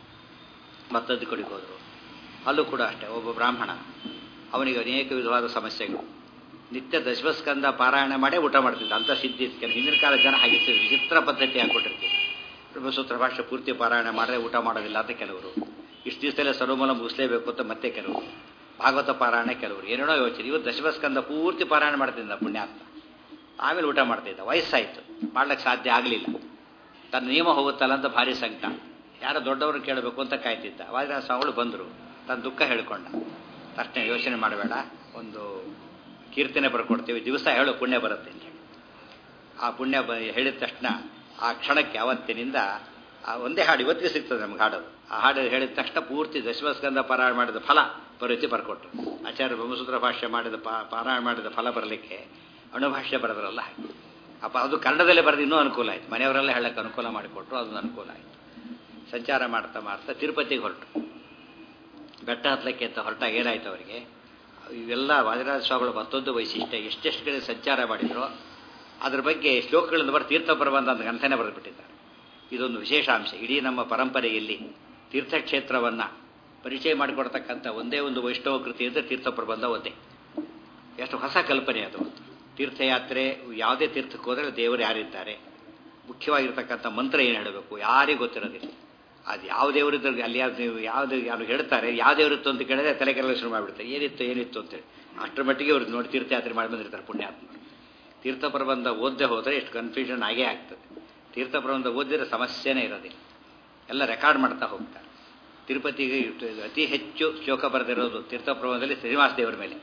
ಮತ್ತದ್ದು ಕಡೆಗೆ ಹೋದರು ಅಲ್ಲೂ ಕೂಡ ಅಷ್ಟೇ ಒಬ್ಬ ಬ್ರಾಹ್ಮಣ ಅವನಿಗೆ ಅನೇಕ ವಿಧವಾದ ಸಮಸ್ಯೆಗಳು ನಿತ್ಯ ದಶಮಸ್ಕಂದ ಪಾರಾಯಣ ಮಾಡೇ ಊಟ ಮಾಡ್ತಿದ್ದ ಅಂತ ಸಿದ್ಧಿ ಇತ್ತು ಹಿಂದಿನ ಕಾಲ ಜನ ಹಾಗಿತ್ತು ವಿಚಿತ್ರ ಪದ್ಧತಿ ಹಾಕ್ಕೊಟ್ಟಿರ್ತೀವಿ ಬ್ರಹ್ಮಸೂತ್ರ ಭಾಷೆ ಪೂರ್ತಿ ಪಾರಾಯಣ ಮಾಡಿದ್ರೆ ಊಟ ಮಾಡೋದಿಲ್ಲ ಅಂತ ಕೆಲವರು ಇಷ್ಟು ದಿವಸದಲ್ಲೇ ಸರ್ವಮೂಲ ಮುಗಿಸ್ಲೇಬೇಕು ಅಂತ ಮತ್ತೆ ಕೆಲವರು ಭಾಗವತ ಪಾರಾಯಣ ಕೆಲವರು ಏನೇನೋ ಯೋಚನೆ ಇವತ್ತು ದಶಮಸ್ಕಂದ ಪೂರ್ತಿ ಪಾರಾಯಣ ಮಾಡ್ತಿದ್ದ ಪುಣ್ಯಾತ್ಮ ಆಮೇಲೆ ಊಟ ಮಾಡ್ತಿದ್ದ ವಯಸ್ಸಾಯಿತು ಮಾಡ್ಲಿಕ್ಕೆ ಸಾಧ್ಯ ಆಗಲಿಲ್ಲ ತನ್ನ ನಿಯಮ ಹೋಗುತ್ತಲ್ಲ ಅಂತ ಭಾರಿ ಸಂಕಟ ಯಾರೋ ದೊಡ್ಡವರು ಕೇಳಬೇಕು ಅಂತ ಕಾಯ್ತಿದ್ದ ವಾದಿರಾಜ ಸ್ವಾಮಿಗಳು ಬಂದರು ತನ್ನ ದುಃಖ ಹೇಳ್ಕೊಂಡ ತಕ್ಷಣ ಯೋಚನೆ ಮಾಡಬೇಡ ಒಂದು ಕೀರ್ತನೆ ಬರ್ಕೊಡ್ತೀವಿ ದಿವಸ ಹೇಳು ಪುಣ್ಯ ಬರುತ್ತೆ ಅಂತ ಹೇಳಿ ಆ ಪುಣ್ಯ ಬ ಹೇಳಿದ ತಕ್ಷಣ ಆ ಕ್ಷಣಕ್ಕೆ ಅವತ್ತಿನಿಂದ ಆ ಒಂದೇ ಹಾಡು ಇವತ್ತಿಗೆ ಸಿಗ್ತದೆ ನಮ್ಗೆ ಹಾಡೋದು ಆ ಹಾಡು ಹೇಳಿದ ತಕ್ಷಣ ಪೂರ್ತಿ ದಶಮಸ್ಕಂದ ಪಾರಾಯಣ ಮಾಡಿದ ಫಲ ಬರುತ್ತೆ ಬರ್ಕೊಟ್ರು ಆಚಾರ್ಯ ಬ್ರಹ್ಮಸೂತ್ರ ಭಾಷ್ಯ ಮಾಡಿದ ಪಾ ಪಾರಾಯಣ ಮಾಡಿದ ಫಲ ಬರಲಿಕ್ಕೆ ಅಣುಭಾಷ್ಯ ಬರೆದ್ರಲ್ಲ ಹಾಗೆ ಅಪ್ಪ ಅದು ಕನ್ನಡದಲ್ಲೇ ಬರೆದು ಇನ್ನೂ ಅನುಕೂಲ ಆಯಿತು ಮನೆಯವರೆಲ್ಲ ಹೇಳಕ್ಕೆ ಅನುಕೂಲ ಮಾಡಿಕೊಟ್ರು ಅದೊಂದು ಅನುಕೂಲ ಆಯಿತು ಸಂಚಾರ ಮಾಡ್ತಾ ಮಾಡ್ತಾ ತಿರುಪತಿಗೆ ಹೊರಟು ಬೆಟ್ಟ ಹತ್ತಲಿಕ್ಕೆ ಅಂತ ಹೊರಟಾಗ ಏನಾಯ್ತು ಅವರಿಗೆ ಇವೆಲ್ಲ ವಾದಿರಾಜ ಸ್ವಾಮಿಗಳ ಮತ್ತೊಂದು ವೈಶಿಷ್ಟ್ಯ ಎಷ್ಟೆಷ್ಟು ಕಡೆ ಸಂಚಾರ ಮಾಡಿದ್ರು ಅದ್ರ ಬಗ್ಗೆ ಶ್ಲೋಕಗಳಿಂದ ಬರ ತೀರ್ಥ ಪ್ರಬಂಧ ಅಂತ ಗ್ರಂಥನೇ ಬರೆದುಬಿಟ್ಟಿದ್ದಾರೆ ಇದೊಂದು ವಿಶೇಷ ಅಂಶ ಇಡೀ ನಮ್ಮ ಪರಂಪರೆಯಲ್ಲಿ ತೀರ್ಥಕ್ಷೇತ್ರವನ್ನು ಪರಿಚಯ ಮಾಡಿಕೊಡ್ತಕ್ಕಂಥ ಒಂದೇ ಒಂದು ವೈಷ್ಣವ ಕೃತಿ ಅಂದರೆ ತೀರ್ಥ ಪ್ರಬಂಧ ಒಂದೇ ಎಷ್ಟು ಹೊಸ ಕಲ್ಪನೆ ಅದು ತೀರ್ಥಯಾತ್ರೆ ಯಾವುದೇ ತೀರ್ಥಕ್ಕೆ ಹೋದರೆ ದೇವರು ಯಾರಿದ್ದಾರೆ ಮುಖ್ಯವಾಗಿರ್ತಕ್ಕಂಥ ಮಂತ್ರ ಏನು ಹೇಳಬೇಕು ಯಾರಿಗೂ ಗೊತ್ತಿರೋದಿಲ್ಲ ಅದು ಯಾವ ದೇವರಿದ್ದು ಅಲ್ಲಿ ಯಾವ್ದು ನೀವು ಯಾವುದು ಯಾರು ಹೇಳ್ತಾರೆ ಯಾವ ದೇವರಿತ್ತು ಅಂತ ಕೇಳಿದ್ರೆ ತಲೆ ಕೆರಳ ಶುರು ಮಾಡಿಬಿಡ್ತಾರೆ ಏನಿತ್ತು ಏನಿತ್ತು ಅಂತೇಳಿ ಅಷ್ಟರ ಮಟ್ಟಿಗೆ ಅವ್ರು ನೋಡಿ ತೀರ್ಥಯಾತ್ರೆ ಮಾಡಿ ಬಂದಿರ್ತಾರೆ ಪುಣ್ಯಾತ್ಮ ತೀರ್ಥ ಪ್ರಬಂಧ ಓದದೆ ಹೋದರೆ ಎಷ್ಟು ಕನ್ಫ್ಯೂಷನ್ ಆಗೇ ಆಗ್ತದೆ ತೀರ್ಥ ಪ್ರಬಂಧ ಓದಿದ್ರೆ ಸಮಸ್ಯೆನೇ ಇರೋದಿಲ್ಲ ಎಲ್ಲ ರೆಕಾರ್ಡ್ ಮಾಡ್ತಾ ಹೋಗ್ತಾರೆ ತಿರುಪತಿಗೆ ಅತಿ ಹೆಚ್ಚು ಶ್ಲೋಕ ಬರೆದಿರೋದು ತೀರ್ಥ ಪ್ರಬಂಧದಲ್ಲಿ ಶ್ರೀನಿವಾಸ ದೇವರ ಮೇಲೆ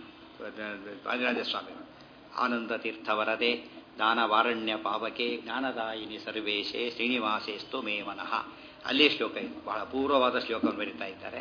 ರಾಜರಾಜ ಸ್ವಾಮಿ ಆನಂದ ತೀರ್ಥ ವರದೆ ದಾನವಾರಣ್ಯ ಪಾವಕೆ ಜ್ಞಾನದಾಯಿನಿ ಸರ್ವೇಶೇ ಶ್ರೀನಿವಾಸೇಸ್ತು ಮೇ ಮನಃ ಅಲ್ಲೇ ಶ್ಲೋಕ ಇದೆ ಬಹಳ ಅಪೂರ್ವವಾದ ಶ್ಲೋಕವನ್ನು ಬರೀತಾ ಇದ್ದಾರೆ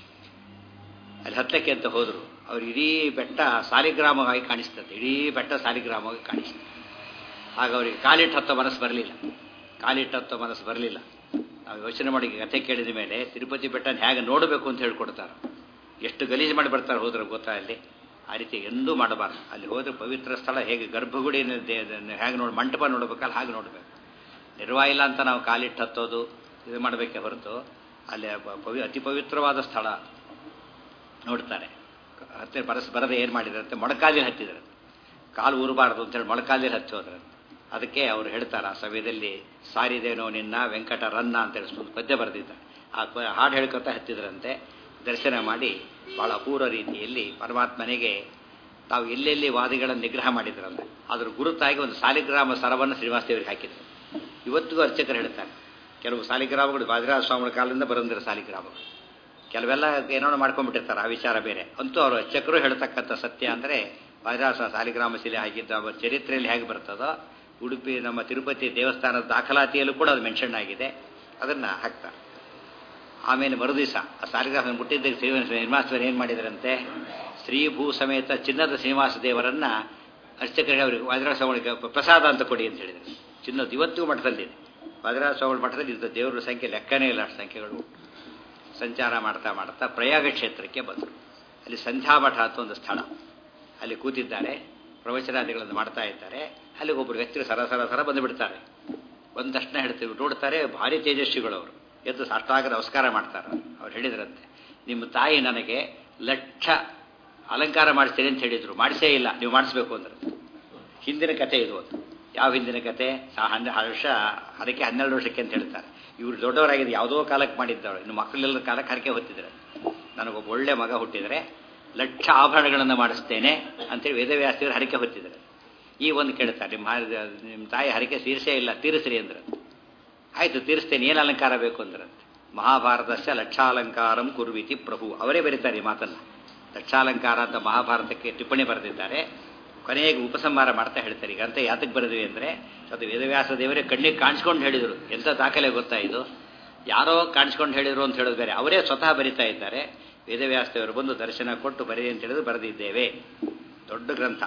ಅಲ್ಲಿ ಹತ್ತಕ್ಕೆ ಅಂತ ಹೋದರು ಅವ್ರು ಇಡೀ ಬೆಟ್ಟ ಸಾಲಿಗ್ರಾಮವಾಗಿ ಕಾಣಿಸ್ತದೆ ಇಡೀ ಬೆಟ್ಟ ಸಾಲಿಗ್ರಾಮವಾಗಿ ಕಾಣಿಸ್ತದೆ ಆಗ ಅವರಿಗೆ ಕಾಲಿಟ್ಟು ಹತ್ತೋ ಮನಸ್ಸು ಬರಲಿಲ್ಲ ಕಾಲಿಟ್ಟು ಹತ್ತೋ ಮನಸ್ಸು ಬರಲಿಲ್ಲ ನಾವು ಯೋಚನೆ ಮಾಡಿ ಕಥೆ ಕೇಳಿದ ಮೇಲೆ ತಿರುಪತಿ ಬೆಟ್ಟನ ಹೇಗೆ ನೋಡಬೇಕು ಅಂತ ಹೇಳ್ಕೊಡ್ತಾರೆ ಎಷ್ಟು ಗಲೀಜು ಮಾಡಿ ಬರ್ತಾರೆ ಹೋದ್ರೆ ಗೊತ್ತಾ ಅಲ್ಲಿ ಆ ರೀತಿ ಎಂದೂ ಮಾಡಬಾರ್ದು ಅಲ್ಲಿ ಹೋದ್ರೆ ಪವಿತ್ರ ಸ್ಥಳ ಹೇಗೆ ಗರ್ಭಗುಡಿ ಹೇಗೆ ನೋಡಿ ಮಂಟಪ ನೋಡಬೇಕಲ್ಲ ಹಾಗೆ ನೋಡಬೇಕು ನಿರ್ವಾಹ ಇಲ್ಲ ಅಂತ ನಾವು ಕಾಲಿಟ್ಟು ಹತ್ತೋದು ಇದು ಮಾಡಬೇಕೆ ಹೊರತು ಅಲ್ಲಿ ಪವಿ ಅತಿ ಪವಿತ್ರವಾದ ಸ್ಥಳ ನೋಡ್ತಾರೆ ಹತ್ತಿರ ಬರಸ್ ಬರದೆ ಏನು ಮಾಡಿದ್ರಂತೆ ಮೊಳಕಾಲಿನ ಹತ್ತಿದ್ರು ಕಾಲು ಊರಬಾರ್ದು ಅಂತೇಳಿ ಮೊಳಕಾಲಿನ ಹತ್ತಿ ಹೋದ್ರಂತೆ ಅದಕ್ಕೆ ಅವರು ಹೇಳ್ತಾರೆ ಆ ಸಮಯದಲ್ಲಿ ಸಾರಿದೇನೋ ನಿನ್ನ ವೆಂಕಟ ರನ್ನ ಅಂತ ಹೇಳಿಸ್ಕೊಂಡು ಪದ್ಯ ಬರೆದಿದ್ದ ಆ ಹಾಡು ಹೇಳ್ಕೊತಾ ಹತ್ತಿದ್ರಂತೆ ದರ್ಶನ ಮಾಡಿ ಭಾಳ ಅಪೂರ್ವ ರೀತಿಯಲ್ಲಿ ಪರಮಾತ್ಮನಿಗೆ ತಾವು ಎಲ್ಲೆಲ್ಲಿ ವಾದಿಗಳನ್ನು ನಿಗ್ರಹ ಮಾಡಿದ್ರಲ್ಲ ಅದ್ರ ಗುರುತಾಗಿ ಒಂದು ಸಾಲಿಗ್ರಾಮ ಸರವನ್ನು ಶ್ರೀನಿವಾಸ ದೇವರಿಗೆ ಹಾಕಿದ್ರು ಇವತ್ತಿಗೂ ಅರ್ಚಕರು ಹೇಳ್ತಾರೆ ಕೆಲವು ಸಾಲಿಗ್ರಾಮಗಳು ಬಾಜಿರಾಜ ಸ್ವಾಮಿಗಳ ಕಾಲದಿಂದ ಬರಂದಿರೋ ಸಾಲಿಗ್ರಾಮಗಳು ಕೆಲವೆಲ್ಲ ಏನೋ ಮಾಡ್ಕೊಂಡ್ಬಿಟ್ಟಿರ್ತಾರೆ ಆ ವಿಚಾರ ಬೇರೆ ಅಂತೂ ಅವರು ಅರ್ಚಕರು ಹೇಳ್ತಕ್ಕಂಥ ಸತ್ಯ ಅಂದರೆ ಬಾಜಿರಾಜ ಸಾಲಿಗ್ರಾಮ ಶಿಲೆ ಹಾಕಿದ್ದ ಅವರ ಚರಿತ್ರೆಯಲ್ಲಿ ಹೇಗೆ ಬರ್ತದೋ ಉಡುಪಿ ನಮ್ಮ ತಿರುಪತಿ ದೇವಸ್ಥಾನದ ದಾಖಲಾತಿಯಲ್ಲೂ ಕೂಡ ಅದು ಮೆನ್ಷನ್ ಆಗಿದೆ ಅದನ್ನು ಹಾಕ್ತಾರೆ ಆಮೇಲೆ ಮರುದಿವಸ ಆ ಸಾಲಿಗ್ರಾಮ ಮುಟ್ಟಿದ್ದ ಶ್ರೀನಿವಾಸರು ಏನು ಮಾಡಿದ್ರಂತೆ ಶ್ರೀಭೂ ಸಮೇತ ಚಿನ್ನದ ಶ್ರೀನಿವಾಸ ದೇವರನ್ನ ಅರ್ಚಕರಿಗೆ ಅವರಿಗೆ ವಾದಿರಾಜ ಸ್ವಾಮಿಗಳಿಗೆ ಪ್ರಸಾದ ಅಂತ ಕೊಡಿ ಅಂತ ಹೇಳಿದರು ಚಿನ್ನದ ಇವತ್ತಿಗೂ ಮಠದಲ್ಲಿದೆ ವಾದಿರಾಜ ಸ್ವಾಮಿ ಮಠದಲ್ಲಿ ಇದ್ದ ದೇವರ ಸಂಖ್ಯೆ ಲೆಕ್ಕನೇ ಇಲ್ಲ ಅಷ್ಟು ಸಂಖ್ಯೆಗಳು ಸಂಚಾರ ಮಾಡ್ತಾ ಮಾಡ್ತಾ ಪ್ರಯಾಗ ಕ್ಷೇತ್ರಕ್ಕೆ ಬಂದರು ಅಲ್ಲಿ ಸಂಧ್ಯಾಮಠ ಅಂತ ಒಂದು ಸ್ಥಳ ಅಲ್ಲಿ ಕೂತಿದ್ದಾರೆ ಪ್ರವಚನಾದಿಗಳನ್ನು ಮಾಡ್ತಾ ಇದ್ದಾರೆ ಅಲ್ಲಿಗೆ ಒಬ್ಬರು ವ್ಯಕ್ತಿಗಳು ಸರ ಸರ ಸರ ಬಂದು ಬಿಡ್ತಾರೆ ಒಂದು ತಕ್ಷಣ ಹೇಳ್ತೀವಿ ನೋಡ್ತಾರೆ ಭಾರಿ ತೇಜಸ್ವಿಗಳು ಅವರು ಎದ್ದು ಸಾಷ್ಟಾಗ ನಮಸ್ಕಾರ ಮಾಡ್ತಾರೆ ಅವ್ರು ಹೇಳಿದ್ರಂತೆ ನಿಮ್ಮ ತಾಯಿ ನನಗೆ ಲಕ್ಷ ಅಲಂಕಾರ ಮಾಡಿಸ್ತೀನಿ ಅಂತ ಹೇಳಿದ್ರು ಮಾಡಿಸೇ ಇಲ್ಲ ನೀವು ಮಾಡಿಸ್ಬೇಕು ಅಂದ್ರೆ ಹಿಂದಿನ ಕತೆ ಇದು ಒಂದು ಯಾವ ಹಿಂದಿನ ಕತೆ ಹನ್ನೆರಡು ವರ್ಷ ಅದಕ್ಕೆ ಹನ್ನೆರಡು ವರ್ಷಕ್ಕೆ ಅಂತ ಹೇಳ್ತಾರೆ ಇವರು ದೊಡ್ಡವರಾಗಿದೆ ಯಾವುದೋ ಕಾಲಕ್ಕೆ ಮಾಡಿದ್ದವರು ಇನ್ನು ಮಕ್ಕಳೆಲ್ಲರ ಕಾಲಕ್ಕೆ ಹರಕೆ ಹೊತ್ತಿದ್ದಾರೆ ನನಗೊಬ್ಬ ಒಳ್ಳೆ ಮಗ ಹುಟ್ಟಿದರೆ ಲಕ್ಷ ಆಭರಣಗಳನ್ನು ಮಾಡಿಸ್ತೇನೆ ಅಂತೇಳಿ ವೇದವ್ಯಾಸರು ಹರಕೆ ಹೊತ್ತಿದ್ದಾರೆ ಈ ಒಂದು ಕೇಳ್ತಾರೆ ನಿಮ್ಮ ನಿಮ್ಮ ತಾಯಿ ಹರಕೆ ತೀರಿಸೇ ಇಲ್ಲ ತೀರಿಸ್ರಿ ಅಂದ್ರೆ ಆಯಿತು ತೀರಿಸ್ತೇನೆ ಏನು ಅಲಂಕಾರ ಬೇಕು ಅಂದ್ರಂತೆ ಮಹಾಭಾರತಸ್ಯ ಲಕ್ಷಾಲಂಕಾರಂ ಕುರ್ವಿತಿ ಪ್ರಭು ಅವರೇ ಬರೀತಾರೆ ಈ ಮಾತನ್ನು ಲಕ್ಷಾಲಂಕಾರ ಅಂತ ಮಹಾಭಾರತಕ್ಕೆ ಟಿಪ್ಪಣಿ ಬರೆದಿದ್ದಾರೆ ಕೊನೆಗೆ ಉಪಸಂಹಾರ ಮಾಡ್ತಾ ಹೇಳ್ತಾರೆ ಈಗ ಅಂತ ಯಾತಕ್ಕೆ ಬರೆದ್ವಿ ಅಂದರೆ ಅದು ವೇದವ್ಯಾಸ ದೇವರೇ ಕಣ್ಣಿಗೆ ಕಾಣಿಸ್ಕೊಂಡು ಹೇಳಿದರು ಎಂಥ ದಾಖಲೆ ಗೊತ್ತಾ ಇದು ಯಾರೋ ಕಾಣಿಸ್ಕೊಂಡು ಹೇಳಿದರು ಅಂತ ಹೇಳೋದು ಬೇರೆ ಅವರೇ ಸ್ವತಃ ಬರಿತಾ ಇದ್ದಾರೆ ವೇದವ್ಯಾಸ ದೇವರು ಬಂದು ದರ್ಶನ ಕೊಟ್ಟು ಬರೀ ಅಂತ ಹೇಳಿದ್ರು ಬರೆದಿದ್ದೇವೆ ದೊಡ್ಡ ಗ್ರಂಥ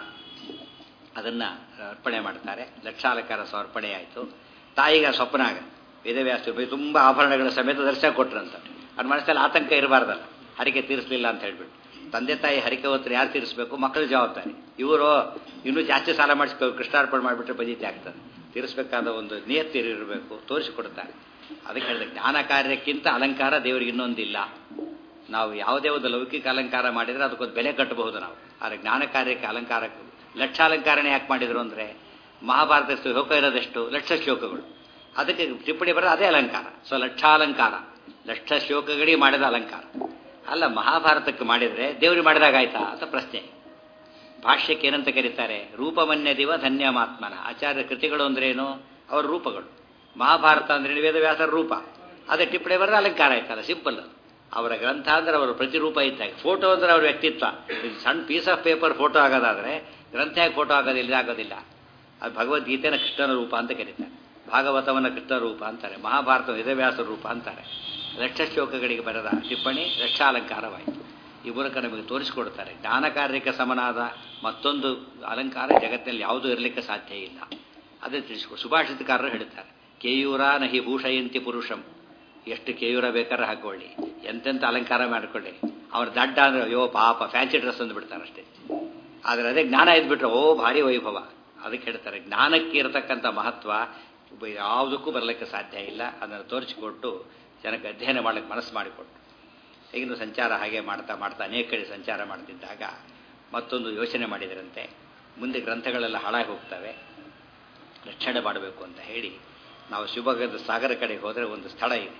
ಅದನ್ನು ಅರ್ಪಣೆ ಮಾಡ್ತಾರೆ ಲಕ್ಷಾಲಂಕಾರ ಸಮರ್ಪಣೆ ಆಯಿತು ತಾಯಿಗೆ ಸ್ವಪ್ನ ಆಗ ವೇದವ್ಯಾಸ ಬೈ ತುಂಬ ಆಭರಣಗಳ ಸಮೇತ ದರ್ಶನ ಕೊಟ್ರಂತ ಅವ್ರ ಮನಸ್ಸಲ್ಲಿ ಆತಂಕ ಇರಬಾರ್ದಲ್ಲ ಹರಿಕೆ ತೀರಿಸಲಿಲ್ಲ ಅಂತ ಹೇಳ್ಬಿಟ್ಟು ತಂದೆ ತಾಯಿ ಹರಿಕೆ ಹೊತ್ತರೆ ಯಾರು ತೀರಿಸಬೇಕು ಮಕ್ಕಳ ಜವಾಬ್ದಾರಿ ಇವರು ಇನ್ನೂ ಜಾಸ್ತಿ ಸಾಲ ಮಾಡಿಸ್ಬೇಕು ಕೃಷ್ಣಾರ್ಪಣೆ ಮಾಡಿಬಿಟ್ರೆ ಬದೀತಿ ಆಗ್ತದೆ ತೀರಿಸಬೇಕಾದ ಒಂದು ನಿಯತ್ತಿರಬೇಕು ತೋರಿಸಿಕೊಡ್ತಾರೆ ಅದಕ್ಕೆ ಹೇಳಿದೆ ಜ್ಞಾನ ಕಾರ್ಯಕ್ಕಿಂತ ಅಲಂಕಾರ ದೇವರಿಗೆ ಇನ್ನೊಂದಿಲ್ಲ ನಾವು ಯಾವುದೇ ಒಂದು ಲೌಕಿಕ ಅಲಂಕಾರ ಮಾಡಿದರೆ ಅದಕ್ಕೊಂದು ಬೆಲೆ ಕಟ್ಟಬಹುದು ನಾವು ಆದರೆ ಜ್ಞಾನ ಕಾರ್ಯಕ್ಕೆ ಅಲಂಕಾರ ಲಕ್ಷಾಲಂಕಾರನೇ ಯಾಕೆ ಮಾಡಿದ್ರು ಅಂದರೆ ಮಹಾಭಾರತ ಶ್ಲೋಕ ಇರೋದೆಷ್ಟು ಲಕ್ಷ ಶ್ಲೋಕಗಳು ಅದಕ್ಕೆ ಟಿಪ್ಪಣಿ ಬರೋದು ಅದೇ ಅಲಂಕಾರ ಸೊ ಲಕ್ಷಾಲಂಕಾರ ಲಕ್ಷ ಶ್ಲೋಕಗಳಿಗೆ ಮಾಡಿದ ಅಲಂಕಾರ ಅಲ್ಲ ಮಹಾಭಾರತಕ್ಕೆ ಮಾಡಿದರೆ ದೇವ್ರಿಗೆ ಮಾಡಿದಾಗ ಆಯ್ತಾ ಅಂತ ಪ್ರಶ್ನೆ ಭಾಷ್ಯಕ್ಕೆ ಏನಂತ ಕರೀತಾರೆ ರೂಪಮನ್ಯ ದಿವ ಧನ್ಯಮಾತ್ಮನ ಆಚಾರ್ಯ ಕೃತಿಗಳು ಅಂದ್ರೇನು ಅವರ ರೂಪಗಳು ಮಹಾಭಾರತ ಅಂದ್ರೆ ವೇದವ್ಯಾಸರ ರೂಪ ಅದೇ ಟಿಪ್ಪಣಿ ಬರೆದ್ರೆ ಅಲಂಕಾರ ಆಯ್ತಲ್ಲ ಸಿಂಪಲ್ ಅವರ ಗ್ರಂಥ ಅಂದ್ರೆ ಅವರ ಪ್ರತಿರೂಪ ಇದ್ದಾಗ ಫೋಟೋ ಅಂದ್ರೆ ಅವ್ರ ವ್ಯಕ್ತಿತ್ವ ಇದು ಸಣ್ಣ ಪೀಸ್ ಆಫ್ ಪೇಪರ್ ಫೋಟೋ ಆಗೋದಾದ್ರೆ ಗ್ರಂಥ ಯಾಕೆ ಫೋಟೋ ಆಗೋದಿಲ್ಲ ಆಗೋದಿಲ್ಲ ಅದು ಭಗವದ್ಗೀತೆನ ಕೃಷ್ಣನ ರೂಪ ಅಂತ ಕರೀತಾರೆ ಭಾಗವತವನ್ನ ಕೃಷ್ಣ ರೂಪ ಅಂತಾರೆ ಮಹಾಭಾರತ ವೇದವ್ಯಾಸ ರೂಪ ಅಂತಾರೆ ಲಕ್ಷ ಶ್ಲೋಕಗಳಿಗೆ ಬರೆದ ಟಿಪ್ಪಣಿ ಲಕ್ಷಾಲಂಕಾರವಾಯಿತು ಈ ಮೂಲಕ ನಮಗೆ ತೋರಿಸಿಕೊಡ್ತಾರೆ ಜ್ಞಾನ ಕಾರ್ಯಕ್ಕೆ ಸಮನಾದ ಮತ್ತೊಂದು ಅಲಂಕಾರ ಜಗತ್ತಿನಲ್ಲಿ ಯಾವುದೂ ಇರಲಿಕ್ಕೆ ಸಾಧ್ಯ ಇಲ್ಲ ಅದೇ ತಿಳಿಸ್ಕೊ ಸುಭಾಷಿತಕಾರರು ಹೇಳ್ತಾರೆ ಕೇಯೂರ ನಹಿ ಭೂಷಯಂತಿ ಪುರುಷಂ ಎಷ್ಟು ಕೇಯೂರ ಬೇಕಾದ್ರೆ ಹಾಕೊಳ್ಳಿ ಎಂತೆಂಥ ಅಲಂಕಾರ ಮಾಡಿಕೊಳ್ಳಿ ಅವ್ರ ದಡ್ಡ ಅಂದ್ರೆ ಅಯ್ಯೋ ಪಾಪ ಫ್ಯಾನ್ಸಿ ಡ್ರೆಸ್ ಅಂದ್ಬಿಡ್ತಾರೆ ಅಷ್ಟೇ ಆದರೆ ಅದೇ ಜ್ಞಾನ ಇದ್ಬಿಟ್ರೆ ಓ ಭಾರಿ ವೈಭವ ಅದಕ್ಕೆ ಹೇಳ್ತಾರೆ ಜ್ಞಾನಕ್ಕೆ ಇರತಕ್ಕಂಥ ಮಹತ್ವ ಯಾವುದಕ್ಕೂ ಬರಲಿಕ್ಕೆ ಸಾಧ್ಯ ಇಲ್ಲ ಅದನ್ನು ತೋರಿಸಿಕೊಟ್ಟು ಜನಕ್ಕೆ ಅಧ್ಯಯನ ಮಾಡಲಿಕ್ಕೆ ಮನಸ್ಸು ಮಾಡಿಕೊಟ್ಟು ಈಗಿನ ಸಂಚಾರ ಹಾಗೆ ಮಾಡ್ತಾ ಮಾಡ್ತಾ ಅನೇಕ ಕಡೆ ಸಂಚಾರ ಮಾಡ್ತಿದ್ದಾಗ ಮತ್ತೊಂದು ಯೋಚನೆ ಮಾಡಿದರಂತೆ ಮುಂದೆ ಗ್ರಂಥಗಳೆಲ್ಲ ಹಾಳಾಗಿ ಹೋಗ್ತವೆ ರಕ್ಷಣೆ ಮಾಡಬೇಕು ಅಂತ ಹೇಳಿ ನಾವು ಶಿವಮೊಗ್ಗದ ಸಾಗರ ಕಡೆಗೆ ಹೋದರೆ ಒಂದು ಸ್ಥಳ ಇದೆ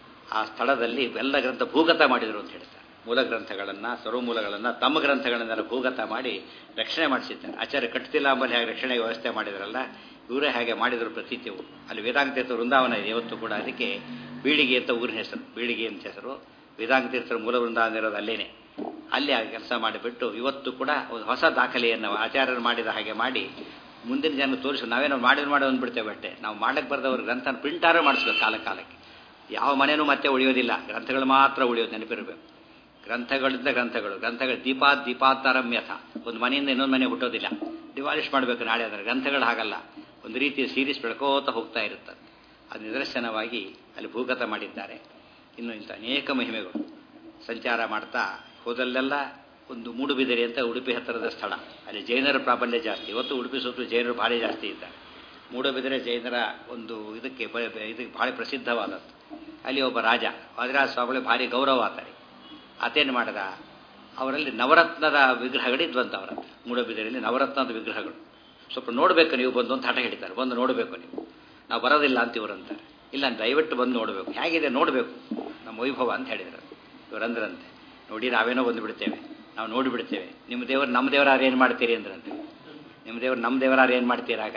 ಆ ಸ್ಥಳದಲ್ಲಿ ಎಲ್ಲ ಗ್ರಂಥ ಭೂಗತ ಮಾಡಿದರು ಅಂತ ಹೇಳ್ತಾರೆ ಮೂಲ ಗ್ರಂಥಗಳನ್ನು ಸರ್ವಮೂಲಗಳನ್ನು ತಮ್ಮ ಗ್ರಂಥಗಳನ್ನೆಲ್ಲ ಭೂಗತ ಮಾಡಿ ರಕ್ಷಣೆ ಮಾಡಿಸಿದ್ದಾರೆ ಆಚಾರ್ಯ ಕಟ್ತಿಲ್ಲ ಅಂಬಲ್ಲಿ ಹೇಗೆ ರಕ್ಷಣೆ ವ್ಯವಸ್ಥೆ ಮಾಡಿದ್ರಲ್ಲ ಇವರೇ ಹಾಗೆ ಮಾಡಿದರು ಪ್ರತೀತಿಯು ಅಲ್ಲಿ ವೇದಾಂತ ತೀರ್ಥ ವೃಂದಾವನ ಇದೆ ಇವತ್ತು ಕೂಡ ಅದಕ್ಕೆ ಬೀಳಿಗೆ ಅಂತ ಊರಿನ ಹೆಸರು ಬೀಳಿಗೆ ಅಂತ ಹೆಸರು ವೇದಾಂತ ತೀರ್ಥರ ಮೂಲ ವೃಂದಾವನ ಇರೋದು ಅಲ್ಲೇನೆ ಅಲ್ಲಿ ಆ ಕೆಲಸ ಮಾಡಿಬಿಟ್ಟು ಇವತ್ತು ಕೂಡ ಒಂದು ಹೊಸ ದಾಖಲೆಯನ್ನು ಆಚಾರ್ಯರು ಮಾಡಿದ ಹಾಗೆ ಮಾಡಿ ಮುಂದಿನ ಜನ ತೋರಿಸಿ ನಾವೇನೋ ಮಾಡಿದ್ರು ಮಾಡಿ ಅಂದ್ಬಿಡ್ತೇವೆ ಅಷ್ಟೇ ನಾವು ಮಾಡಕ್ಕೆ ಬರೆದವ್ರ ಗ್ರಂಥ ಪ್ರಿಂಟಾರು ಮಾಡಿಸ್ಬೇಕು ಕಾಲ ಕಾಲಕ್ಕೆ ಯಾವ ಮನೆಯೂ ಮತ್ತೆ ಉಳಿಯೋದಿಲ್ಲ ಗ್ರಂಥಗಳು ಮಾತ್ರ ಉಳಿಯೋದು ನೆನಪಿರಬೇಕು ಗ್ರಂಥಗಳಿಂದ ಗ್ರಂಥಗಳು ಗ್ರಂಥಗಳು ದೀಪಾ ದೀಪಾತಾರಂ ಯಥ ಒಂದು ಮನೆಯಿಂದ ಇನ್ನೊಂದು ಮನೆ ಹುಟ್ಟೋದಿಲ್ಲ ಡಿವಾಲಿಷ್ ಮಾಡಬೇಕು ನಾಳೆ ಅದರ ಗ್ರಂಥಗಳು ಹಾಗಲ್ಲ ಒಂದು ರೀತಿಯ ಸೀರೀಸ್ ಬೆಳ್ಕೋತ ಹೋಗ್ತಾ ಇರುತ್ತೆ ಅದು ನಿದರ್ಶನವಾಗಿ ಅಲ್ಲಿ ಭೂಗತ ಮಾಡಿದ್ದಾರೆ ಇನ್ನು ಇಂಥ ಅನೇಕ ಮಹಿಮೆಗಳು ಸಂಚಾರ ಮಾಡ್ತಾ ಹೋದಲ್ಲೆಲ್ಲ ಒಂದು ಮೂಡುಬಿದಿರೆ ಅಂತ ಉಡುಪಿ ಹತ್ತಿರದ ಸ್ಥಳ ಅಲ್ಲಿ ಜೈನರ ಪ್ರಾಬಲ್ಯ ಜಾಸ್ತಿ ಇವತ್ತು ಉಡುಪಿ ಸುತ್ತಲೂ ಜೈನರು ಭಾಳ ಜಾಸ್ತಿ ಇದ್ದಾರೆ ಮೂಡುಬಿದಿರೆ ಜೈನರ ಒಂದು ಇದಕ್ಕೆ ಇದಕ್ಕೆ ಭಾಳ ಪ್ರಸಿದ್ಧವಾದದ್ದು ಅಲ್ಲಿ ಒಬ್ಬ ರಾಜ ವಾದಿರಾಜ ಸ್ವಾಮಿಗಳು ಭಾರಿ ಗೌರವ ಆತಾರೆ ಆತೇನು ಮಾಡಿದ ಅವರಲ್ಲಿ ನವರತ್ನದ ವಿಗ್ರಹಗಳಿದ್ವಂತ ಅವರ ಮೂಡಬಿದಿರೆಯಲ್ಲಿ ನವರತ್ನದ ವಿಗ್ರಹಗಳು ಸ್ವಲ್ಪ ನೋಡಬೇಕು ನೀವು ಬಂದು ಅಂತ ಹಠ ಹಿಡಿತಾರೆ ಬಂದು ನೋಡಬೇಕು ನೀವು ನಾವು ಬರೋದಿಲ್ಲ ಅಂತ ಇವರಂತಾರೆ ಇಲ್ಲ ದಯವಿಟ್ಟು ಬಂದು ನೋಡಬೇಕು ಹೇಗಿದೆ ನೋಡಬೇಕು ನಮ್ಮ ವೈಭವ ಅಂತ ಹೇಳಿದ್ರು ಇವರಂದ್ರಂತೆ ನೋಡಿ ನಾವೇನೋ ಬಂದು ಬಿಡ್ತೇವೆ ನಾವು ನೋಡಿಬಿಡ್ತೇವೆ ನಿಮ್ಮ ದೇವರು ನಮ್ಮ ದೇವರಾರು ಏನು ಮಾಡ್ತೀರಿ ಅಂದ್ರಂತೆ ನಿಮ್ಮ ದೇವ್ರು ನಮ್ಮ ದೇವರಾರು ಏನು ಮಾಡ್ತೀರಾಗ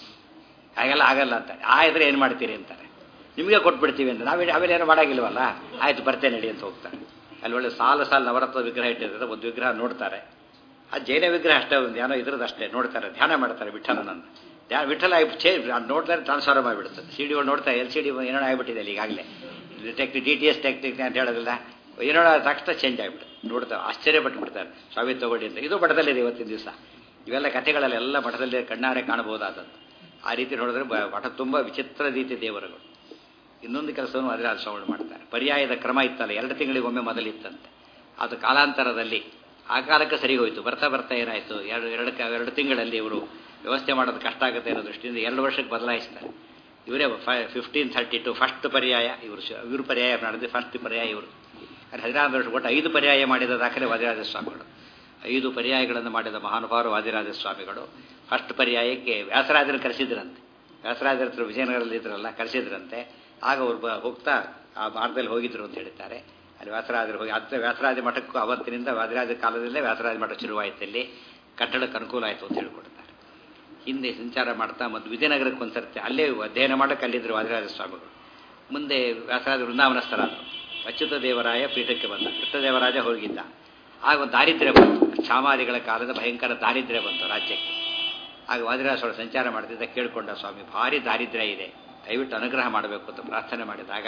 ಹಾಗೆಲ್ಲ ಆಗಲ್ಲ ಅಂತ ಆ ಇದ್ರೆ ಏನು ಮಾಡ್ತೀರಿ ಅಂತಾರೆ ನಿಮಗೆ ಕೊಟ್ಬಿಡ್ತೀವಿ ಅಂತ ನಾವೇ ಅವೇನೇನು ಮಾಡಾಗಿಲ್ವಲ್ಲ ಆಯ್ತು ಬರ್ತೇನೆ ನಡಿ ಅಂತ ಹೋಗ್ತಾರೆ ಅಲ್ಲಿ ಒಳ್ಳೆ ಸಾಲು ಸಾಲು ನವರತ್ನ ವಿಗ್ರಹ ಇಟ್ಟಿರ್ತಾರೆ ಒಂದು ವಿಗ್ರಹ ನೋಡ್ತಾರೆ ಆ ಜೈನ ವಿಗ್ರಹ ಅಷ್ಟೇ ಒಂದು ಏನೋ ಇದ್ರದ್ದು ಅಷ್ಟೇ ನೋಡ್ತಾರೆ ಧ್ಯಾನ ಮಾಡ್ತಾರೆ ವಿಠಲನನ್ನು ಧ್ಯಾನ ವಿಠಲ ಚೇ ನೋಡ್ತಾರೆ ಟ್ರಾನ್ಸ್ಫರ್ ಮಾಡಿಬಿಡ್ತಾರೆ ಸಿ ಡಿ ನೋಡ್ತಾ ಎಲ್ ಸಿ ಡಿ ಏನೋ ಆಗಿಬಿಟ್ಟಿದೆ ಅಲ್ಲಿ ಈಗಾಗಲೇ technique D T S technique ಅಂತ ಹೇಳೋದಿಲ್ಲ ಏನೋ ತಕ್ಷಣ ಚೇಂಜ್ ಆಗಿಬಿಟ್ಟು ನೋಡ್ತಾರೆ ಆಶ್ಚರ್ಯ ಪಟ್ಟುಬಿಡ್ತಾರೆ ಸ್ವಾಮಿ ತಗೊಳ್ಳಿ ಅಂತ ಇದು ಮಠದಲ್ಲಿದೆ ಇವತ್ತಿನ ದಿವಸ ಇವೆಲ್ಲ ಕಥೆಗಳಲ್ಲೆಲ್ಲ ಮಠದಲ್ಲಿ ಕಣ್ಣಾರೆ ಕಾಣಬಹುದಾದದ್ದು ಆ ರೀತಿ ನೋಡಿದ್ರೆ ಮಠ ತುಂಬ ವಿಚಿತ್ರ ರೀತಿ ದೇವರುಗಳು ಇನ್ನೊಂದು ಕೆಲಸವನ್ನು ಅದರ ಶ್ರವಣ ಮಾಡ್ತಾರೆ ಪರ್ಯಾಯದ ಕ್ರಮ ಇತ್ತಲ್ಲ ಎರಡು ತಿಂಗಳಿಗೊಮ್ಮೆ ಮೊದಲಿತ್ತಂತೆ ಅದು ಕಾಲಾಂತರದಲ್ಲಿ ಆ ಕಾಲಕ್ಕೆ ಸರಿ ಹೋಯಿತು ಬರ್ತಾ ಬರ್ತಾ ಏನಾಯಿತು ಎರಡು ಎರಡು ಎರಡು ತಿಂಗಳಲ್ಲಿ ಇವರು ವ್ಯವಸ್ಥೆ ಮಾಡೋದು ಕಷ್ಟ ಆಗುತ್ತೆ ಅನ್ನೋ ದೃಷ್ಟಿಯಿಂದ ಎರಡು ವರ್ಷಕ್ಕೆ ಬದಲಾಯಿಸ್ತಾರೆ ಇವರೇ ಫಿಫ್ಟೀನ್ ಥರ್ಟಿ ಟು ಫಸ್ಟ್ ಪರ್ಯಾಯ ಇವರು ಇವರು ಪರ್ಯಾಯ ಮಾಡಿದ್ರೆ ಫಸ್ಟ್ ಪರ್ಯಾಯ ಇವರು ಹದಿನಾರು ವರ್ಷ ಒಟ್ಟು ಐದು ಪರ್ಯಾಯ ಮಾಡಿದ ದಾಖಲೆ ವಾದಿರಾಜ ಸ್ವಾಮಿಗಳು ಐದು ಪರ್ಯಾಯಗಳನ್ನು ಮಾಡಿದ ಮಹಾನುಭಾವರು ವಾದಿರಾಜ ಸ್ವಾಮಿಗಳು ಫಸ್ಟ್ ಪರ್ಯಾಯಕ್ಕೆ ವ್ಯಾಸರಾಜರು ಕರೆಸಿದ್ರಂತೆ ವ್ಯಾಸರಾಜರ ಹತ್ರ ವಿಜಯನಗರದಲ್ಲಿ ಇದ್ರಲ್ಲ ಕರೆಸಿದ್ರಂತೆ ಆಗ ಅವರು ಹೋಗ್ತಾ ಆ ಮಾರ್ಗದಲ್ಲಿ ಹೋಗಿದ್ರು ಅಂತ ಹೇಳ್ತಾರೆ ಅಲ್ಲಿ ವ್ಯಾಸರಾಜರು ಹೋಗಿ ಅದ ವ್ಯಾಸರಾಜ ಮಠಕ್ಕೂ ಅವತ್ತಿನಿಂದ ವಾದಿರಾಜ ಕಾಲದಲ್ಲೇ ವ್ಯಾಸರಾಜ ಮಠ ಶುರುವಾಯಿತು ಅಲ್ಲಿ ಕಟ್ಟಡಕ್ಕೆ ಅನುಕೂಲ ಆಯಿತು ಅಂತ ಹೇಳ್ಕೊಡ್ತಾರೆ ಹಿಂದೆ ಸಂಚಾರ ಮಾಡ್ತಾ ಮತ್ತು ವಿಜಯನಗರಕ್ಕೆ ಒಂದು ಸರ್ತಿ ಅಲ್ಲೇ ಅಧ್ಯಯನ ಮಾಡಕ್ಕೆ ಅಲ್ಲಿದ್ದರು ವಾದಿರಾಜ ಸ್ವಾಮಿಗಳು ಮುಂದೆ ವ್ಯಾಸರಾಜ ವೃಂದಾವನಸ್ಥರಾದರು ಅಚ್ಯುತ ದೇವರಾಯ ಪೀಠಕ್ಕೆ ಬಂದ ಕೃಷ್ಣದೇವರಾಜ ಹೋಗಿದ್ದ ಆಗ ಒಂದು ದಾರಿದ್ರ್ಯ ಬಂತು ಕ್ಷಾಮಾದಿಗಳ ಕಾಲದ ಭಯಂಕರ ದಾರಿದ್ರ್ಯ ಬಂತು ರಾಜ್ಯಕ್ಕೆ ಆಗ ವಾದಿರಾಜ ಸಂಚಾರ ಮಾಡ್ತಿದ್ದ ಕೇಳಿಕೊಂಡ ಸ್ವಾಮಿ ಭಾರಿ ದಾರಿದ್ರ್ಯ ಇದೆ ದಯವಿಟ್ಟು ಅನುಗ್ರಹ ಮಾಡಬೇಕು ಅಂತ ಪ್ರಾರ್ಥನೆ ಮಾಡಿದಾಗ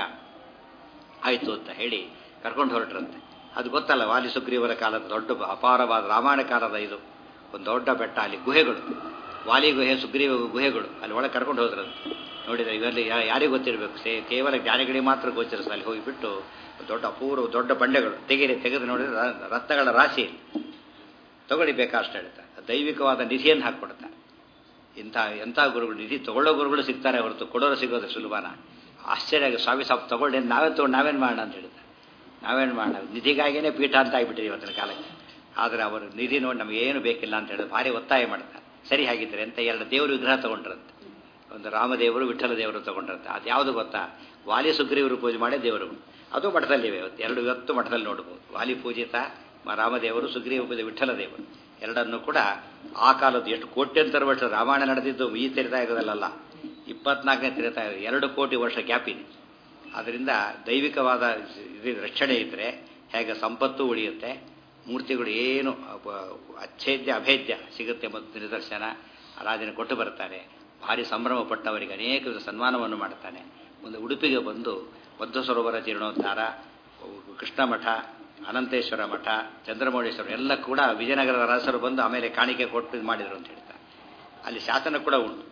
ಆಯಿತು ಅಂತ ಹೇಳಿ ಕರ್ಕೊಂಡು ಹೊರಟ್ರಂತೆ ಅದು ಗೊತ್ತಲ್ಲ ವಾಲಿ ಸುಗ್ರೀವರ ಕಾಲದ ದೊಡ್ಡ ಅಪಾರವಾದ ರಾಮಾಯಣ ಕಾಲದ ಇದು ಒಂದು ದೊಡ್ಡ ಬೆಟ್ಟ ಅಲ್ಲಿ ಗುಹೆಗಳು ವಾಲಿ ಗುಹೆ ಸುಗ್ರೀವ ಗುಹೆಗಳು ಅಲ್ಲಿ ಒಳಗೆ ಕರ್ಕೊಂಡು ಹೋದ್ರಂತೆ ನೋಡಿದ್ರೆ ಇವರಲ್ಲಿ ಯಾರಿಗೂ ಗೊತ್ತಿರಬೇಕು ಸೇ ಕೇವಲ ಜ್ಞಾನಿಗಳಿಗೆ ಮಾತ್ರ ಗೋಚರಿಸ ಅಲ್ಲಿ ಹೋಗಿಬಿಟ್ಟು ದೊಡ್ಡ ಅಪೂರ್ವ ದೊಡ್ಡ ಬಂಡೆಗಳು ತೆಗೀರಿ ತೆಗೆದು ನೋಡಿದ್ರೆ ರತ್ನಗಳ ರಾಶಿ ತಗೊಳ್ಳಿ ಬೇಕಾಷ್ಟು ಹೇಳ್ತಾರೆ ದೈವಿಕವಾದ ನಿಧಿಯನ್ನು ಹಾಕ್ಕೊಡ್ತಾರೆ ಇಂಥ ಎಂಥ ಗುರುಗಳು ನಿಧಿ ತಗೊಳ್ಳೋ ಗುರುಗಳು ಸಿಗ್ತಾರೆ ಹೊರತು ಕೊಡೋರು ಸಿಗೋದು ಸುಲಭನ ಆಶ್ಚರ್ಯ ಸ್ವಾಮಿ ಸಾಬ್ ತಗೊಳ್ಳಿ ನಾವೇ ತಗೊಂಡು ನಾವೇನು ಮಾಡೋಣ ಅಂತ ಹೇಳ್ತಾರೆ ನಾವೇನು ಮಾಡೋಣ ನಿಧಿಗಾಗಿಯೇ ಪೀಠ ಅಂತ ಆಗಿಬಿಟ್ಟಿದೆ ಇವತ್ತಿನ ಕಾಲಕ್ಕೆ ಆದರೆ ಅವರು ನಿಧಿ ನೋಡಿ ನಮಗೇನು ಬೇಕಿಲ್ಲ ಅಂತ ಹೇಳಿದ್ರೆ ಭಾರಿ ಒತ್ತಾಯ ಮಾಡ್ತಾರೆ ಸರಿ ಹಾಗಿದ್ರೆ ಅಂತ ಎರಡು ದೇವರು ವಿಗ್ರಹ ತಗೊಂಡ್ರಂತೆ ಒಂದು ರಾಮದೇವರು ವಿಠಲ ದೇವರು ತಗೊಂಡ್ರಂತೆ ಅದು ಯಾವುದು ಗೊತ್ತಾ ವಾಲಿ ಸುಗ್ರೀವರು ಪೂಜೆ ಮಾಡೇ ದೇವರು ಅದು ಮಠದಲ್ಲಿವೆ ಇವತ್ತು ಎರಡು ಇವತ್ತು ಮಠದಲ್ಲಿ ನೋಡ್ಬೋದು ವಾಲಿ ಪೂಜಿತ ಮ- ರಾಮದೇವರು ಸುಗ್ರೀವ ಪೂಜೆ ವಿಠಲ ದೇವರು ಎರಡನ್ನು ಕೂಡ ಆ ಕಾಲದ್ದು ಎಷ್ಟು ಕೋಟ್ಯಂತರ ವರ್ಷ ರಾಮಾಯಣ ನಡೆದಿದ್ದು ಈ ತ್ರೇತಾಯುಗದಲ್ಲ ಇಪ್ಪತ್ನಾಲ್ಕನೇ ತ್ರೇತಾಯುಗ ಎರಡು ಕೋಟಿ ವರ್ಷ ಗ್ಯಾಪ್ ಇದೆ ಆದ್ದರಿಂದ ದೈವಿಕವಾದ ಇದು ರಕ್ಷಣೆ ಇದ್ದರೆ ಹೇಗೆ ಸಂಪತ್ತು ಉಳಿಯುತ್ತೆ ಮೂರ್ತಿಗಳು ಏನು ಅಪ- ಅಚ್ಛೇದ್ಯ ಅಭೇದ್ಯ ಸಿಗುತ್ತೆ ಮತ್ತು ನಿದರ್ಶನ ರಾಜನ ಕೊಟ್ಟು ಬರ್ತಾನೆ ಭಾರಿ ಸಂಭ್ರಮ ಪಟ್ಟವರಿಗೆ ಅನೇಕ ವಿಧ ಸನ್ಮಾನವನ್ನು ಮಾಡ್ತಾನೆ ಒಂದು ಉಡುಪಿಗೆ ಬಂದು ಬದ್ಧ ಸರೋವರ ಜೀರ್ಣೋದ್ಧಾರ ಕೃಷ್ಣ ಮಠ ಅನಂತೇಶ್ವರ ಮಠ ಚಂದ್ರಮೌಳೇಶ್ವರ ಎಲ್ಲ ಕೂಡ ವಿಜಯನಗರದ ಅರಸರು ಬಂದು ಆಮೇಲೆ ಕಾಣಿಕೆ ಕೊಟ್ಟು ಇದು ಮಾಡಿದರು ಅಂತ ಹೇಳ್ತಾರೆ ಅಲ್ಲಿ ಶಾಸನ ಕೂಡ ಉಂಟು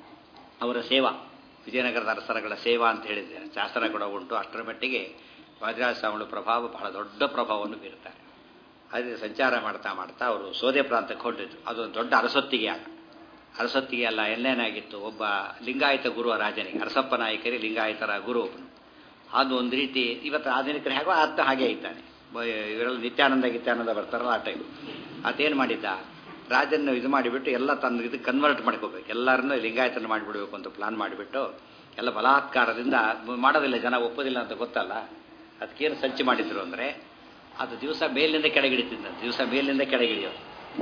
ಅವರ ಸೇವಾ ವಿಜಯನಗರದ ಅರಸರಗಳ ಸೇವಾ ಅಂತ ಹೇಳಿದ್ದೆ ಶಾಸನ ಕೂಡ ಉಂಟು ಅಷ್ಟರ ಮಟ್ಟಿಗೆ ವಾದಿರಾಜ ಸ್ವಾಮಿಗಳ ಪ್ರಭಾವ ಬಹಳ ದೊಡ್ಡ ಪ್ರಭಾವವನ್ನು ಬೀರುತ್ತಾರೆ ಅದೇ ಸಂಚಾರ ಮಾಡ್ತಾ ಮಾಡ್ತಾ ಅವರು ಸೋದೆ ಪ್ರಾಂತಕ್ಕೆ ಹೊರಟಿದ್ರು ಅದೊಂದು ದೊಡ್ಡ ಅರಸೊತ್ತಿಗೆ ಆಗ ಅರಸೊತ್ತಿಗೆ ಅಲ್ಲ ಎಲ್ಲೇನಾಗಿತ್ತು ಒಬ್ಬ ಲಿಂಗಾಯತ ಗುರು ರಾಜನಿಗೆ ಅರಸಪ್ಪ ನಾಯಕರಿ ಲಿಂಗಾಯತರ ಗುರು ಒಬ್ಬನು ಅದು ಒಂದು ರೀತಿ ಇವತ್ತು ಆಧುನಿಕರು ಹೇಗೋ ಆತ ಹಾಗೆ ಇದ್ದಾನೆ ಬ- ಇವರೆಲ್ಲ ನಿತ್ಯಾನಂದ ಗಿತ್ಯಾನಂದ ಬರ್ತಾರಲ್ಲ ಆ ಟೈಮ್ ಆತೇನು ಮಾಡಿದ್ದ ರಾಜನ್ನು ಇದು ಮಾಡಿಬಿಟ್ಟು ಎಲ್ಲ ತನ್ನ ಇದು ಕನ್ವರ್ಟ್ ಮಾಡ್ಕೋಬೇಕು ಎಲ್ಲರನ್ನೂ ಲಿಂಗಾಯತನ ಮಾಡಿಬಿಡ್ಬೇಕು ಅಂತ ಪ್ಲಾನ್ ಮಾಡಿಬಿಟ್ಟು ಎಲ್ಲ ಬಲಾತ್ಕಾರದಿಂದ ಮಾಡೋದಿಲ್ಲ ಜನ ಒಪ್ಪೋದಿಲ್ಲ ಅಂತ ಗೊತ್ತಲ್ಲ ಅದಕ್ಕೇನು ಸಂಚು ಮಾಡಿದ್ರು ಅಂದರೆ ಅದು ದಿವಸ ಮೇಲಿಂದ ಕೆಳಗಿಳಿತಿದ್ದ ದಿವಸ ಮೇಲಿಂದ ಕೆಳಗಿಳಿಯೋದು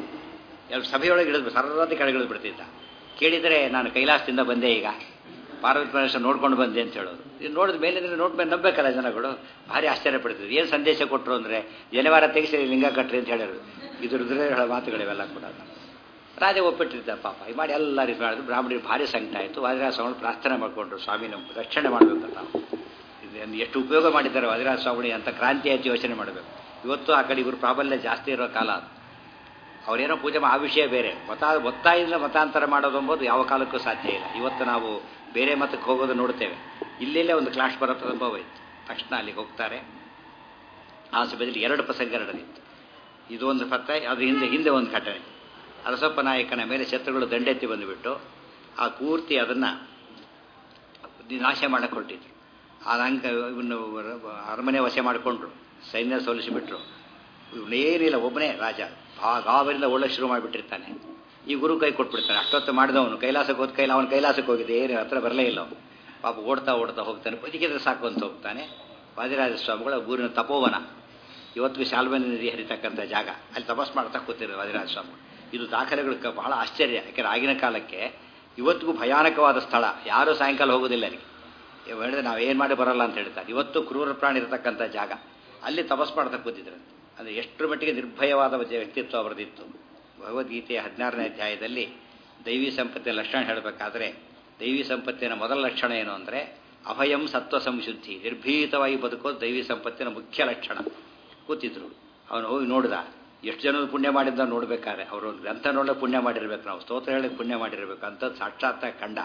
ಎರಡು ಸಭೆಯೊಳಗೆ ಇಳಿದು ಸರ್ವತಿ ಕೆಳಗಿಳಿದು ಬಿಡ್ತಿದ್ದ ಕೇಳಿದರೆ ನಾನು ಕೈಲಾಸದಿಂದ ಬಂದೆ ಈಗ ಪಾರ್ವತಿ ಪರಮೇಶ್ವರ ನೋಡ್ಕೊಂಡು ಬಂದೆ ಅಂತ ಹೇಳೋದು ಇದು ನೋಡಿದ ಮೇಲಿಂದ ನೋಡ್ಬೇಕು ನಂಬೇಕಲ್ಲ ಜನಗಳು ಭಾರಿ ಆಶ್ಚರ್ಯ ಪಡ್ತಿದ್ರು ಏನು ಸಂದೇಶ ಕೊಟ್ಟರು ಅಂದರೆ ಜನವಾರ ತೆಗೆಸಿ ಲಿಂಗ ಕಟ್ರಿ ಅಂತ ಹೇಳಿದ್ರು ಇದು ರುದ್ರ ಹೇಳೋ ಮಾತುಗಳಿವೆಲ್ಲ ಕೂಡ ರಾಜ ಒಪ್ಪಿಟ್ಟಿದ್ದ ಪಾಪ ಈ ಮಾಡಿ ಎಲ್ಲ ರೀತಿ ಮಾಡಿದ್ರು ಬ್ರಾಹ್ಮಣರಿಗೆ ಭಾರಿ ಸಂಕಟ ಆಯಿತು ವಾದಿರಾಜ ಸ್ವಾಮಿ ಪ್ರಾರ್ಥನೆ ಮಾಡಿಕೊಂಡ್ರು ಸ್ವಾಮಿ ನಮ್ಮ ರಕ್ಷಣೆ ಮಾಡಬೇಕಲ್ಲ ನಾವು ಇದನ್ನು ಎಷ್ಟು ಉಪಯೋಗ ಮಾಡಿದ್ದಾರೆ ವಾದಿರಾಜ ಸ್ವಾಮಿ ಅಂತ ಕ್ರಾಂತಿ ಆಯ್ತು ಯೋಚನೆ ಮಾಡಬೇಕು ಇವತ್ತು ಆ ಕಡೆ ಇವರು ಪ್ರಾಬಲ್ಯ ಜಾಸ್ತಿ ಇರೋ ಕಾಲ ಅದು ಅವರೇನೋ ಪೂಜೆ ಮಾ- ಆ ವಿಷಯ ಬೇರೆ ಮತ ಒತ್ತಾಯದಿಂದ ಮತಾಂತರ ಮಾಡೋದು ಎಂಬುದು ಯಾವ ಕಾಲಕ್ಕೂ ಸಾಧ್ಯ ಇಲ್ಲ ಇವತ್ತು ನಾವು ಬೇರೆ ಮತಕ್ಕೆ ಹೋಗೋದು ನೋಡ್ತೇವೆ ಇಲ್ಲೆಲ್ಲೇ ಒಂದು ಕ್ಲಾಶ್ ಬರೋ ಸಂಭವ ಇತ್ತು ತಕ್ಷಣ ಅಲ್ಲಿಗೆ ಹೋಗ್ತಾರೆ ಆ ಸಭೆಯಲ್ಲಿ ಎರಡು ಪ್ರಸಂಗ ನಡೆದಿತ್ತು ಇದು ಒಂದು ಪತ್ತ ಅದು ಹಿಂದೆ ಹಿಂದೆ ಒಂದು ಘಟನೆ ಅರಸಪ್ಪ ನಾಯಕನ ಮೇಲೆ ಶತ್ರುಗಳು ದಂಡೆತ್ತಿ ಬಂದುಬಿಟ್ಟು ಆ ಪೂರ್ತಿ ಅದನ್ನು ನಾಶ ಮಾಡಕ್ಕೆ ಹೊರಟಿದ್ರು ಆ ಅಂಕ ಇವನ್ನು ಅರಮನೆ ವಶೆ ಮಾಡಿಕೊಂಡ್ರು ಸೈನ್ಯ ಸೋಲಿಸಿಬಿಟ್ರು ಇವನೇನಿಲ್ಲ ಒಬ್ಬನೇ ರಾಜ ಆ ಗಾಬರಿಂದ ಒಳ್ಳೆ ಶುರು ಮಾಡಿಬಿಟ್ಟಿರ್ತಾನೆ ಈ ಗುರು ಕೈ ಕೊಟ್ಬಿಡ್ತಾನೆ ಅಷ್ಟೊತ್ತು ಮಾಡಿದವನು ಕೈಲಾಸಕ್ಕೆ ಹೋದ ಕೈಲ ಅವನು ಕೈಲಾಸಕ್ಕೆ ಹೋಗಿದೆ ಏನು ಹತ್ರ ಬರಲೇ ಇಲ್ಲ ಅವನು ಪಾಪ ಓಡ್ತಾ ಓಡ್ತಾ ಹೋಗ್ತಾನೆ ಬದುಕಿದ್ರೆ ಸಾಕು ಅಂತ ಹೋಗ್ತಾನೆ ವಾದಿರಾಜ ಸ್ವಾಮಿಗಳ ಊರಿನ ತಪೋವನ ಇವತ್ತು ಶಾಲ್ಮನಿ ನದಿ ಹರಿತಕ್ಕಂಥ ಜಾಗ ಅಲ್ಲಿ ತಪಸ್ ಮಾಡ್ತಾ ಕೂತಿರೋ ವಾದಿರಾಜ ಸ್ವಾಮಿ ಇದು ದಾಖಲೆಗಳು ಕ- ಬಹಳ ಆಶ್ಚರ್ಯ ಯಾಕೆಂದ್ರೆ ಆಗಿನ ಕಾಲಕ್ಕೆ ಇವತ್ತಿಗೂ ಭಯಾನಕವಾದ ಸ್ಥಳ ಯಾರೂ ಸಾಯಂಕಾಲ ಹೋಗೋದಿಲ್ಲ ಅಲ್ಲಿಗೆ ಇವ್ ಹೇಳಿದ್ರೆ ನಾವು ಏನು ಮಾಡಿ ಬರಲ್ಲ ಅಂತ ಹೇಳ್ತಾರೆ ಇವತ್ತು ಕ್ರೂರ ಪ್ರಾಣಿ ಇರತಕ್ಕಂಥ ಜಾಗ ಅಲ್ಲಿ ತಪಸ್ ಮಾಡ್ತಾ ಕೂತಿದ್ರು ಅಂದರೆ ಎಷ್ಟರ ಮಟ್ಟಿಗೆ ನಿರ್ಭಯವಾದ ವ್ಯಕ್ತಿ- ವ್ಯಕ್ತಿತ್ವ ಅವರದಿತ್ತು ಭಗವದ್ಗೀತೆಯ ಹದಿನಾರನೇ ಅಧ್ಯಾಯದಲ್ಲಿ ದೈವಿ ಸಂಪತ್ತಿನ ಲಕ್ಷಣ ಹೇಳಬೇಕಾದ್ರೆ ದೈವಿ ಸಂಪತ್ತಿನ ಮೊದಲ ಲಕ್ಷಣ ಏನು ಅಂದರೆ ಅಭಯಂ ಸತ್ವ ಸಂಶುದ್ಧಿ ನಿರ್ಭೀತವಾಗಿ ಬದುಕೋದು ದೈವಿ ಸಂಪತ್ತಿನ ಮುಖ್ಯ ಲಕ್ಷಣ ಕೂತಿದ್ರು ಅವನು ಹೋಗಿ ನೋಡಿದ ಎಷ್ಟು ಜನರು ಪುಣ್ಯ ಮಾಡಿದ್ದ ನೋಡ್ಬೇಕಾದ್ರೆ ಅವರು ಗ್ರಂಥ ನೋಡಕ್ಕೆ ಪುಣ್ಯ ಮಾಡಿರ್ಬೇಕು ನಾವು ಸ್ತೋತ್ರ ಹೇಳಕ್ಕೆ ಪುಣ್ಯ ಮಾಡಿರ್ಬೇಕು ಅಂತ ಸಾಕ್ಷಾತ್ ಕಂಡ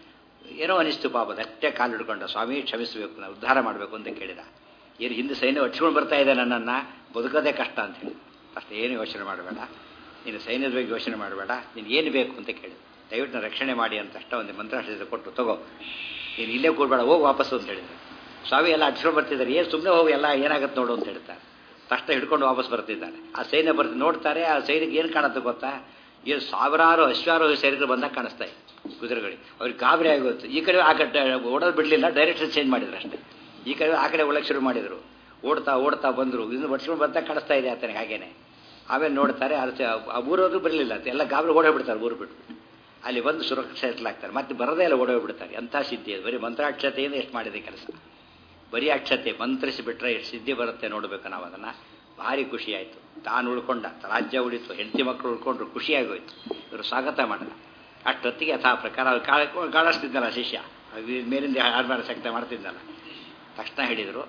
ಏನೋ ಅನಿಸ್ತು ಪಾಪ ದಟ್ಟೆ ಕಾಲು ಹಿಡ್ಕೊಂಡ ಸ್ವಾಮಿ ಕ್ಷಮಿಸಬೇಕು ನಾವು ಉದ್ಧಾರ ಮಾಡಬೇಕು ಅಂತ ಕೇಳಿದ ಏನು ಹಿಂದೆ ಸೈನ್ಯ ಹಚ್ಕೊಂಡು ಬರ್ತಾ ಇದೆ ನನ್ನನ್ನು ಬದುಕೋದೇ ಕಷ್ಟ ಅಂತ ಹೇಳಿ ಅಷ್ಟು ಏನು ಯೋಚನೆ ಮಾಡಬೇಡ ನೀನು ಸೈನ್ಯದ ಬಗ್ಗೆ ಯೋಚನೆ ಮಾಡಬೇಡ ನೀನು ಏನು ಬೇಕು ಅಂತ ಕೇಳಿ ದಯವಿಟ್ಟು ನಾನು ರಕ್ಷಣೆ ಮಾಡಿ ಅಂತ ಅಷ್ಟ ಒಂದು ಮಂತ್ರಾಕ್ಷತೆ ಕೊಟ್ಟು ತಗೋ ನೀನು ಇಲ್ಲೇ ಕೂಡಬೇಡ ಹೋಗಿ ವಾಪಸ್ಸು ಅಂತ ಹೇಳಿದ್ರು ಸ್ವಾಮಿ ಎಲ್ಲ ಹಚ್ಕೊಂಡು ಬರ್ತಿದ್ದಾರೆ ಏನು ಸುಮ್ಮನೆ ಹೋಗಿ ಎಲ್ಲ ಏನಾಗುತ್ತೆ ನೋಡು ಅಂತ ಹೇಳ್ತಾರೆ ತಕ್ಷಣ ಹಿಡ್ಕೊಂಡು ವಾಪಸ್ ಬರ್ತಿದ್ದಾರೆ ಆ ಸೈನ್ಯ ಬರ್ತಿ ನೋಡ್ತಾರೆ ಆ ಸೈನಿಕ ಏನು ಕಾಣುತ್ತೆ ಗೊತ್ತಾ ಏನು ಸಾವಿರಾರು ಅಶ್ವಾರೋಹಿ ಸೈನಿಕರು ಬಂದಾಗ ಕಾಣಿಸ್ತಾ ಇದೆ ಕುದುರೆಗಳಿಗೆ ಅವ್ರಿಗೆ ಗಾಬರಿ ಆಗೋಯ್ತು ಈ ಕಡೆ ಆ ಕಡೆ ಓಡೋದು ಬಿಡಲಿಲ್ಲ ಡೈರೆಕ್ಷನ್ ಚೇಂಜ್ ಮಾಡಿದ್ರು ಅಷ್ಟೇ ಈ ಕಡೆ ಆ ಕಡೆ ಒಳಗೆ ಶುರು ಮಾಡಿದರು ಓಡ್ತಾ ಓಡ್ತಾ ಬಂದರು ಇನ್ನು ಬಡ್ಸ್ಕೊಂಡು ಬಂದಾಗ ಕಾಣಿಸ್ತಾ ಇದೆ ಆತನಿಗೆ ಹಾಗೇನೆ ಆಮೇಲೆ ನೋಡ್ತಾರೆ ಅದು ಆ ಊರೋದು ಬರಲಿಲ್ಲ ಎಲ್ಲ ಗಾಬರಿ ಓಡೋಗ್ಬಿಡ್ತಾರೆ ಊರು ಬಿಟ್ಬಿಟ್ಟು ಅಲ್ಲಿ ಬಂದು ಸುರಕ್ಷಿತಲಾಗ್ತಾರೆ ಮತ್ತೆ ಬರದೇ ಎಲ್ಲ ಓಡೋಗ್ಬಿಡ್ತಾರೆ ಎಂಥ ಸಿದ್ಧಿ ಅದು ಬರೀ ಮಂತ್ರಾಕ್ಷತೆಯಿಂದ ಎಷ್ಟು ಮಾಡಿದೆ ಕೆಲಸ ಬರೀ ಅಕ್ಷತೆ ಮಂತ್ರಿಸಿ ಬಿಟ್ರೆ ಎಷ್ಟು ಸಿದ್ಧಿ ಬರುತ್ತೆ ನೋಡಬೇಕು ನಾವು ಅದನ್ನು ಭಾರಿ ಖುಷಿ ಆಯಿತು ತಾನು ಉಳ್ಕೊಂಡ ರಾಜ್ಯ ಉಳಿತು ಹೆಂಡತಿ ಮಕ್ಕಳು ಉಳ್ಕೊಂಡ್ರು ಖುಷಿಯಾಗೋಯ್ತು ಇವರು ಸ್ವಾಗತ ಮಾಡಿದ ಅಷ್ಟೊತ್ತಿಗೆ ಯಥಾ ಪ್ರಕಾರ ಅವ್ರು ಕಾಳ ಕಾಳಿಸ್ತಿದ್ದಲ್ಲ ಶಿಷ್ಯ ಅದು ಮೇಲಿಂದ ಆಡ್ಮಾಡ ಶಕ್ತ ಮಾಡ್ತಿದ್ದಲ್ಲ ತಕ್ಷಣ ಹೇಳಿದರು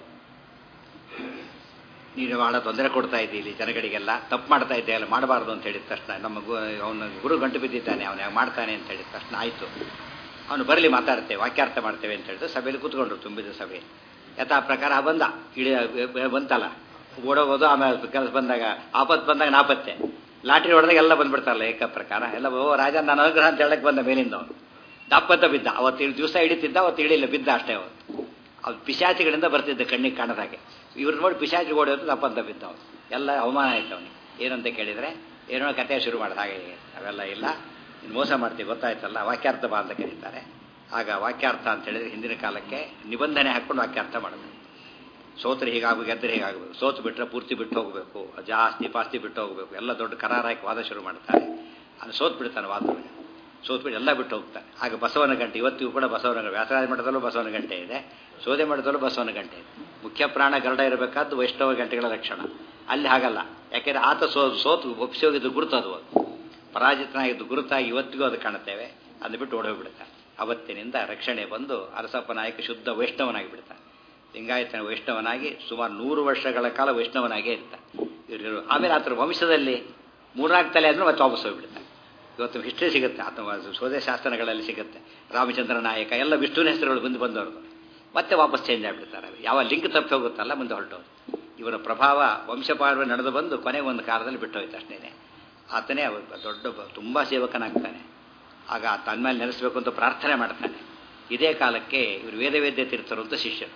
ನೀನು ಭಾಳ ತೊಂದರೆ ಕೊಡ್ತಾ ಇದ್ದಿ ಇಲ್ಲಿ ಜನಗಳಿಗೆಲ್ಲ ತಪ್ಪು ಮಾಡ್ತಾ ಇದ್ದೆ ಅಲ್ಲ ಮಾಡಬಾರ್ದು ಅಂತ ಹೇಳಿದ ತಕ್ಷಣ ನಮ್ಮ ಗು ಅವನ ಗುರು ಗಂಟು ಬಿದ್ದಿದ್ದಾನೆ ಅವನು ಮಾಡ್ತಾನೆ ಅಂತ ಹೇಳಿದ ತಕ್ಷಣ ಆಯಿತು ಅವನು ಬರಲಿ ಮಾತಾಡ್ತೇವೆ ವಾಕ್ಯಾರ್ಥ ಮಾಡ್ತೇವೆ ಅಂತ ಹೇಳಿದ್ರು ಸಭೆಯಲ್ಲಿ ಕೂತ್ಕೊಂಡ್ರು ತುಂಬಿದ ಸಭೆ ಯಥಾ ಪ್ರಕಾರ ಬಂದ ಇಳಿ ಬಂತಲ್ಲ ಓಡೋಗೋದು ಆಮೇಲೆ ಕೆಲಸ ಬಂದಾಗ ಆಪತ್ತು ಬಂದಾಗ ನಾಪತ್ತೆ ಲಾಟ್ರಿ ಹೊಡೆದಾಗ ಎಲ್ಲ ಬಂದ್ಬಿಡ್ತಾರಲ್ಲ ಏಕ ಪ್ರಕಾರ ಎಲ್ಲ ಓ ರಾಜ ನಾನು ಅನುಗ್ರಹ ಅಂತ ಹೇಳಕ್ಕೆ ಬಂದ ಮೇಲಿಂದ ಅವನು ದಾಪತ್ತ ಬಿದ್ದ ಅವತ್ತು ದಿವಸ ಹಿಡಿತಿದ್ದ ಅವತ್ತು ಇಳಿಲ್ಲ ಬಿದ್ದ ಅಷ್ಟೇ ಅವತ್ತು ಅದು ಪಿಶಾಚಿಗಳಿಂದ ಬರ್ತಿದ್ದ ಕಣ್ಣಿಗೆ ಕಾಣದ ಹಾಗೆ ಇವ್ರು ನೋಡಿ ಪಿಶಾಚಿ ಓಡೋದು ದಪ್ಪಂತ ಬಿದ್ದ ಅವನು ಎಲ್ಲ ಅವಮಾನ ಆಯ್ತು ಅವನಿಗೆ ಏನಂತ ಕೇಳಿದರೆ ಏನೋ ಕಥೆ ಶುರು ಮಾಡಿದ ಹಾಗೆ ಅವೆಲ್ಲ ಇಲ್ಲ ಇನ್ನು ಮೋಸ ಮಾಡ್ತೀವಿ ಗೊತ್ತಾಯ್ತಲ್ಲ ವಾಕ್ಯಾರ್ಥ ಬಾ ಅಂತ ಕರೀತಾರೆ ಆಗ ವಾಕ್ಯಾರ್ಥ ಅಂತ ಹೇಳಿದ್ರೆ ಹಿಂದಿನ ಕಾಲಕ್ಕೆ ನಿಬಂಧನೆ ಹಾಕ್ಕೊಂಡು ವಾಕ್ಯಾರ್ಥ ಮಾಡಬೇಕು ಸೋತ್ರೆ ಹೀಗಾಗಬೇಕು ಗೆದ್ದರೆ ಹೀಗಾಗಬೇಕು ಸೋತು ಬಿಟ್ಟರೆ ಪೂರ್ತಿ ಬಿಟ್ಟು ಹೋಗಬೇಕು ಜಾಸ್ತಿ ಪಾಸ್ತಿ ಬಿಟ್ಟು ಹೋಗಬೇಕು ಎಲ್ಲ ದೊಡ್ಡ ಕರಾರಾಗಿ ವಾದ ಶುರು ಮಾಡ್ತಾರೆ ಅದು ಸೋತ್ ಬಿಡ್ತಾನೆ ವಾದದಲ್ಲಿ ಸೋತ್ಬಿಟ್ಟು ಎಲ್ಲ ಬಿಟ್ಟು ಹೋಗ್ತಾನೆ ಆಗ ಬಸವನ ಗಂಟೆ ಇವತ್ತಿಗೂ ಕೂಡ ಬಸವನ ಗಂಟೆ ವ್ಯಾಸರಾಜ ಮಠದಲ್ಲೂ ಬಸವನ ಗಂಟೆ ಇದೆ ಸೋದೆ ಮಠದಲ್ಲೂ ಬಸವನ ಗಂಟೆ ಇದೆ ಮುಖ್ಯ ಪ್ರಾಣ ಗರುಡ ಇರಬೇಕಾದ್ದು ವೈಷ್ಣವ ಗಂಟೆಗಳ ಲಕ್ಷಣ ಅಲ್ಲಿ ಹಾಗಲ್ಲ ಯಾಕೆಂದರೆ ಆತ ಸೋ ಸೋತು ಒಪ್ಪಿಸಿ ಹೋಗಿದ್ದು ಗುರುತು ಅದು ಪರಾಜಿತನಾಗಿದ್ದು ಗುರುತಾಗಿ ಇವತ್ತಿಗೂ ಅದು ಕಾಣುತ್ತೇವೆ ಅದು ಬಿಟ್ಟು ಓಡೋಗ್ಬಿಡ್ತಾನೆ ಅವತ್ತಿನಿಂದ ರಕ್ಷಣೆ ಬಂದು ಅರಸಪ್ಪ ನಾಯಕ ಶುದ್ಧ ವೈಷ್ಣವನಾಗಿ ಬಿಡ್ತಾನೆ ಲಿಂಗಾಯತನ ವೈಷ್ಣವನಾಗಿ ಸುಮಾರು ನೂರು ವರ್ಷಗಳ ಕಾಲ ವೈಷ್ಣವನಾಗೇ ಇರ್ತಾನೆ ಇವರು ಆಮೇಲೆ ಆತರ ವಂಶದಲ್ಲಿ ಮೂರ್ನಾಲ್ಕು ತಲೆ ಆದ್ರೂ ಮತ್ತೆ ವಾಪಸ್ ಹೋಗ್ಬಿಡ್ತಾನೆ ಇವತ್ತು ಹಿಸ್ಟ್ರಿ ಸಿಗುತ್ತೆ ಅಥವಾ ಸೋದೆ ಶಾಸ್ತ್ರಗಳಲ್ಲಿ ಸಿಗುತ್ತೆ ರಾಮಚಂದ್ರ ನಾಯಕ ಎಲ್ಲ ವಿಷ್ಣುವಿನ ಹೆಸರುಗಳು ಬಂದು ಬಂದವರು ಮತ್ತೆ ವಾಪಸ್ ಚೇಂಜ್ ಆಗಿಬಿಡ್ತಾರೆ ಯಾವ ಲಿಂಕ್ ತಪ್ಪಿ ಹೋಗುತ್ತಲ್ಲ ಮುಂದೆ ಹೊರಟೋದು ಇವರ ಪ್ರಭಾವ ವಂಶಪಾರ್ವ ನಡೆದು ಬಂದು ಕೊನೆಗೆ ಒಂದು ಕಾಲದಲ್ಲಿ ಬಿಟ್ಟು ಹೋಯ್ತು ಅಷ್ಟೇನೆ ಆತನೇ ಅವ್ರ ದೊಡ್ಡ ತುಂಬ ಸೇವಕನಾಗ್ತಾನೆ ಆಗ ತನ್ನ ಮೇಲೆ ನೆಲೆಸಬೇಕು ಅಂತ ಪ್ರಾರ್ಥನೆ ಮಾಡ್ತಾನೆ ಇದೇ ಕಾಲಕ್ಕೆ ಇವರು ವೇದವೇದ್ಯ ತೀರ್ಥರು ಅಂತ ಶಿಷ್ಯರು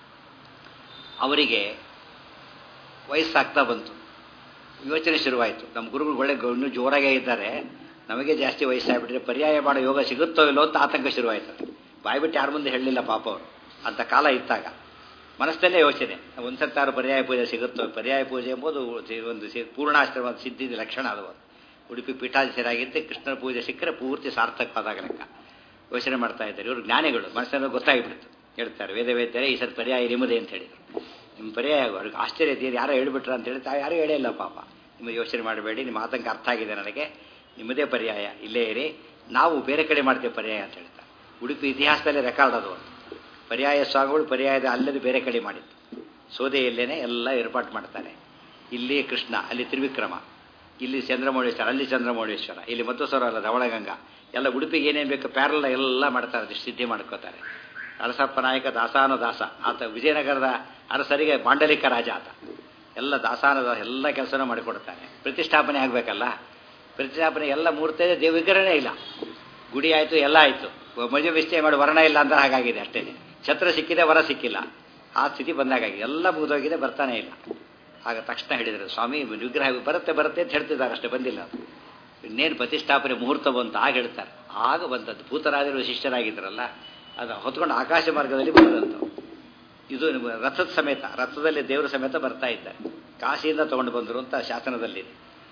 ಅವರಿಗೆ ವಯಸ್ಸಾಗ್ತಾ ಬಂತು ಯೋಚನೆ ಶುರುವಾಯಿತು ನಮ್ಮ ಗುರುಗಳು ಒಳ್ಳೆ ಇನ್ನೂ ಜೋರಾಗೇ ಇದ್ದಾರೆ ನಮಗೆ ಜಾಸ್ತಿ ವಯಸ್ಸಾಗ್ಬಿಟ್ರೆ ಪರ್ಯಾಯ ಮಾಡೋ ಯೋಗ ಸಿಗುತ್ತೋ ಇಲ್ಲೋ ಅಂತ ಆತಂಕ ಶುರುವಾಯಿತು ಬಾಯ್ಬಿಟ್ಟು ಯಾರ ಮುಂದೆ ಹೇಳಲಿಲ್ಲ ಪಾಪ ಅವರು ಅಂತ ಕಾಲ ಇದ್ದಾಗ ಮನಸ್ಸಲ್ಲೇ ಯೋಚನೆ ಒಂದು ಸತ್ತಾರು ಪರ್ಯಾಯ ಪೂಜೆ ಸಿಗುತ್ತೋ ಪರ್ಯಾಯ ಪೂಜೆ ಎಂಬುದು ಒಂದು ಪೂರ್ಣಾಶ್ರಮ ಸಿದ್ಧಿದ ಲಕ್ಷಣ ಅದು ಉಡುಪಿ ಪೀಠಾಧೀಶರಾಗಿದ್ದೆ ಕೃಷ್ಣನ ಪೂಜೆ ಸಿಕ್ಕರೆ ಪೂರ್ತಿ ಸಾರ್ಥಕವಾದಾಗ ಲೆಕ್ಕ ಯೋಚನೆ ಮಾಡ್ತಾ ಇದ್ದಾರೆ ಇವರು ಜ್ಞಾನಿಗಳು ಮನಸ್ಸನ್ನು ಗೊತ್ತಾಗಿಬಿಡ್ತು ಹೇಳ್ತಾರೆ ವೇದ ವೇದ್ಯರೇ ಈ ಸರ್ ಪರ್ಯಾಯ ನಿಮ್ಮದೇ ಅಂತ ಹೇಳಿದರು ನಿಮ್ಮ ಪರ್ಯಾಯ ಅವ್ರಿಗೆ ಆಶ್ಚರ್ಯ ಇದೆಯಾ ಯಾರೋ ಹೇಳ್ಬಿಟ್ರ ಅಂತ ಹೇಳಿ ತಾವು ಯಾರೂ ಹೇಳೇ ಇಲ್ಲ ಪಾಪ ನಿಮ್ಮ ಯೋಚನೆ ಮಾಡಬೇಡಿ ನಿಮ್ಮ ಆತಂಕ ಅರ್ಥ ಆಗಿದೆ ನನಗೆ ನಿಮ್ಮದೇ ಪರ್ಯಾಯ ಇಲ್ಲೇ ಇರಿ ನಾವು ಬೇರೆ ಕಡೆ ಮಾಡ್ತೇವೆ ಪರ್ಯಾಯ ಅಂತ ಹೇಳ್ತಾರೆ ಉಡುಪಿ ಇತಿಹಾಸದಲ್ಲಿ ರೆಕಾರ್ಡ್ ಅದು ಪರ್ಯಾಯ ಸ್ವಾಮಿಗಳು ಪರ್ಯಾಯದ ಅಲ್ಲದೆ ಬೇರೆ ಕಡೆ ಮಾಡಿತ್ತು ಸೋದೆಯಲ್ಲೇನೆ ಎಲ್ಲ ಏರ್ಪಾಟ್ ಮಾಡ್ತಾರೆ ಇಲ್ಲಿ ಕೃಷ್ಣ ಅಲ್ಲಿ ತ್ರಿವಿಕ್ರಮ ಇಲ್ಲಿ ಚಂದ್ರಮೌಳೇಶ್ವರ ಅಲ್ಲಿ ಚಂದ್ರಮೌಳೇಶ್ವರ ಇಲ್ಲಿ ಮಧ್ವಸ್ವರ ಅಲ್ಲ ಧವಳಗಂಗಾ ಎಲ್ಲ ಉಡುಪಿಗೆ ಏನೇನು ಬೇಕು ಪ್ಯಾರಲ್ಲ ಎಲ್ಲ ಮಾಡ್ತಾರೆ ಸಿದ್ಧಿ ಮಾಡ್ಕೋತಾರೆ ಅರಸಪ್ಪ ನಾಯಕ ದಾಸಾನ ದಾಸ ಆತ ವಿಜಯನಗರದ ಅರಸರಿಗೆ ಮಾಂಡಲಿಕ ರಾಜ ಆತ ಎಲ್ಲ ದಾಸಾನ ದಾಸ ಎಲ್ಲ ಕೆಲಸನೂ ಮಾಡಿಕೊಡ್ತಾನೆ ಪ್ರತಿಷ್ಠಾಪನೆ ಆಗಬೇಕಲ್ಲ ಪ್ರತಿಷ್ಠಾಪನೆ ಎಲ್ಲ ಮೂರ್ತಿ ದೇವ ವಿಗ್ರಹನೇ ಇಲ್ಲ ಗುಡಿ ಆಯಿತು ಎಲ್ಲ ಆಯಿತು ಮದುವೆ ನಿಶ್ಚಯ ಮಾಡಿ ವರ್ಣ ಇಲ್ಲ ಅಂತ ಹಾಗಾಗಿದೆ ಅಷ್ಟೇ ಛತ್ರ ಸಿಕ್ಕಿದೆ ವರ ಸಿಕ್ಕಿಲ್ಲ ಆ ಸ್ಥಿತಿ ಬಂದಾಗಿದೆ ಎಲ್ಲ ಮುಗಿದೋಗಿದೆ ಬರ್ತಾನೆ ಇಲ್ಲ ಆಗ ತಕ್ಷಣ ಹೇಳಿದರು ಸ್ವಾಮಿ ವಿಗ್ರಹ ಬರುತ್ತೆ ಬರುತ್ತೆ ಅಂತ ಹೇಳ್ತಿದ್ದಾರೆ ಅಷ್ಟೇ ಬಂದಿಲ್ಲ ಅದು ಇನ್ನೇನು ಪ್ರತಿಷ್ಠಾಪನೆ ಮುಹೂರ್ತ ಬಂತು ಆಗ ಹೇಳ್ತಾರೆ ಆಗ ಬಂದದ್ದು ಭೂತರಾಜರು ಶಿಷ್ಯರಾಗಿದ್ರಲ್ಲ ಅದು ಹೊತ್ಕೊಂಡು ಆಕಾಶ ಮಾರ್ಗದಲ್ಲಿ ಬಂದಂಥವು ಇದು ರಥದ ಸಮೇತ ರಥದಲ್ಲಿ ದೇವರ ಸಮೇತ ಬರ್ತಾ ಇದ್ದಾರೆ ಕಾಶಿಯಿಂದ ತಗೊಂಡು ಬಂದರು ಅಂತ ಶಾಸನದಲ್ಲಿದೆ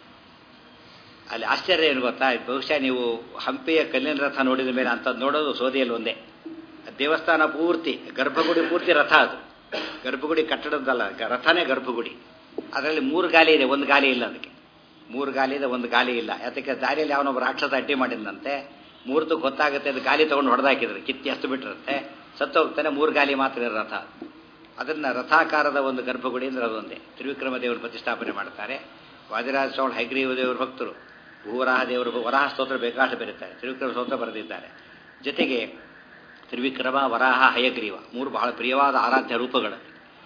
ಅಲ್ಲಿ ಆಶ್ಚರ್ಯ ಏನು ಗೊತ್ತಾ ಬಹುಶಃ ನೀವು ಹಂಪಿಯ ಕಲ್ಲಿನ ರಥ ನೋಡಿದ ಮೇಲೆ ಅಂಥದ್ದು ನೋಡೋದು ಸೋದೆಯಲ್ಲಿ ಒಂದೇ ದೇವಸ್ಥಾನ ಪೂರ್ತಿ ಗರ್ಭಗುಡಿ ಪೂರ್ತಿ ರಥ ಅದು ಗರ್ಭಗುಡಿ ಕಟ್ಟಡದಲ್ಲ ರಥನೇ ಗರ್ಭಗುಡಿ ಅದರಲ್ಲಿ ಮೂರು ಗಾಲಿ ಇದೆ ಒಂದು ಗಾಲಿ ಇಲ್ಲ ಅದಕ್ಕೆ ಮೂರು ಗಾಲಿ ಇದೆ ಒಂದು ಗಾಲಿ ಇಲ್ಲ ಯಾತಕ್ಕೆ ದಾರಿಯಲ್ಲಿ ಅವನೊಬ್ಬ ರಾಕ್ಷಸ ಅಡ್ಡಿ ಮಾಡಿದಂತೆ ಮೂರ್ತಕ್ಕೆ ಗೊತ್ತಾಗುತ್ತೆ ಅದು ಗಾಲಿ ತೊಗೊಂಡು ಹೊಡೆದಾಕಿದ್ರು ಕಿತ್ತಿ ಅಷ್ಟು ಬಿಟ್ಟಿರುತ್ತೆ ಸತ್ತು ಹೋಗ್ತಾನೆ ಮೂರು ಗಾಲಿ ಮಾತ್ರ ಇರೋ ರಥ ಅದನ್ನು ರಥಾಕಾರದ ಒಂದು ಗರ್ಭಗುಡಿ ಅಂದ್ರೆ ಅದೊಂದೇ ತ್ರಿವಿಕ್ರಮ ದೇವರು ಪ್ರತಿಷ್ಠಾಪನೆ ಮಾಡ್ತಾರೆ ವಾದಿರಾಜ ಸ್ವಾಮಿ ಹೈಗ್ರೀವ ದೇವರು ಭಕ್ತರು ಭೂವರಾಹ ದೇವರು ವರಾಹ ಸ್ತೋತ್ರ ಬೇಕಾಷ್ಟು ಬರೀತಾರೆ ತ್ರಿವಿಕ್ರಮ ಸ್ತೋತ್ರ ಬರೆದಿದ್ದಾರೆ ಜೊತೆಗೆ ತ್ರಿವಿಕ್ರಮ ವರಾಹ ಹಯಗ್ರೀವ ಮೂರು ಬಹಳ ಪ್ರಿಯವಾದ ಆರಾಧ್ಯ ರೂಪಗಳು